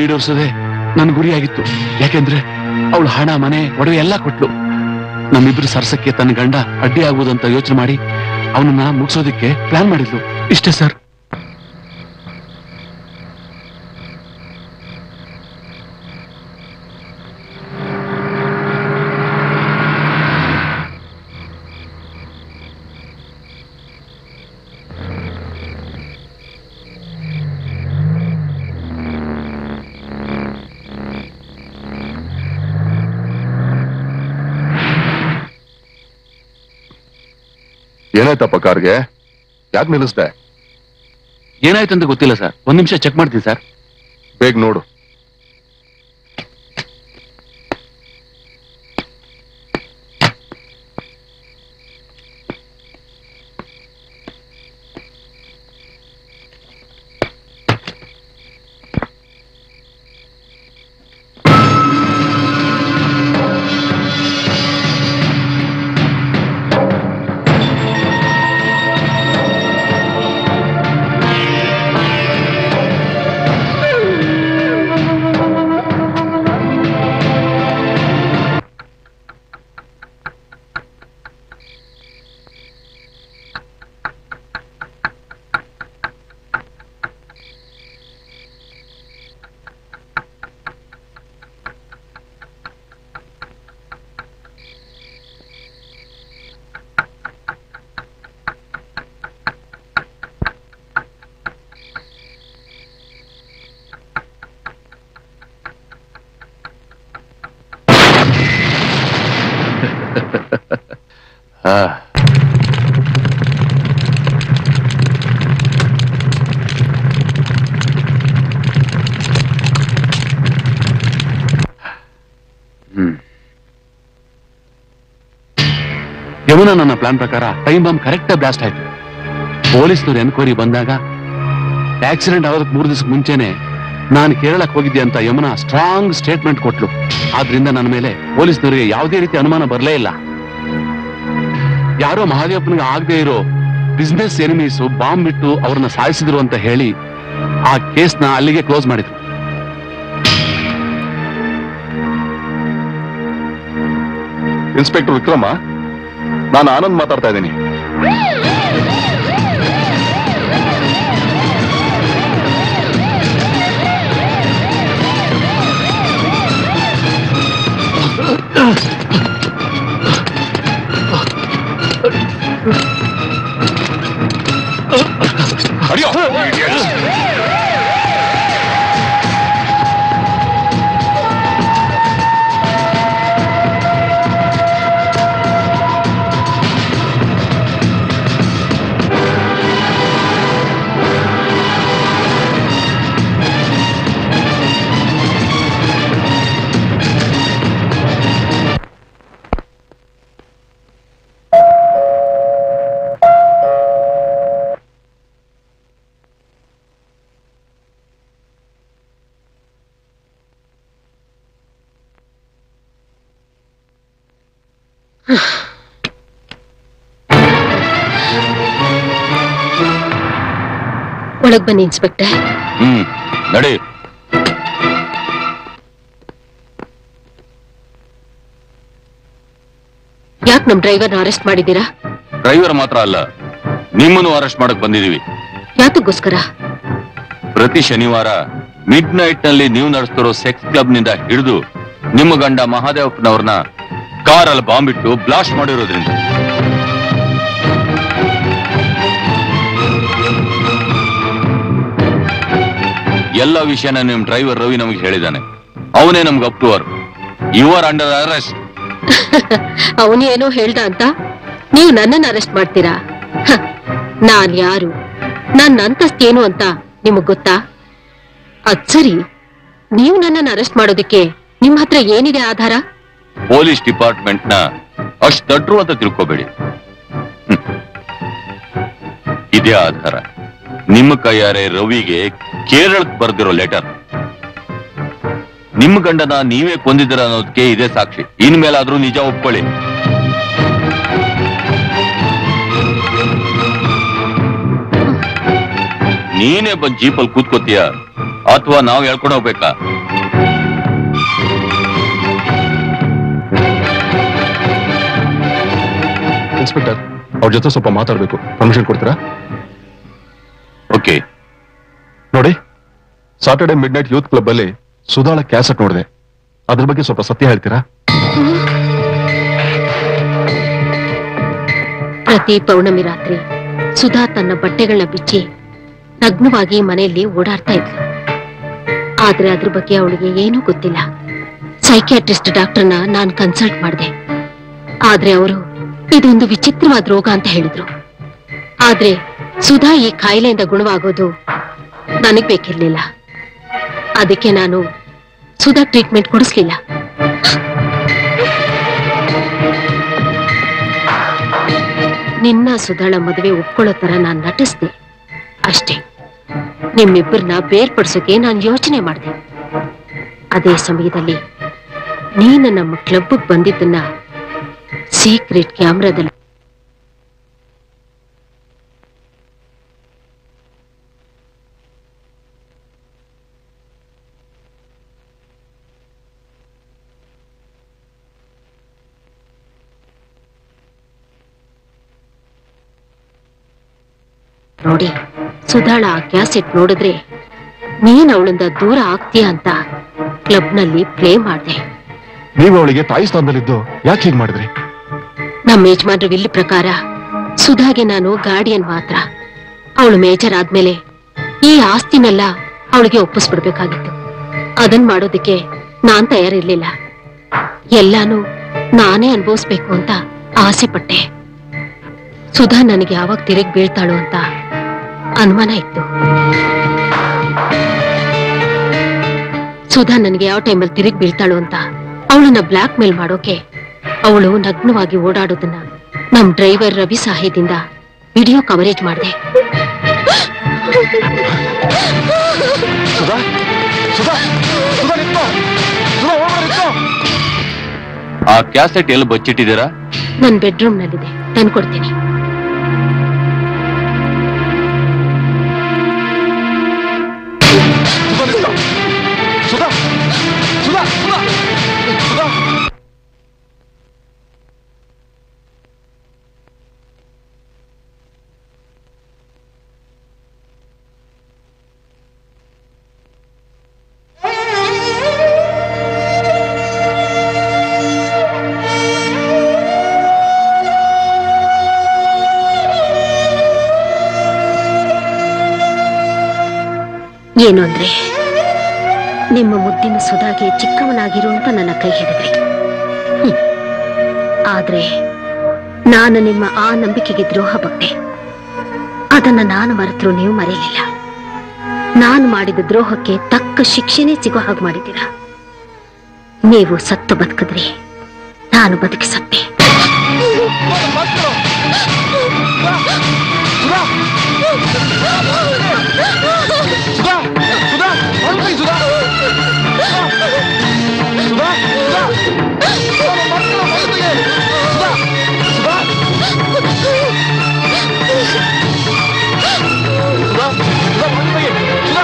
ಈಡೇರಿಸೋದೆ ನನ್ನ ಗುರಿಯಾಗಿತ್ತು ಯಾಕೆಂದ್ರೆ ಅವಳು ಹಣ ಮನೆ ಒಡವೆ ಎಲ್ಲ ಕೊಟ್ಲು ನಮ್ಮಿಬ್ರು ಸರ್ಸಕ್ಕೆ ತನ್ನ ಗಂಡ ಅಡ್ಡಿ ಆಗ್ಬೋದಂತ ಯೋಚನೆ ಮಾಡಿ ಅವನನ್ನ ಮುಗಿಸೋದಕ್ಕೆ ಪ್ಲಾನ್ ಮಾಡಿದ್ಲು ಇಷ್ಟೇ ಸರ್ ಏನಾಯ್ತಪ್ಪ ಕಾರ್ಗೆ ಯಾಕೆ ನಿಲ್ಲಿಸ್ದೆ ಏನಾಯ್ತಂತ ಗೊತ್ತಿಲ್ಲ ಸರ್ ಒಂದ್ ನಿಮಿಷ ಚೆಕ್ ಮಾಡ್ತೀನಿ ಸರ್ ಬೇಗ ನೋಡು ಆ ಹ್ಮ್ ಯಮುನಾ ನನ್ನ ಪ್ಲಾನ್ ಪ್ರಕಾರ ಟೈಮ್ ಬಾಂಬ್ ಕರೆಕ್ಟ್ ಬ್ಲಾಸ್ಟ್ ಆಯ್ತು ಪೊಲೀಸ್ನವ್ರು ಎನ್ಕ್ವೈರಿ ಬಂದಾಗ ಆಕ್ಸಿಡೆಂಟ್ ಆಗೋದಕ್ಕೆ ಮೂರು ದಿವಸಕ್ಕೆ ಮುಂಚೆನೆ ನಾನು ಕೇರಳಕ್ಕೆ ಹೋಗಿದ್ದೆ ಅಂತ ಯಮುನಾ ಸ್ಟ್ರಾಂಗ್ ಸ್ಟೇಟ್ಮೆಂಟ್ ಕೊಟ್ಲು ಆದ್ರಿಂದ ನನ್ನ ಮೇಲೆ ಪೊಲೀಸ್ನವರಿಗೆ ಯಾವುದೇ ರೀತಿ ಅನುಮಾನ ಬರಲೇ ಇಲ್ಲ ಯಾರೋ ಮಹಾದೇವಪ್ಪನಿಗೆ ಆಗದೆ ಇರೋ ಬಿಸ್ನೆಸ್ ಎನಿಮೀಸ್ ಬಾಂಬ್ ಬಿಟ್ಟು ಅವ್ರನ್ನ ಸಾಯಿಸಿದ್ರು ಅಂತ ಹೇಳಿ ಆ ಕೇಸ್ನ ಅಲ್ಲಿಗೆ ಕ್ಲೋಸ್ ಮಾಡಿದ್ರು ಇನ್ಸ್ಪೆಕ್ಟರ್ ವಿಕ್ರಮ ನಾನು ಆನಂದ್ ಮಾತಾಡ್ತಾ ಇದ್ದೀನಿ ಒಳಗ್ ಬನ್ನಿ ಇನ್ಸ್ಪೆಕ್ಟರ್ ಹ್ಮ್ ನಡಿ ಯಾಕೆ ನಮ್ ಡ್ರೈವರ್ನ ಅರೆಸ್ಟ್ ಮಾಡಿದ್ದೀರಾ ಡ್ರೈವರ್ ಮಾತ್ರ ಅಲ್ಲ ನಿಮ್ಮನ್ನು ಅರೆಸ್ಟ್ ಮಾಡಕ್ ಬಂದಿದೀವಿ ಯಾತಕ್ಕೋಸ್ಕರ ಪ್ರತಿ ಶನಿವಾರ ಮಿಡ್ ನೈಟ್ ನಲ್ಲಿ ನೀವು ನಡೆಸ್ತಿರೋ ಸೆಕ್ಸ್ ಕ್ಲಬ್ ನಿಂದ ಹಿಡಿದು ನಿಮ್ಮ ಗಂಡ ಮಹಾದೇವಪ್ಪನವ್ರನ್ನ ಕಾರಲ್ಲಿ ಬಾಂಬ್ ಇಟ್ಟು ಬ್ಲಾಸ್ಟ್ ಮಾಡಿರೋದ್ರಿಂದ ಎಲ್ಲ ವಿಷಯನ ನಿಮ್ ಡ್ರೈವರ್ ರವಿ ನಮಗೆ ಹೇಳಿದಾನೆ ಅವನೇ ನಮ್ಗೆ approver you are under arrest ಅವನು ಏನೋ ಹೇಳ್ದ ಅಂತ ನೀವು ನನ್ನನ್ನ ಅರೆಸ್ಟ್ ಮಾಡ್ತೀರಾ ಹ, ನಾನ್ ಯಾರು ನನ್ನ ಅಂತಸ್ತೇನು ಅಂತ ನಿಮಗ್ ಗೊತ್ತಾ ಅದ್ ಸರಿ ನೀವು ನನ್ನನ್ನ ಅರೆಸ್ಟ್ ಮಾಡೋದಕ್ಕೆ ನಿಮ್ ಹತ್ರ ಏನಿದೆ ಆಧಾರ ಪೊಲೀಸ್ ಡಿಪಾರ್ಟ್ಮೆಂಟ್ ನ ಅಷ್ಟು ದಟ್ರು ಅಂತ ತಿಳ್ಕೋಬೇಡಿ ಹ್ಮ್. ಇದೇ ಆಧಾರ ನಿಮ್ಮ ಕೈಯಾರೆ ರವಿಗೆ ಕೇರಳಕ್ಕೆ ಬರ್ದಿರೋ ಲೆಟರ್ ನಿಮ್ಮ ಗಂಡನ ನೀವೇ ಕೊಂದಿದ್ದೀರ ಅನ್ನೋದಕ್ಕೆ ಇದೇ ಸಾಕ್ಷಿ ಇನ್ಮೇಲಾದ್ರೂ ನಿಜ ಒಪ್ಕೊಳ್ಳಿ ನೀನೇ ಬಂದ್ ಜೀಪಲ್ಲಿ ಕೂತ್ಕೋತೀಯ ಅಥವಾ ನಾವು ಹೇಳ್ಕೊಂಡು ಹೋಗ್ಬೇಕಾ ಇನ್ಸ್ಪೆಕ್ಟರ್ ಅವ್ರ ಜೊತೆ ಸ್ವಲ್ಪ ಮಾತಾಡ್ಬೇಕು ಪರ್ಮಿಷನ್ ಕೊಡ್ತೀರಾ ಓಕೆ ನೋಡಿ Saturday midnight youth club ಅಲ್ಲಿ ಸುಧಾಳ ಕ್ಯಾಸೆಟ್ ನೋಡಿದೆ ಅದ್ರ ಬಗ್ಗೆ ಸ್ವಲ್ಪ ಸತ್ಯ ಹೇಳ್ತೀರಾ ಪ್ರತಿ ಪೌರ್ಣಮಿ ರಾತ್ರಿ ಸುಧಾ ತನ್ನ ಬಟ್ಟೆಗಳನ್ನ ಬಿಚ್ಚಿ ನಗ್ನವಾಗಿ ಮನೆಯಲ್ಲಿ ಓಡಾಡ್ತಾ ಇದ್ಲು ಆದ್ರೆ ಅದ್ರ ಬಗ್ಗೆ ಅವಳಿಗೆ ಏನೂ ಗೊತ್ತಿಲ್ಲ ಸೈಕಿಯಾಟ್ರಿಸ್ಟ್ ಡಾಕ್ಟರ್ನ ನಾನ್ ಕನ್ಸಲ್ಟ್ ಮಾಡಿದೆ ಆದ್ರೆ ಅವರು ಇದೊಂದು ವಿಚಿತ್ರವಾದ ರೋಗ ಅಂತ ಹೇಳಿದ್ರು ಆದ್ರೆ ಸುಧಾ ಈ ಕಾಯಿಲೆಯಿಂದ ಗುಣವಾಗೋದು ನನಗ್ ಬೇಕಿರ್ಲಿಲ್ಲ ಅದಕ್ಕೆ ನಾನು ಸುಧಾ ಟ್ರೀಟ್ಮೆಂಟ್ ಕೊಡಿಸ್ಲಿಲ್ಲ ನಿನ್ನ ಸುಧಾಳ ಮದುವೆ ಒಪ್ಕೊಳ್ಳೋ ತರ ನಾನ್ ನಟಿಸ್ದೆ ಅಷ್ಟೇ ನಿಮ್ಮಿಬ್ಬರನ್ನ ಬೇರ್ಪಡಿಸೋಕೆ ನಾನು ಯೋಚನೆ ಮಾಡಿದೆ ಅದೇ ಸಮಯದಲ್ಲಿ ನೀನು ನಮ್ಮ ಕ್ಲಬ್ ಬಂದಿದ್ದನ್ನ ಸೀಕ್ರೆಟ್ ಕ್ಯಾಮ್ರಾದಲ್ಲಿ ನೋಡಿ ಸುಧಾಳ ಆ ಕ್ಯಾಸೆಟ್ ನೋಡಿದ್ರೆ ನೀನ್ ಅವಳಿಂದ ದೂರ ಆಗ್ತೀಯ ಅಂತ ಕ್ಲಬ್ನಲ್ಲಿ ಪ್ಲೇ ಮಾಡ್ದೆ ನೀವು ಅವಳಿಗೆ ತಾಯಿ ಸ್ಥಾನದಲ್ಲಿದ್ದು ಯಾಕೆ ಹೀಗೆ ಮಾಡಿದ್ರಿ ನಮ್ಮ ಯಜಮಾನ್ರ ವಿಲ್ ಪ್ರಕಾರ ಸುಧಾಗೆ ನಾನು ಗಾರ್ಡಿಯನ್ ಮಾತ್ರ ಅವಳು ಮೇಜರ್ ಆದ್ಮೇಲೆ ಈ ಆಸ್ತಿನೆಲ್ಲ ಅವಳಿಗೆ ಒಪ್ಪಿಸ್ಬಿಡ್ಬೇಕಾಗಿತ್ತು ಅದನ್ ಮಾಡೋದಕ್ಕೆ ನಾನ್ ತಯಾರಿರ್ಲಿಲ್ಲ ಎಲ್ಲಾನು ನಾನೇ ಅನುಭವಿಸ್ಬೇಕು ಅಂತ ಆಸೆ ಪಟ್ಟೆ ಸುಧಾ ನನಗೆ ಯಾವಾಗ ತಿರುಗಿ ಬೀಳ್ತಾಳು ಅಂತ ಅನುಮಾನ ಇತ್ತು ಸುಧಾ ನನಗೆ ಯಾವ ಟೈಮಲ್ಲಿ ತಿರುಗಿ ಬೀಳ್ತಾಳು ಅಂತ ಅವಳನ್ನ ಬ್ಲಾಕ್ ಮೇಲ್ ಮಾಡೋಕೆ ಅವಳು ನಗ್ನವಾಗಿ ಓಡಾಡೋದನ್ನ ನಮ್ ಡ್ರೈವರ್ ರವಿ ಸಹಾಯದಿಂದ ವಿಡಿಯೋ ಕವರೇಜ್ ಮಾಡಿದೆ ಸುಧಾ ಸುಧಾ ಸುಧಾ ನಿಂತ್ಕೋ ಸುಧಾ ಹೋಗ್ಬೇಡ ನಿಂತ್ಕೋ ಆ ಕ್ಯಾಸೆಟ್ ಎಲ್ಲಿ ಬಚ್ಚಿಟ್ಟಿದ್ದೀರಾ ನನ್ ಬೆಡ್ರೂಮ್ ನಲ್ಲಿದೆ ತಂದ್ಕೊಡ್ತೀನಿ ಸುಧಾ ನಿಂತ್ಕೋ ಸುಧಾ ಸುಧಾ ಸುಧಾ ಸುಧಾ ಏನು ಅಂದ್ರೆ ನಿಮ್ಮ ಮುದ್ದಿನ ಸುಧಾಗೆ ಚಿಕ್ಕವನಾಗಿರು ಅಂತ ನನ್ನ ಕೈ ಹಿಡಿದ್ರಿ ಹ್ಮ್. ಆದ್ರೆ ನಾನು ನಿಮ್ಮ ಆ ನಂಬಿಕೆಗೆ ದ್ರೋಹ ಬಗ್ದೆ ಅದನ್ನ ನಾನು ಮರೆತರೂ ನೀವು ಮರೆಯಲಿಲ್ಲ ನಾನು ಮಾಡಿದ ದ್ರೋಹಕ್ಕೆ ತಕ್ಕ ಶಿಕ್ಷೆನೇ ಸಿಗೋ ಹಾಗೆ ಮಾಡಿದ್ದೀರಾ ನೀವು ಸತ್ತು ಬದುಕಿದ್ರಿ ನಾನು ಬದುಕಿ ಸತ್ತೆ ಸುಧಾ ಸುಧಾ ಹೊರಡ್ರಿ ಸುಧಾ ಸುಧಾ ಸುಧಾ ಸುಧಾ ನನ್ನ ಮಕ್ಕಳು ಹೊರಡ್ರಿ. ಸುಧಾ ಸುಧಾ ಸುಧಾ ಸುಧಾ ಹೊರಡ್ರಿ. ಸುಧಾ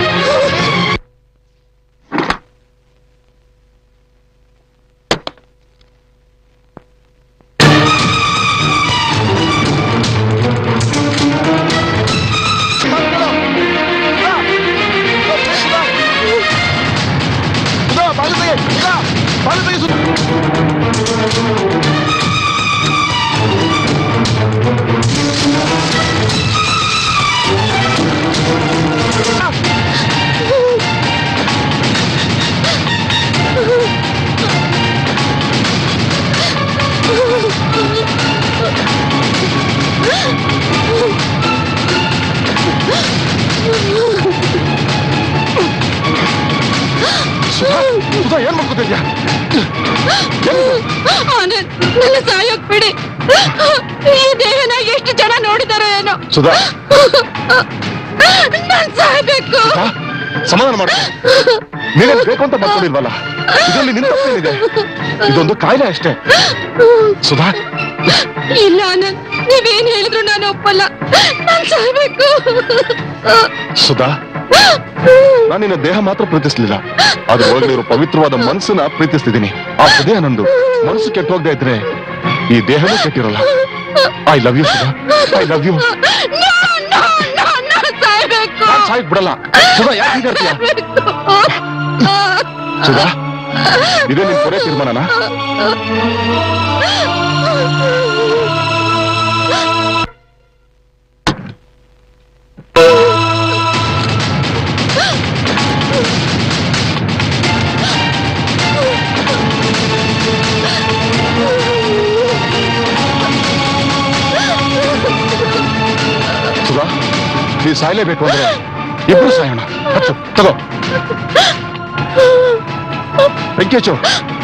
ಸುಧಾ ಬಾಗಿಲು ತೆಗೆ ಸುಧಾ ಬಾಗಿಲು ತೆಗೆ ಸುಧಾ ಸುಧಾ ಸುಧಾ ಏನ್ ಮಾಡ್ಕೊತಿದ್ಯಾ ಆನಂದ್ ನನ್ನ ಸಾಯೋಕ್ ಬಿಡಿ ಈ ದೇಹನ ಎಷ್ಟು ಜನ ನೋಡಿದಾರೋ ಏನೋ ಸುಧಾ ನಾನ್ ಸಾಯ್ಬೇಕು ಸುಧಾ ಸಮಾಧಾನ ಮಾಡು ನೀನೇನ್ ಬೇಕು ಅಂತ ಮಾಡ್ಕೊಂಡಿಲ್ವಲ್ಲ ಇದರಲ್ಲಿ ನಿನ್ ತಪ್ಪೇನಿದೆ ಇದೊಂದು ಕಾಯಿಲೆ ಅಷ್ಟೇ ಸುಧಾ ಇಲ್ಲ ಆನಂದ್ ನೀವೇನ್ ಹೇಳಿದ್ರು ನಾನು ಒಪ್ಪಲ್ಲ ನಾನ್ ಸಾಯ್ಬೇಕು ಸುಧಾ ನಾನು ನಿನ್ನ ದೇಹ ಮಾತ್ರ ಪ್ರೀತಿಸ್ಲಿಲ್ಲ ಅದ್ರ ಒಳಗಡೆ ಇರೋ ಪವಿತ್ರವಾದ ಮನಸ್ಸನ್ನ ಪ್ರೀತಿಸ್ತಿದ್ದೀನಿ ಆ ಹೃದಯ ನಂದು ಮನಸ್ಸು ಕೆಟ್ಟ ಹೋಗದೆ ಇದ್ರೆ ಈ ದೇಹನೂ ಕೆಟ್ಟಿರಲ್ಲ I love you Sudha I love you ಸಾಯ್ಬೇಕು ಸಾಯ್ಕ್ ಬಿಡಲ್ಲ ಸುಧಾ ಯಾಕೆ ಹೀಗಾಡ್ತೀಯ ಸುಧಾ ಇದೇ ನಿನ್ ಕೊನೆ ತೀರ್ಮಾನನಾ ಸುಧಾ ನೀ ಸಾಯ್ಲೇಬೇಕು ಅಂದ್ರೆ ಇಬ್ರು ಸಾಯೋಣ ಹಚ್ಚು ತಗೋ ಬೆಂಕಿ ಹಚ್ಚು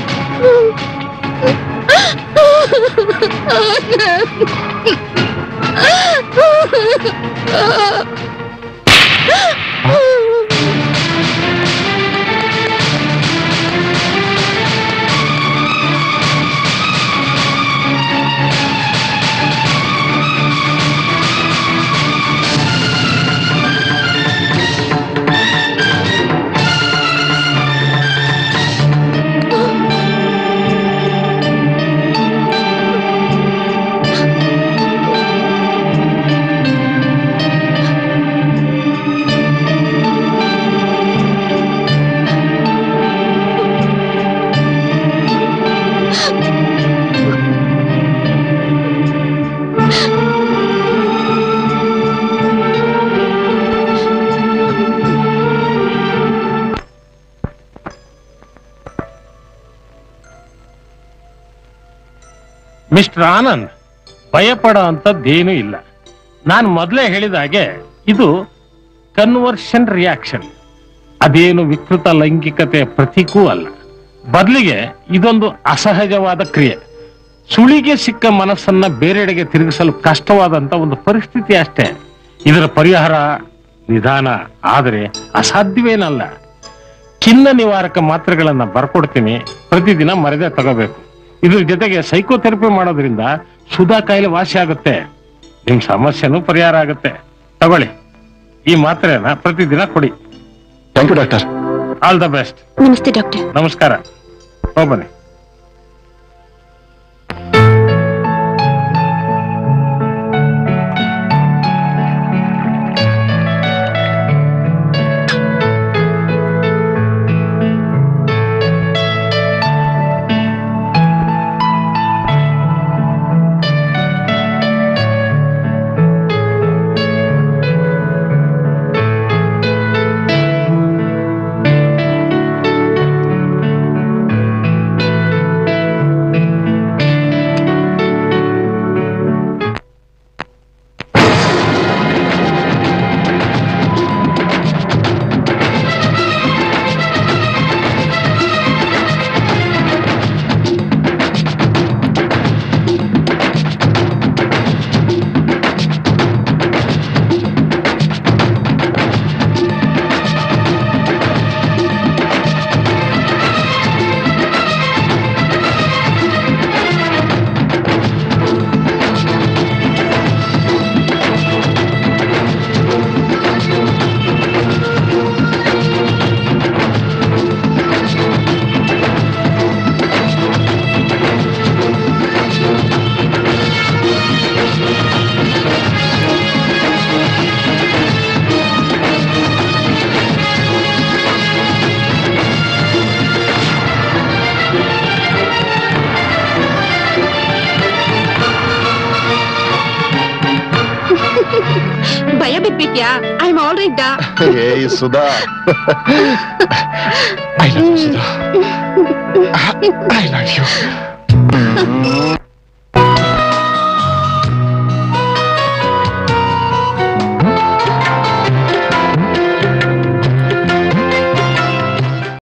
ಮಿಸ್ಟರ್ ಆನಂದ್ ಭಯಪಡೋ ಅಂಥದ್ದೇನೂ ಇಲ್ಲ ನಾನು ಮೊದಲೇ ಹೇಳಿದ ಹಾಗೆ ಇದು ಕನ್ವರ್ಷನ್ ರಿಯಾಕ್ಷನ್ ಅದೇನು ವಿಕೃತ ಲೈಂಗಿಕತೆಯ ಪ್ರತೀಕೂ ಅಲ್ಲ ಬದಲಿಗೆ ಇದೊಂದು ಅಸಹಜವಾದ ಕ್ರಿಯೆ ಸುಳಿಗೆ ಸಿಕ್ಕ ಮನಸ್ಸನ್ನ ಬೇರೆಡೆಗೆ ತಿರುಗಿಸಲು ಕಷ್ಟವಾದಂತ ಒಂದು ಪರಿಸ್ಥಿತಿ ಅಷ್ಟೇ ಇದರ ಪರಿಹಾರ ನಿಧಾನ ಆದರೆ ಅಸಾಧ್ಯವೇನಲ್ಲ ಖಿನ್ನ ನಿವಾರಕ ಮಾತ್ರೆಗಳನ್ನ ಬರ್ಕೊಡ್ತೀನಿ ಪ್ರತಿದಿನ ಮರೆದೇ ತಗೋಬೇಕು ಇದ್ರ ಜೊತೆಗೆ ಸೈಕೋಥೆರಪಿ ಮಾಡೋದ್ರಿಂದ ಸುಧಾ ಕಾಯಿಲೆ ವಾಸಿ ಆಗುತ್ತೆ ನಿಮ್ ಸಮಸ್ಯೆನೂ ಪರಿಹಾರ ಆಗುತ್ತೆ ತಗೊಳ್ಳಿ ಈ ಮಾತ್ರೆನ ಪ್ರತಿದಿನ ಕೊಡಿ thank you doctor all the best ನಮಸ್ತೆ ಡಾಕ್ಟರ್ ನಮಸ್ಕಾರ ಹೋಗ್ಬನ್ನಿ ಭಯ ಬಿದ್ಬಿಟ್ಯಾ ಐ ಆಮ್ ಆಲ್ ರೈಟ್ ಏಯ್ Sudha I love you Sudha I love you